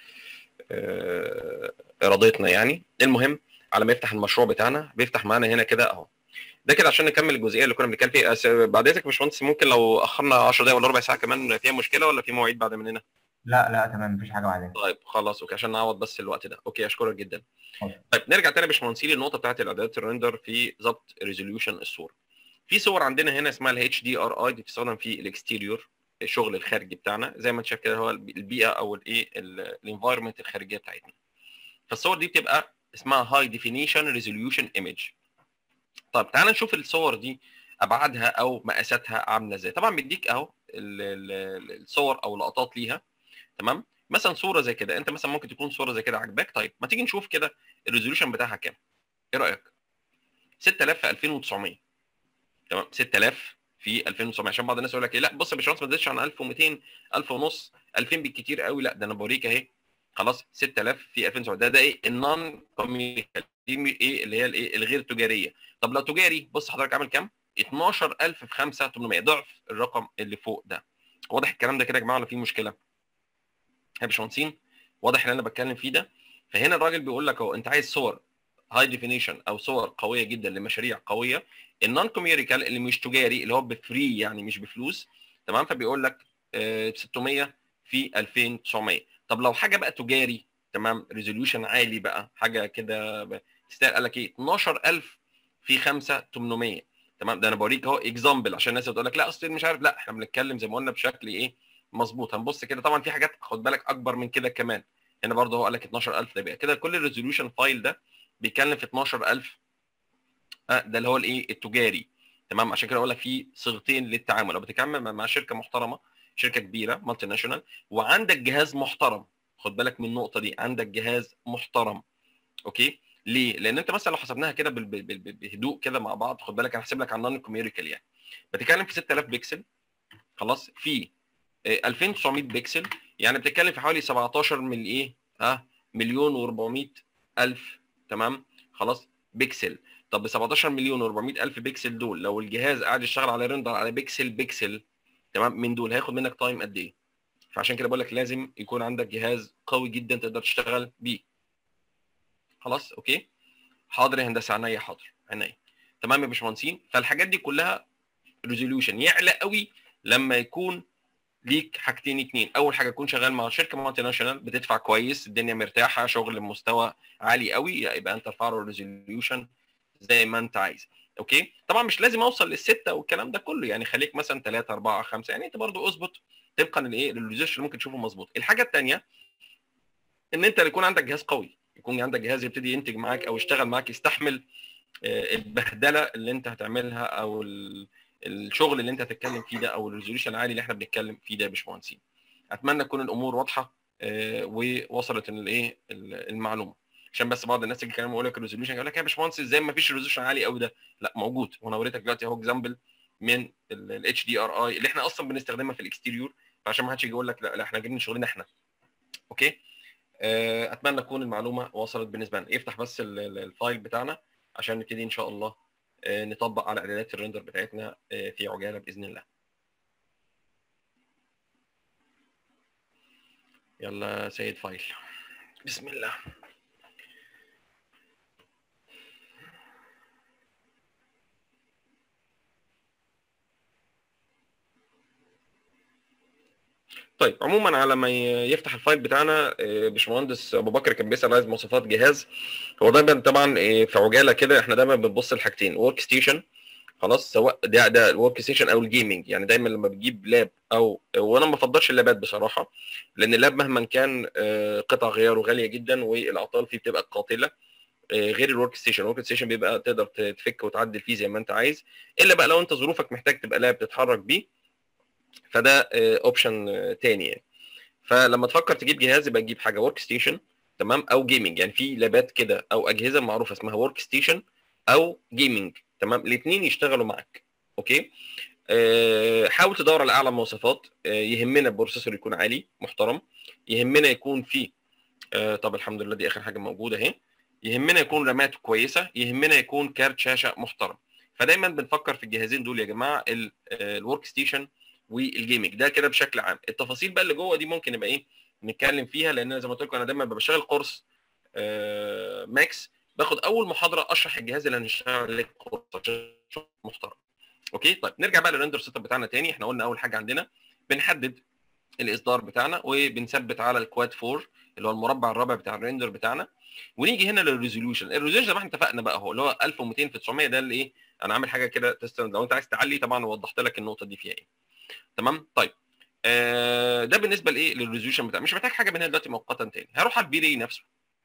آه ارادتنا يعني المهم على ما يفتح المشروع بتاعنا بيفتح معانا هنا كده اهو ده كده عشان نكمل الجزئيه اللي كنا بنتكلم فيها أس- بعد اذنك يا باشمهندس ممكن لو اخرنا 10 دقايق ولا ربع ساعه كمان فيها مشكله ولا في مواعيد بعد مننا لا لا تمام مفيش حاجه بعدين طيب خلاص اوكي عشان نعوض بس الوقت ده اوكي اشكرك جدا اتفضل. طيب نرجع تاني يا باشمهندسين للنقطه بتاعت الاعدادات الريندر في ضبط ريزوليوشن الصوره في صور عندنا هنا اسمها الاتش دي ار اي دي بتستخدم في الاكستيريور الشغل الخارجي بتاعنا زي ما انت شايف كده هو البيئه او الايه الانفايرمنت الخارجيه بتاعتنا فالصور دي بتبقى اسمها هاي ديفينيشن ريزوليوشن ايمج طيب تعال نشوف الصور دي ابعادها او مقاساتها عامله ازاي طبعا بيديك اهو ال- ال- الصور او لقطات ليها تمام مثلا صوره زي كده انت مثلا ممكن تكون صوره زي كده عجباك طيب ما تيجي نشوف كده الريزوليوشن بتاعها كام ايه رايك 6000 في 2900 تمام 6000 في 2900 عشان بعض الناس يقول لك ايه لا بص يا باشمهندس ما تزيدش عن 1200 1000 ونص 2000 بالكتير قوي لا ده انا بوريك اهي خلاص 6000 في 2700 ده ده ايه النون كوميونيكال دي م- ايه اللي هي الايه الغير تجاريه طب لو تجاري بص حضرتك عامل كام 12000 في 5800 ضعف الرقم اللي فوق ده واضح الكلام ده كده يا جماعه ولا في مشكله يا باشمهندسين واضح اللي انا بتكلم فيه ده فهنا الراجل بيقول لك اهو انت عايز صور هاي ديفينيشن او صور قويه جدا لمشاريع قويه النون كوميريكال اللي مش تجاري اللي هو بفري يعني مش بفلوس تمام فبيقول لك آه، 600 في 2900 طب لو حاجه بقى تجاري تمام ريزوليوشن عالي بقى حاجه كده ب- تستاهل قال لك ايه 12000 في 5800 تمام ده انا بوريك اهو اكزامبل عشان الناس بتقول لك لا اصل مش عارف لا احنا بنتكلم زي ما قلنا بشكل ايه مظبوط هنبص كده طبعا في حاجات خد بالك اكبر من كده كمان هنا برضه هو قال لك 12000 ده بقى كده كل الريزوليوشن فايل ده بيتكلم في 12000 آه، ده اللي هو الايه التجاري تمام عشان كده اقول لك في صيغتين للتعامل لو بتتعامل مع- مع شركه محترمه شركه كبيره مالتي ناشونال وعندك جهاز محترم خد بالك من النقطه دي عندك جهاز محترم اوكي ليه؟ لان انت مثلا لو حسبناها كده بال- بال- بال- بهدوء كده مع بعض خد بالك انا هحسب لك على النون كوميريكال يعني بتتكلم في 6000 بكسل خلاص في آه، 2900 بكسل يعني بتتكلم في حوالي 17 من ايه؟ ها مليون و400 الف تمام؟ خلاص بكسل طب ب 17 مليون و400 الف بكسل دول لو الجهاز قاعد يشتغل على ريندر على بكسل بكسل تمام من دول هياخد منك تايم قد ايه؟ فعشان كده بقول لك لازم يكون عندك جهاز قوي جدا تقدر تشتغل بيه خلاص اوكي حاضر يا هندسه عينيا حاضر عينيا تمام يا باشمهندسين فالحاجات دي كلها ريزوليوشن يعلى قوي لما يكون ليك حاجتين اتنين اول حاجه تكون شغال مع شركه مالتي ناشونال بتدفع كويس الدنيا مرتاحه شغل بمستوى عالي قوي يبقى انت ارفع له الريزوليوشن زي ما انت عايز اوكي طبعا مش لازم اوصل للسته والكلام ده كله يعني خليك مثلا 3 4 5 يعني انت برضو اظبط طبقا لايه للريزوليوشن اللي ممكن تشوفه مظبوط الحاجه الثانيه ان انت يكون عندك جهاز قوي يكون عندك جهاز يبتدي ينتج معاك او يشتغل معاك يستحمل آه، البهدله اللي انت هتعملها او ال- الشغل اللي انت هتتكلم فيه ده او الريزوليوشن العالي اللي احنا بنتكلم فيه ده يا باشمهندسين اتمنى تكون الامور واضحه آه، ووصلت الايه ال- المعلومه عشان بس بعض الناس تيجي تكلم يقول لك الريزوليوشن يقول لك يا باشمهندس ازاي ما فيش ريزوليوشن عالي قوي ده لا موجود وانا وريتك دلوقتي اهو اكزامبل من الاتش دي ار اي اللي احنا اصلا بنستخدمها في الاكستيريور فعشان ما حدش يجي يقول لك لا, لا احنا جايبين شغلنا احنا اوكي آه، اتمنى تكون المعلومه وصلت بالنسبه لنا افتح بس ال- ال- الفايل بتاعنا عشان نبتدي ان شاء الله آه، نطبق على اعدادات الريندر بتاعتنا آه، في عجاله باذن الله يلا يا سيد فايل بسم الله طيب عموما على ما ي- يفتح الفايل بتاعنا آه، باشمهندس ابو بكر كان بيسال عايز مواصفات جهاز هو دايما طبعا آه، في عجاله كده احنا دايما بنبص لحاجتين ورك ستيشن خلاص سواء ده ده الورك ستيشن او الجيمنج يعني دايما لما بتجيب لاب او وانا ما بفضلش اللابات بصراحه لان اللاب مهما كان آه، قطع غياره غاليه جدا والاعطال فيه بتبقى قاتله آه، غير الورك ستيشن الورك ستيشن بيبقى تقدر ت- تفك وتعدل فيه زي ما انت عايز الا بقى لو انت ظروفك محتاج تبقى لاب تتحرك بيه فده اوبشن تاني يعني فلما تفكر تجيب جهاز يبقى تجيب حاجه ورك ستيشن تمام او جيمنج يعني في لابات كده او اجهزه معروفه اسمها ورك ستيشن او جيمنج تمام الاثنين يشتغلوا معاك اوكي آه، حاول تدور على اعلى مواصفات آه، يهمنا البروسيسور يكون عالي محترم يهمنا يكون فيه آه، طب الحمد لله دي اخر حاجه موجوده اهي يهمنا يكون راماته كويسه يهمنا يكون كارت شاشه محترم فدايما بنفكر في الجهازين دول يا جماعه الورك ستيشن والجيمنج ده كده بشكل عام التفاصيل بقى اللي جوه دي ممكن نبقى ايه نتكلم فيها لان أنا زي ما قلت لكم انا دايما ببقى شغال قرص آه، ماكس باخد اول محاضره اشرح الجهاز اللي هنشتغل عليه قرص عشان شغل محترم اوكي طيب نرجع بقى للريندر سيت اب بتاعنا تاني احنا قلنا اول حاجه عندنا بنحدد الاصدار بتاعنا وبنثبت على الكواد 4 اللي هو المربع الرابع بتاع الريندر بتاعنا ونيجي هنا للريزوليوشن الريزوليوشن زي ما احنا اتفقنا بقى هو اللي هو 1200 في 900 ده اللي ايه انا عامل حاجه كده تست لو انت عايز تعلي طبعا وضحت لك النقطه دي فيها ايه تمام طيب آه ده بالنسبه لايه للريزوليوشن بتاع مش محتاج حاجه من هنا دلوقتي مؤقتا تاني هروح على الفي راي نفسه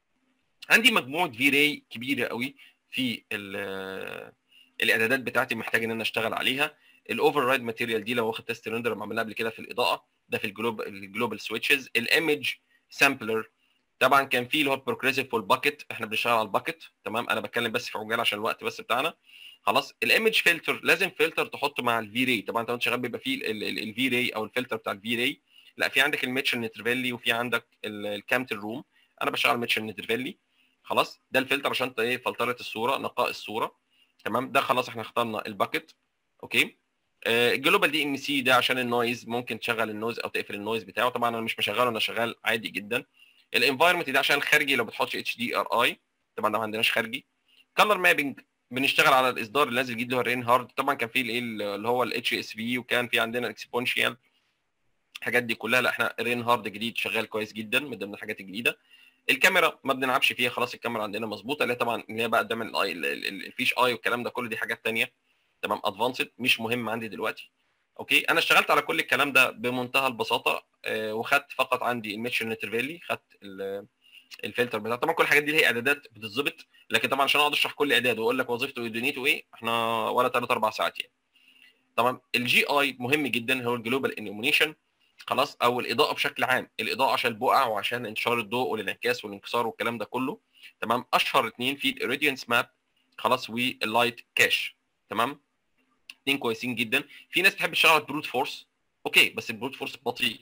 عندي مجموعه في راي كبيره قوي في ال- الاعدادات بتاعتي محتاج ان انا اشتغل عليها الاوفر رايد ماتيريال دي لو واخد تيست ريندر لما عملناها قبل كده في الاضاءه ده في الجلوب الجلوبال سويتشز الايمج سامبلر طبعا كان في اللي هو البروجريسيف والباكت احنا بنشتغل على الباكت تمام انا بتكلم بس في عجاله عشان الوقت بس بتاعنا خلاص الايمج فلتر لازم فلتر تحطه مع الفي راي طبعا انت وانت شغال بيبقى فيه الفي راي او الفلتر بتاع الفي راي لا في عندك الميتشل نترفيلي وفي عندك الكامتل روم انا بشتغل ميتشل نترفيلي خلاص ده الفلتر عشان انت ايه فلتره الصوره نقاء الصوره تمام ده خلاص احنا اخترنا الباكت اوكي آه، الجلوبال دي ام سي ده عشان النويز ممكن تشغل النويز او تقفل النويز بتاعه طبعا انا مش مشغله انا شغال عادي جدا الانفايرمنت ده عشان الخارجي لو بتحطش اتش دي ار اي طبعا ده ما عندناش خارجي كلر مابنج بنشتغل على الاصدار اللي نازل جديد اللي هو الرين هارد طبعا كان في الايه اللي هو الاتش اس في وكان في عندنا الاكسبونشيال الحاجات دي كلها لا احنا رين هارد جديد شغال كويس جدا من ضمن الحاجات الجديده الكاميرا ما بنلعبش فيها خلاص الكاميرا عندنا مظبوطه اللي هي طبعا اللي هي بقى قدام الاي الفيش اي والكلام ده كله دي حاجات ثانيه تمام ادفانسد مش مهم عندي دلوقتي اوكي انا اشتغلت على كل الكلام ده بمنتهى البساطه آه، وخدت فقط عندي الميتشن نترفيلي خدت ال- الفلتر بتاع طبعا كل الحاجات دي هي اعدادات بتتظبط لكن طبعا عشان اقعد اشرح كل اعداد واقول لك وظيفته ودنيته ايه احنا ولا ثلاث اربع ساعات يعني طبعا الجي اي مهم جدا هو الجلوبال انيمونيشن خلاص او الاضاءه بشكل عام الاضاءه عشان البقع وعشان انتشار الضوء والانعكاس والانكسار والكلام ده كله تمام اشهر اثنين في الراديانس ماب خلاص واللايت كاش تمام اثنين كويسين جدا في ناس تحب تشتغل البروت فورس اوكي بس البروت فورس بطيء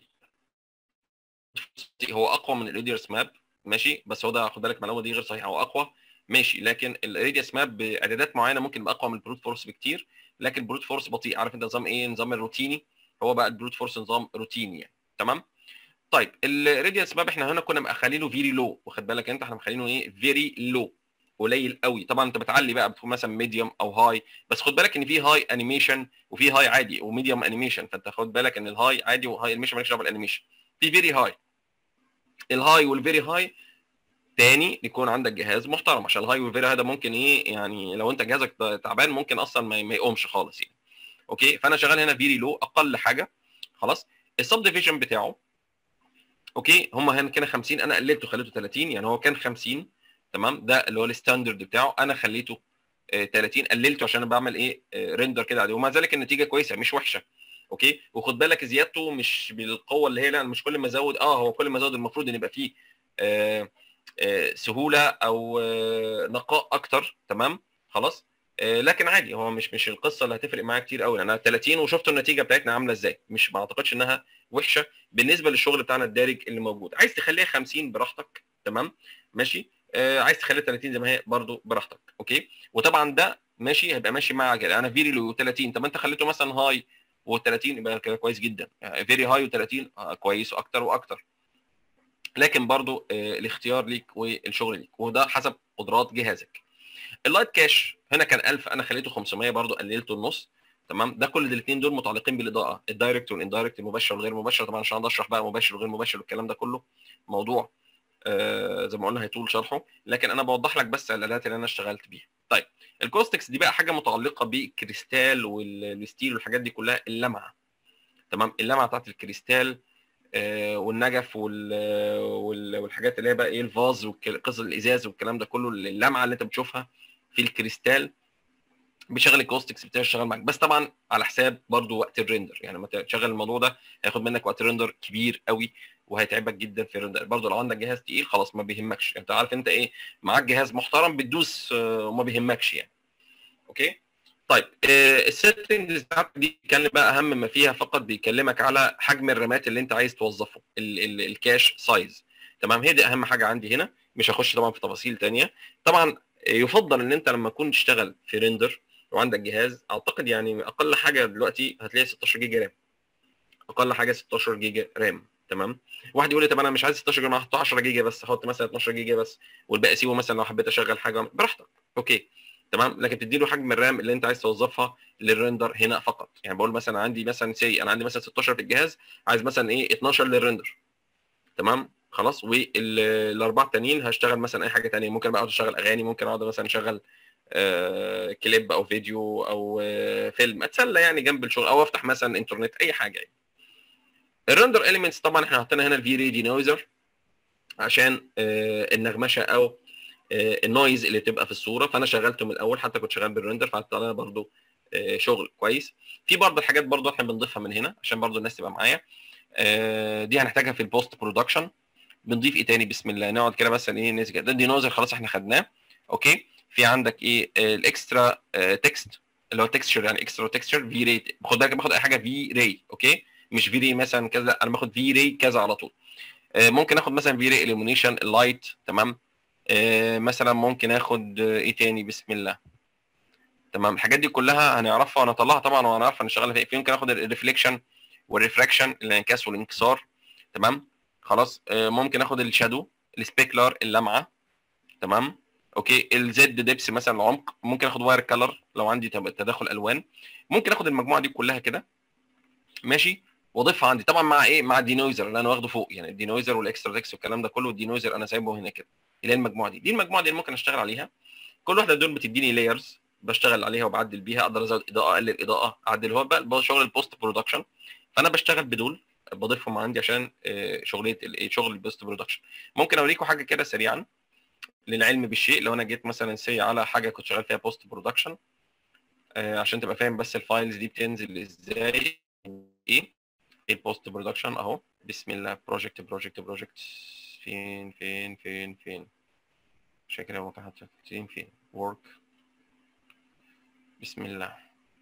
هو اقوى من الراديوس ماب ماشي بس هو ده خد بالك المعلومه دي غير صحيحه هو اقوى ماشي لكن الراديوس ماب باعدادات معينه ممكن يبقى اقوى من البروت فورس بكتير لكن البروت فورس بطيء عارف انت نظام ايه نظام الروتيني هو بقى البروت فورس نظام روتيني يعني تمام طيب الراديوس ماب احنا هنا كنا مخلينه فيري لو واخد بالك انت احنا مخلينه ايه فيري لو قليل قوي طبعا انت بتعلي بقى بتكون مثلا ميديوم او هاي بس خد بالك ان في هاي انيميشن وفي هاي عادي وميديوم انيميشن فانت خد بالك ان الهاي عادي وهاي انيميشن مالكش دعوه بالانيميشن في فيري هاي الهاي والفيري هاي تاني يكون عندك جهاز محترم عشان الهاي والفيري هاي ده ممكن ايه يعني لو انت جهازك تعبان ممكن اصلا ما ما يقومش خالص يعني اوكي فانا شغال هنا فيري لو اقل حاجه خلاص السب ديفيجن بتاعه اوكي هم هنا كده 50 انا قللته خليته 30 يعني هو كان 50 تمام ده اللي هو الستاندرد بتاعه انا خليته آه، 30 قللته عشان انا بعمل ايه ريندر كده عليه ومع ذلك النتيجه كويسه مش وحشه اوكي وخد بالك زيادته مش بالقوه اللي هي لا مش كل ما ازود اه هو كل ما ازود المفروض ان يبقى فيه آه آه سهوله او آه نقاء اكتر تمام خلاص آه لكن عادي هو مش مش القصه اللي هتفرق معايا كتير قوي انا 30 وشفت النتيجه بتاعتنا عامله ازاي مش ما اعتقدش انها وحشه بالنسبه للشغل بتاعنا الدارج اللي موجود عايز تخليها 50 براحتك تمام ماشي آه عايز تخليها 30 زي ما هي برضو براحتك اوكي وطبعا ده ماشي هيبقى ماشي مع كده انا فيري لو 30 طب انت خليته مثلا هاي و30 يبقى كده كويس جدا فيري هاي و30 كويس واكتر واكتر لكن برضو آه الاختيار ليك والشغل ليك وده حسب قدرات جهازك اللايت كاش هنا كان 1000 انا خليته 500 برضو قللته النص تمام ده كل الاثنين دول متعلقين بالاضاءه الدايركت والاندايركت المباشر والغير مباشر طبعا عشان اشرح بقى مباشر وغير مباشر والكلام ده كله موضوع آه زي ما قلنا هيطول شرحه لكن انا بوضح لك بس الالات اللي انا اشتغلت بيها طيب الكوستكس دي بقى حاجه متعلقه بالكريستال والستيل والحاجات دي كلها اللمعه تمام اللمعه بتاعت الكريستال آه والنجف وال وال والحاجات اللي هي بقى ايه الفاز وقصص الازاز والكلام ده كله اللمعه اللي انت بتشوفها في الكريستال بيشغل الكوستكس بتاعه يشتغل معاك بس طبعا على حساب برضو وقت الريندر يعني لما تشغل الموضوع ده هياخد منك وقت ريندر كبير قوي وهيتعبك جدا في الريندر برضو لو عندك جهاز تقيل خلاص ما بيهمكش انت عارف انت ايه معاك جهاز محترم بتدوس وما بيهمكش يعني اوكي طيب السيتنجز بتاعتك دي بيتكلم بقى اهم ما فيها فقط بيكلمك على حجم الرامات اللي انت عايز توظفه ال- ال- الكاش سايز تمام هي دي اهم حاجه عندي هنا مش هخش طبعا في تفاصيل تانية طبعا يفضل ان انت لما تكون تشتغل في ريندر وعندك جهاز اعتقد يعني اقل حاجه دلوقتي هتلاقي 16 جيجا رام اقل حاجه 16 جيجا رام تمام واحد يقول لي طب انا مش عايز 16 جيجا انا هحط 10 جيجا بس احط مثلا 12 جيجا بس والباقي سيبه مثلا لو حبيت اشغل حاجه براحتك اوكي تمام لكن تدي له حجم الرام اللي انت عايز توظفها للريندر هنا فقط يعني بقول مثلا عندي مثلا سي انا عندي مثلا 16 في الجهاز عايز مثلا ايه 12 للريندر تمام خلاص والاربعه التانيين هشتغل مثلا اي حاجه تانية ممكن بقى اقعد اشغل اغاني ممكن اقعد مثلا اشغل آه كليب او فيديو او آه فيلم اتسلى يعني جنب الشغل او افتح مثلا انترنت اي حاجه يعني الريندر اليمنتس طبعا احنا حطينا هنا الفي ري دينويزر عشان آه النغمشه او آه النويز اللي تبقى في الصوره فانا شغلته من الاول حتى كنت شغال بالريندر فطلع لنا برده آه شغل كويس في برضه الحاجات برضه احنا بنضيفها من هنا عشان برضه الناس تبقى معايا آه دي هنحتاجها في البوست برودكشن بنضيف ايه تاني بسم الله نقعد كده مثلا ايه نسجل كده ده الدينوزر خلاص احنا خدناه اوكي في عندك ايه آه الاكسترا آه تكست اللي هو تكستشر يعني اكسترا تكستشر في ري خد بالك باخد اي حاجه في ري اوكي مش في ري مثلا كذا لا انا باخد في ري كذا على طول آه ممكن اخد مثلا في ري الومينيشن اللايت تمام آه مثلا ممكن اخد آه ايه تاني بسم الله تمام الحاجات دي كلها هنعرفها ونطلعها طبعا وهنعرف هنشتغل فيها في ممكن اخد الريفليكشن والريفراكشن الانعكاس والانكسار تمام خلاص آه ممكن اخد الشادو السبيكلر اللمعه تمام اوكي الزد ديبس مثلا العمق ممكن اخد واير كلر لو عندي تداخل الوان ممكن اخد المجموعه دي كلها كده ماشي واضيفها عندي طبعا مع ايه مع الدينويزر اللي انا واخده فوق يعني الدينويزر والاكسترا تكس والكلام ده كله الدينويزر انا سايبه هنا كده اللي هي المجموعه دي دي المجموعه دي اللي ممكن اشتغل عليها كل واحده دول بتديني لايرز بشتغل عليها وبعدل بيها اقدر ازود اضاءه اقلل اضاءه اعدل هو بقى شغل البوست برودكشن فانا بشتغل بدول بضيفهم عندي عشان شغليه شغل البوست برودكشن ممكن اوريكم حاجه كده سريعا للعلم بالشيء لو انا جيت مثلا سي على حاجه كنت شغال فيها بوست برودكشن عشان تبقى فاهم بس الفايلز دي بتنزل ازاي ايه البوست برودكشن اهو بسم الله بروجكت بروجكت بروجكت فين فين فين فين شكل هو كان حاطين فين ورك بسم الله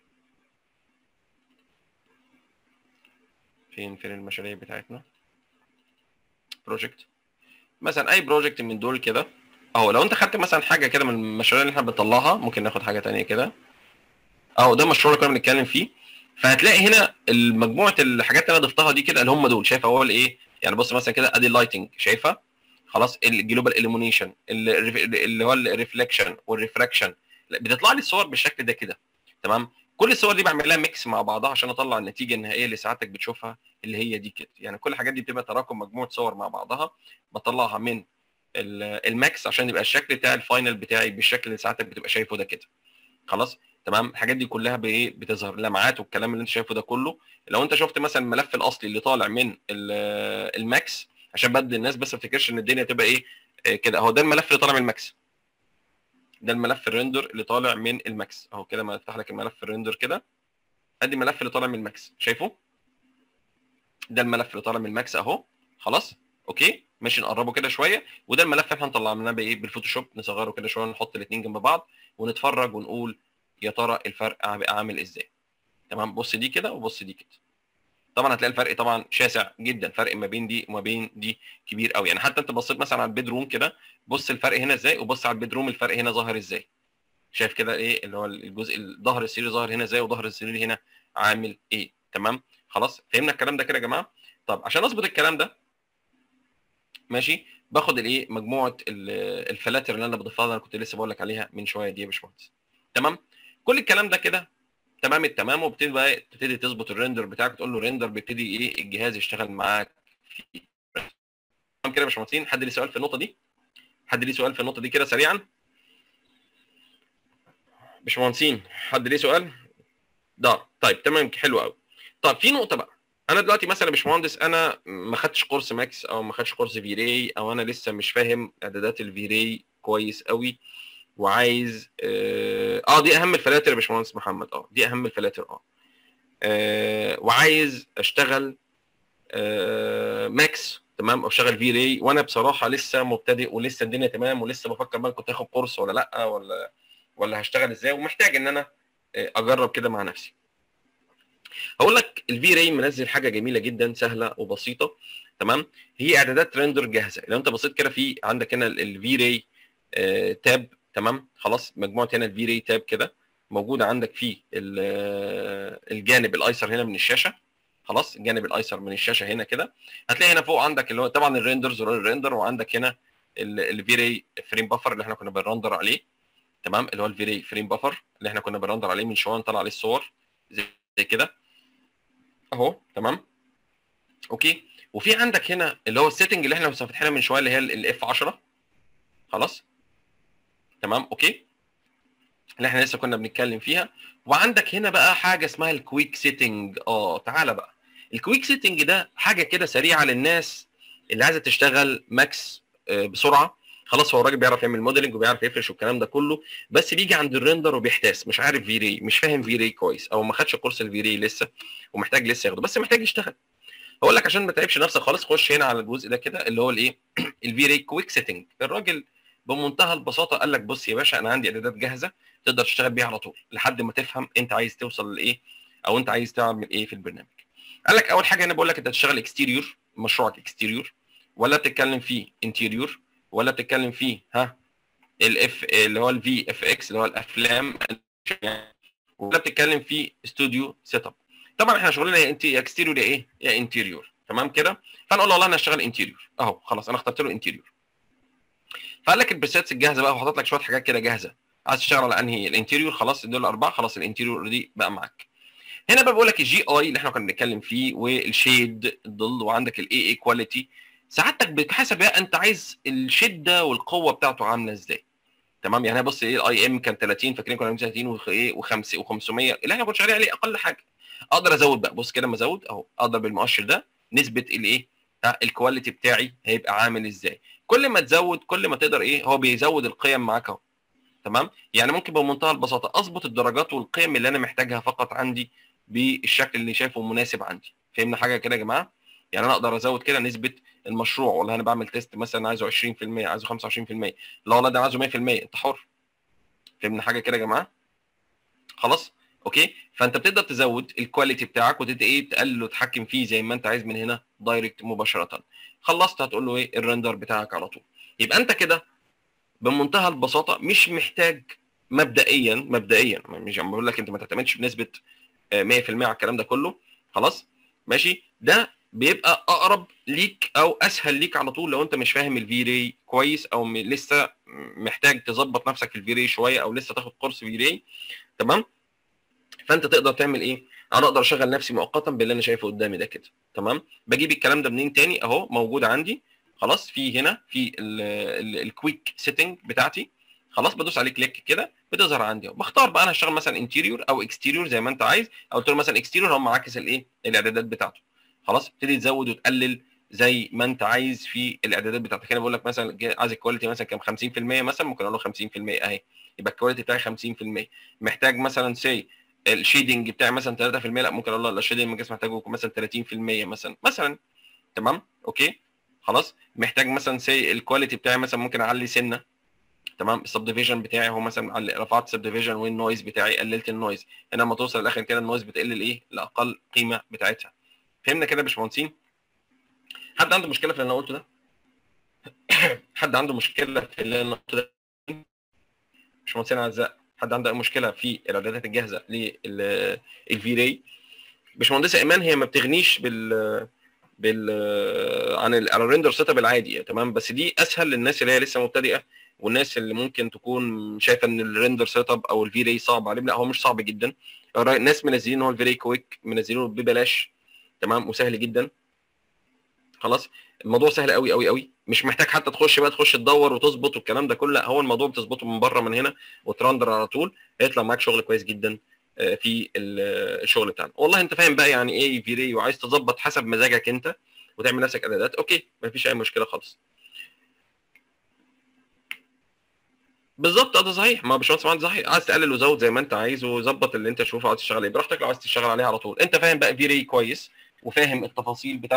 فين فين المشاريع بتاعتنا بروجكت مثلا اي بروجكت من دول كده اهو لو انت خدت مثلا حاجه كده من المشاريع اللي احنا بنطلعها ممكن ناخد حاجه تانية كده اهو ده المشروع اللي كنا بنتكلم فيه فهتلاقي هنا مجموعه الحاجات اللي انا ضفتها دي كده اللي هم دول شايف هو الايه يعني بص مثلا كده ادي اللايتنج شايفها خلاص الجلوبال اليمونيشن اللي هو الريفليكشن والريفراكشن بتطلع لي الصور بالشكل ده كده تمام كل الصور دي بعمل لها ميكس مع بعضها عشان اطلع النتيجه النهائيه اللي ساعتك بتشوفها اللي هي دي كده يعني كل الحاجات دي بتبقى تراكم مجموعه صور مع بعضها بطلعها من الماكس عشان يبقى الشكل بتاع الفاينل بتاعي بالشكل اللي ساعتك بتبقى شايفه ده كده خلاص تمام الحاجات دي كلها بايه بتظهر لمعات والكلام اللي انت شايفه ده كله لو انت شفت مثلا الملف الاصلي اللي طالع من الماكس عشان بدي الناس بس ما تفتكرش ان الدنيا تبقى ايه كده اهو ده الملف اللي طالع من الماكس ده الملف الريندر اللي طالع من الماكس اهو كده ما افتح لك الملف الريندر كده ادي الملف اللي طالع من الماكس شايفه ده الملف اللي طالع من الماكس اهو خلاص اوكي ماشي نقربه كده شويه وده الملف اللي احنا طلعناه بايه بالفوتوشوب نصغره كده شويه نحط الاثنين جنب بعض ونتفرج ونقول يا ترى الفرق هيبقى عامل ازاي تمام بص دي كده وبص دي كده طبعا هتلاقي الفرق طبعا شاسع جدا فرق ما بين دي وما بين دي كبير قوي يعني حتى انت بصيت مثلا على البيد روم كده بص الفرق هنا ازاي وبص على البيد روم الفرق هنا ظاهر ازاي شايف كده ايه اللي هو الجزء ظهر السرير ظاهر هنا ازاي وظهر السرير هنا عامل ايه تمام خلاص فهمنا الكلام ده كده يا جماعه طب عشان اظبط الكلام ده ماشي باخد الايه مجموعه الفلاتر اللي انا بضيفها انا كنت لسه بقول لك عليها من شويه دي يا باشمهندس تمام كل الكلام ده كده تمام التمام وبتبتدي بقى تبتدي تظبط الريندر بتاعك تقول له ريندر بيبتدي ايه الجهاز يشتغل معاك فيه تمام كده يا باشمهندسين حد ليه سؤال في النقطه دي حد ليه سؤال في النقطه دي كده سريعا باشمهندسين حد ليه سؤال ده طيب تمام حلو قوي طب في نقطه بقى انا دلوقتي مثلا يا باشمهندس انا ما خدتش كورس ماكس او ما خدتش كورس في راي او انا لسه مش فاهم اعدادات الفي راي كويس قوي وعايز اه, آه دي اهم الفلاتر يا باشمهندس محمد اه دي اهم الفلاتر اه, آه وعايز اشتغل آه ماكس تمام او اشتغل في راي وانا بصراحه لسه مبتدئ ولسه الدنيا تمام ولسه بفكر بقى كنت اخد كورس ولا لا ولا ولا هشتغل ازاي ومحتاج ان انا آه، اجرب كده مع نفسي هقول لك الفي راي منزل حاجه جميله جدا سهله وبسيطه تمام هي اعدادات ريندر جاهزه لو انت بصيت كده في عندك هنا الفي راي تاب تمام خلاص مجموعه هنا الفي راي تاب كده موجوده عندك في ال- آه، الجانب الايسر هنا من الشاشه خلاص الجانب الايسر من الشاشه هنا كده هتلاقي هنا فوق عندك اللي هو طبعا الريندر زرار الريندر وعندك هنا الفي راي فريم بفر اللي احنا كنا بنرندر عليه تمام اللي هو الفي راي فريم بفر اللي احنا كنا بنرندر عليه من شويه نطلع عليه الصور زي زي كده اهو تمام اوكي وفي عندك هنا اللي هو السيتنج اللي احنا لسه فاتحينها من شويه اللي هي الاف 10 خلاص تمام اوكي اللي احنا لسه كنا بنتكلم فيها وعندك هنا بقى حاجه اسمها الكويك سيتنج اه تعالى بقى الكويك سيتنج ده حاجه كده سريعه للناس اللي عايزه تشتغل ماكس آه، بسرعه خلاص هو الراجل بيعرف يعمل موديلنج وبيعرف يفرش والكلام ده كله بس بيجي عند الريندر وبيحتاس مش عارف في راي مش فاهم في راي كويس او ما خدش كورس الفي راي لسه ومحتاج لسه ياخده بس محتاج يشتغل هقول لك عشان ما تعبش نفسك خالص خش هنا على الجزء ده كده اللي هو الايه الفي راي كويك سيتنج الراجل بمنتهى البساطه قال لك بص يا باشا انا عندي اعدادات جاهزه تقدر تشتغل بيها على طول لحد ما تفهم انت عايز توصل لايه او انت عايز تعمل ايه في البرنامج قال لك اول حاجه انا بقول لك انت تشتغل اكستيريور مشروعك اكستيريور ولا بتتكلم فيه انتيريور ولا بتتكلم فيه ها الاف اللي هو الفي اف اكس اللي هو الافلام ولا بتتكلم فيه استوديو سيت اب طبعا احنا شغلنا يا انت يا اكستيريور يا ايه يا انتيريور تمام كده فنقول له والله انا هشتغل انتيريور اهو خلاص انا اخترت له انتيريور فقال لك البريسيتس الجاهزه بقى وحاطط لك شويه حاجات كده جاهزه عايز تشتغل على انهي الانتيريور خلاص دول اربعه خلاص الانتيريور اوريدي بقى معاك هنا بقى بقول لك الجي اي اللي احنا كنا بنتكلم فيه والشيد الظل وعندك الاي اي كواليتي سعادتك بحسب بقى انت عايز الشده والقوه بتاعته عامله ازاي تمام يعني بص ايه الاي ام كان 30 فاكرين كنا بنقول 30 وايه و5 و500 اللي احنا كنا شغالين عليه اقل حاجه اقدر ازود بقى بص كده لما ازود اهو اقدر بالمؤشر ده نسبه الايه ها، الكواليتي بتاعي هيبقى عامل ازاي كل ما تزود كل ما تقدر ايه هو بيزود القيم معاك اهو تمام يعني ممكن بمنتهى البساطه اظبط الدرجات والقيم اللي انا محتاجها فقط عندي بالشكل اللي شايفه مناسب عندي فهمنا حاجه كده يا جماعه يعني انا اقدر ازود كده نسبه المشروع والله انا بعمل تيست مثلا عايزه 20% عايزه 25% لا والله ده عايزه 100% انت حر فهمنا حاجه كده يا جماعه خلاص اوكي فانت بتقدر تزود الكواليتي بتاعك وتبدا ايه تقلل وتتحكم فيه زي ما انت عايز من هنا دايركت مباشره خلصت هتقول له ايه الرندر بتاعك على طول يبقى انت كده بمنتهى البساطه مش محتاج مبدئيا مبدئيا مش عم بقول لك انت ما تعتمدش بنسبه آه، 100% على الكلام ده كله خلاص ماشي ده بيبقى اقرب ليك او اسهل ليك على طول لو انت مش فاهم الفي راي كويس او م- لسه محتاج تظبط نفسك في الفي راي شويه او لسه تاخد كورس في راي تمام فانت تقدر تعمل ايه انا اقدر اشغل نفسي مؤقتا باللي انا شايفه قدامي ده كده تمام بجيب الكلام ده منين تاني اهو موجود عندي خلاص في هنا في الكويك سيتنج بتاعتي خلاص بدوس عليه كليك كده بتظهر عندي اهو بختار بقى انا هشتغل مثلا انتيريور او اكستيريور زي ما انت عايز او قلت له مثلا اكستيريور هم عاكس الايه الاعدادات بتاعته خلاص تبتدي تزود وتقلل زي ما انت عايز في الاعدادات بتاعتك انا بقول لك مثلا جا- عايز الكواليتي مثلا كام 50% مثلا ممكن اقول له 50% اهي يبقى الكواليتي بتاعي 50% محتاج مثلا سي الشيدنج بتاعي مثلا 3% لا ممكن اقول له لا الشيدنج ممكن محتاجه يكون مثلا 30% مثلا مثلا تمام اوكي خلاص محتاج مثلا سي الكواليتي بتاعي مثلا ممكن اعلي سنه تمام السب ديفيجن بتاعي هو مثلا علي- رفعت السب ديفيجن والنويز بتاعي قللت النويز هنا لما توصل للاخر كده النويز بتقل لايه لاقل قيمه بتاعتها فهمنا كده يا باشمهندسين حد عنده مشكله في اللي انا قلته ده حد عنده مشكله في اللي انا قلته ده باشمهندسين اعزاء حد عنده اي مشكله في الاعدادات الجاهزه للفي راي باشمهندسه ايمان هي ما بتغنيش بال بال عن ال- عن الريندر سيت اب العادي تمام بس دي اسهل للناس اللي هي لسه مبتدئه والناس اللي ممكن تكون شايفه ان الريندر سيت اب او الفي راي صعب عليهم لا هو مش صعب جدا الناس منزلين هو الفي راي كويك منزلينه ببلاش تمام وسهل جدا خلاص الموضوع سهل قوي قوي قوي مش محتاج حتى تخش بقى تخش تدور وتظبط والكلام ده كله لا هو الموضوع بتظبطه من بره من هنا وترندر على طول هيطلع معاك شغل كويس جدا آه، في ال- الشغل بتاعنا والله انت فاهم بقى يعني ايه في راي وعايز تظبط حسب مزاجك انت وتعمل نفسك اعدادات اوكي مفيش اي مشكله خالص بالظبط اه ده صحيح ما باشمهندس محمد صحيح عايز تقلل وزود زي ما انت عايز وظبط اللي انت تشوفه عايز تشتغل عليه براحتك لو عايز تشتغل عليه على طول انت فاهم بقى في راي كويس وفاهم التفاصيل بتاعته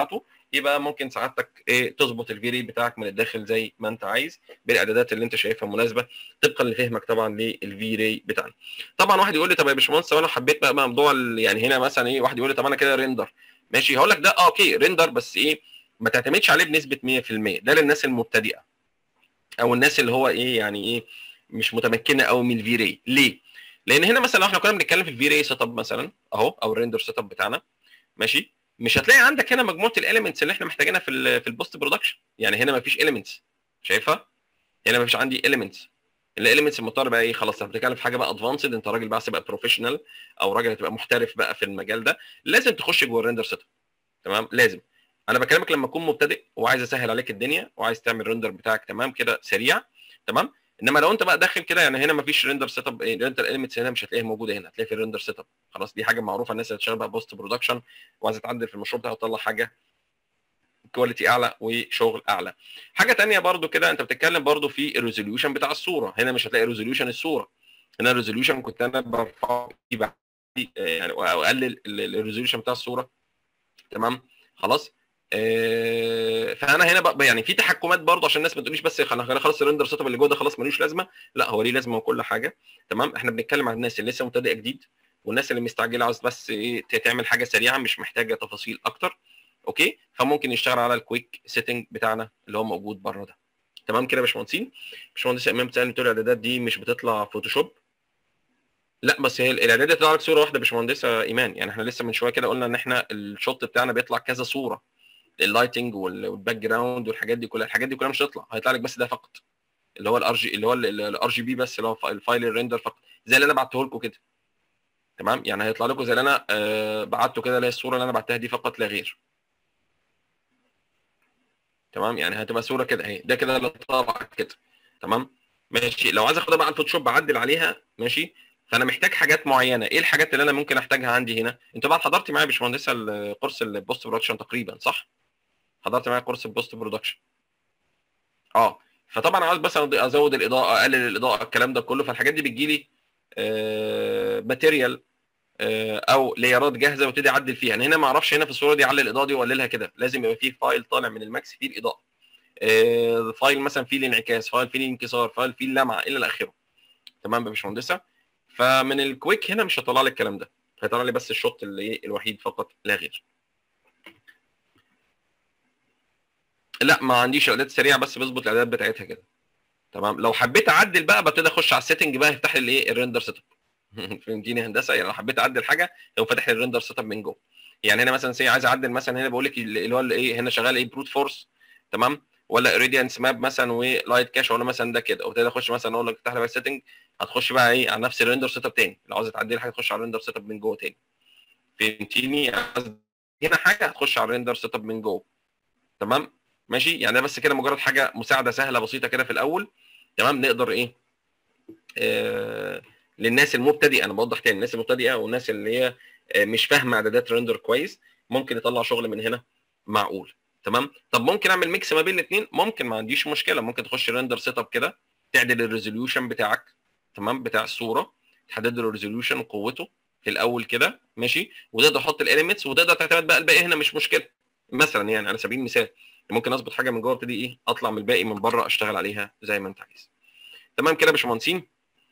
يبقى ممكن سعادتك ايه تظبط الفي ري بتاعك من الداخل زي ما انت عايز بالاعدادات اللي انت شايفها مناسبه طبقا لفهمك طبعا للفي ري بتاعنا طبعا واحد يقول لي طب يا باشمهندس انا حبيت بقى موضوع يعني هنا مثلا ايه واحد يقول لي طب انا كده ريندر ماشي هقول لك ده اه اوكي ريندر بس ايه ما تعتمدش عليه بنسبه 100% ده للناس المبتدئه او الناس اللي هو ايه يعني ايه مش متمكنه قوي من الفي ري ليه لان هنا مثلا لو احنا كنا بنتكلم في الفي ري سيت اب مثلا اهو او الريندر سيت اب بتاعنا ماشي مش هتلاقي عندك هنا مجموعه الاليمنتس اللي احنا محتاجينها في ال في البوست برودكشن يعني هنا ما فيش اليمنتس شايفها هنا ما فيش عندي اليمنتس الاليمنتس المضطر بقى ايه خلاص انت بتتكلم في حاجه بقى ادفانسد انت راجل بقى تبقى بروفيشنال او راجل هتبقى محترف بقى في المجال ده لازم تخش جوه الريندر سيت اب تمام لازم انا بكلمك لما اكون مبتدئ وعايز اسهل عليك الدنيا وعايز تعمل ريندر بتاعك تمام كده سريع تمام انما لو انت بقى داخل كده يعني هنا مفيش ريندر سيت اب ريندر اليمنتس هنا مش هتلاقيها موجوده هنا هتلاقيها في الريندر سيت اب خلاص دي حاجه معروفه الناس اللي بتشتغل بقى بوست برودكشن وعايزه تعدل في المشروع بتاعها وتطلع حاجه كواليتي اعلى وشغل اعلى حاجه تانية برضو كده انت بتتكلم برضو في الريزوليوشن بتاع الصوره هنا مش هتلاقي ريزوليوشن الصوره هنا الريزوليوشن كنت انا برفعه يعني واقلل الريزوليوشن بتاع الصوره تمام خلاص آه فانا هنا بقى يعني في تحكمات برضه عشان الناس ما تقوليش بس خلاص الريندر سيت اب اللي جوه ده خلاص ملوش لازمه لا هو ليه لازمه وكل حاجه تمام احنا بنتكلم عن الناس اللي لسه مبتدئه جديد والناس اللي مستعجله عاوز بس ايه تعمل حاجه سريعه مش محتاجه تفاصيل اكتر اوكي فممكن يشتغل على الكويك سيتنج بتاعنا اللي هو موجود بره ده تمام كده يا باشمهندسين باشمهندس امام بتسالني تقول الاعدادات دي مش بتطلع فوتوشوب لا بس هي الاعدادات بتطلع لك صوره واحده يا باشمهندسه ايمان يعني احنا لسه من شويه كده قلنا ان احنا الشوت بتاعنا بيطلع كذا صوره اللايتنج والباك جراوند والحاجات دي كلها الحاجات دي كلها مش هتطلع هيطلع لك بس ده فقط اللي هو الار جي اللي هو الار جي بي بس اللي هو الفايل الريندر فقط زي اللي انا بعته لكم كده تمام يعني هيطلع لكم زي اللي انا آه بعته كده اللي هي الصوره اللي انا بعتها دي فقط لا غير تمام يعني هتبقى صوره كده اهي ده كده اللي طالع كده تمام ماشي لو عايز اخدها بقى على الفوتوشوب بعدل عليها ماشي فانا محتاج حاجات معينه ايه الحاجات اللي انا ممكن احتاجها عندي هنا انت بقى حضرتي معايا يا باشمهندسه الكورس البوست برودكشن تقريبا صح حضرت معايا كورس البوست برودكشن اه فطبعا عاوز مثلا ازود الاضاءه اقلل الاضاءه الكلام ده كله فالحاجات دي بتجي لي آه ماتيريال آه او ليرات جاهزه وابتدي اعدل فيها يعني هنا ما اعرفش هنا في الصوره دي اعلي الاضاءه دي واقللها كده لازم يبقى فيه فايل طالع من الماكس فيه الاضاءه آه فايل مثلا فيه الانعكاس فايل فيه الانكسار فايل فيه اللمعه الى اخره تمام يا باشمهندسه فمن الكويك هنا مش هيطلع لي الكلام ده هيطلع لي بس الشوت اللي الوحيد فقط لا غير لا ما عنديش اعداد سريعه بس بظبط الاعدادات بتاعتها كده تمام لو حبيت اعدل بقى ببتدي اخش على السيتنج بقى يفتح لي الايه الريندر سيت اب فهمتيني هندسه يعني لو حبيت اعدل حاجه يقوم فاتح لي الريندر سيت اب من جوه يعني هنا مثلا سي عايز اعدل مثلا هنا بقول لك اللي هو ايه هنا شغال ايه بروت فورس تمام ولا اريديانس ماب مثلا ولايت كاش ولا مثلا ده كده وابتدي اخش مثلا اقول لك افتح لي بقى السيتنج هتخش بقى ايه على نفس الريندر سيت اب تاني لو عايز تعدل حاجه تخش على الريندر سيت اب من جوه تاني فهمتيني هنا حاجه هتخش على الريندر سيت اب من جوه تمام ماشي يعني ده بس كده مجرد حاجه مساعده سهله بسيطه كده في الاول تمام نقدر ايه آه للناس المبتدئه انا بوضح تاني الناس المبتدئه والناس اللي هي آه مش فاهمه اعدادات ريندر كويس ممكن يطلع شغل من هنا معقول تمام طب ممكن اعمل ميكس ما بين الاثنين ممكن ما عنديش مشكله ممكن تخش ريندر سيت اب كده تعدل الريزوليوشن بتاعك تمام بتاع الصوره تحدد له الريزوليوشن وقوته في الاول كده ماشي وتقدر تحط الاليمنتس وتقدر تعتمد بقى الباقي هنا مش مشكله مثلا يعني على سبيل المثال ممكن اظبط حاجه من جوه ابتدي ايه اطلع من الباقي من بره اشتغل عليها زي ما انت عايز تمام كده يا باشمهندسين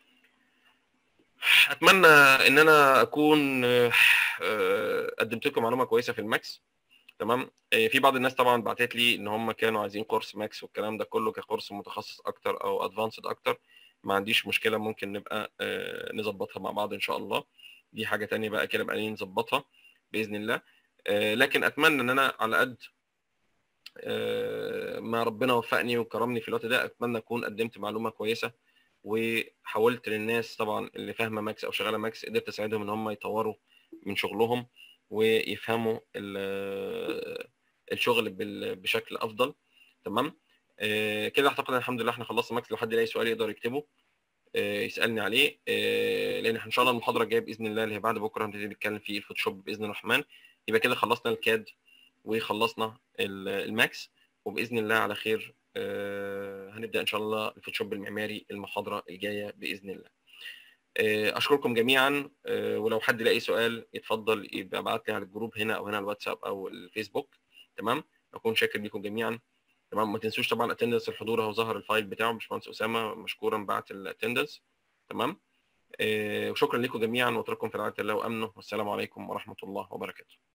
اتمنى ان انا اكون قدمت لكم معلومه كويسه في الماكس تمام في بعض الناس طبعا بعتت لي ان هم كانوا عايزين كورس ماكس والكلام ده كله ككورس متخصص اكتر او ادفانسد اكتر ما عنديش مشكله ممكن نبقى نظبطها مع بعض ان شاء الله دي حاجه تانية بقى كده بقى نظبطها باذن الله لكن اتمنى ان انا على قد ما ربنا وفقني وكرمني في الوقت ده اتمنى اكون قدمت معلومه كويسه وحاولت للناس طبعا اللي فاهمه ماكس او شغاله ماكس قدرت اساعدهم ان هم يطوروا من شغلهم ويفهموا الشغل بشكل افضل تمام كده اعتقد الحمد لله احنا خلصنا ماكس لو حد لاقي سؤال يقدر يكتبه يسالني عليه لان ان شاء الله المحاضره الجايه باذن الله اللي هي بعد بكره هنبتدي نتكلم في الفوتوشوب باذن الرحمن يبقى كده خلصنا الكاد وخلصنا الماكس وباذن الله على خير هنبدا ان شاء الله الفوتوشوب المعماري المحاضره الجايه باذن الله اشكركم جميعا ولو حد لاقي سؤال يتفضل يبقى ابعت لي على الجروب هنا او هنا على الواتساب او الفيسبوك تمام اكون شاكر لكم جميعا تمام ما تنسوش طبعا اتندنس الحضور اهو ظهر الفايل بتاعه باشمهندس اسامه مشكورا بعت الاتندنس تمام آه، وشكرا لكم جميعا واترككم في رعايه الله وامنه والسلام عليكم ورحمه الله وبركاته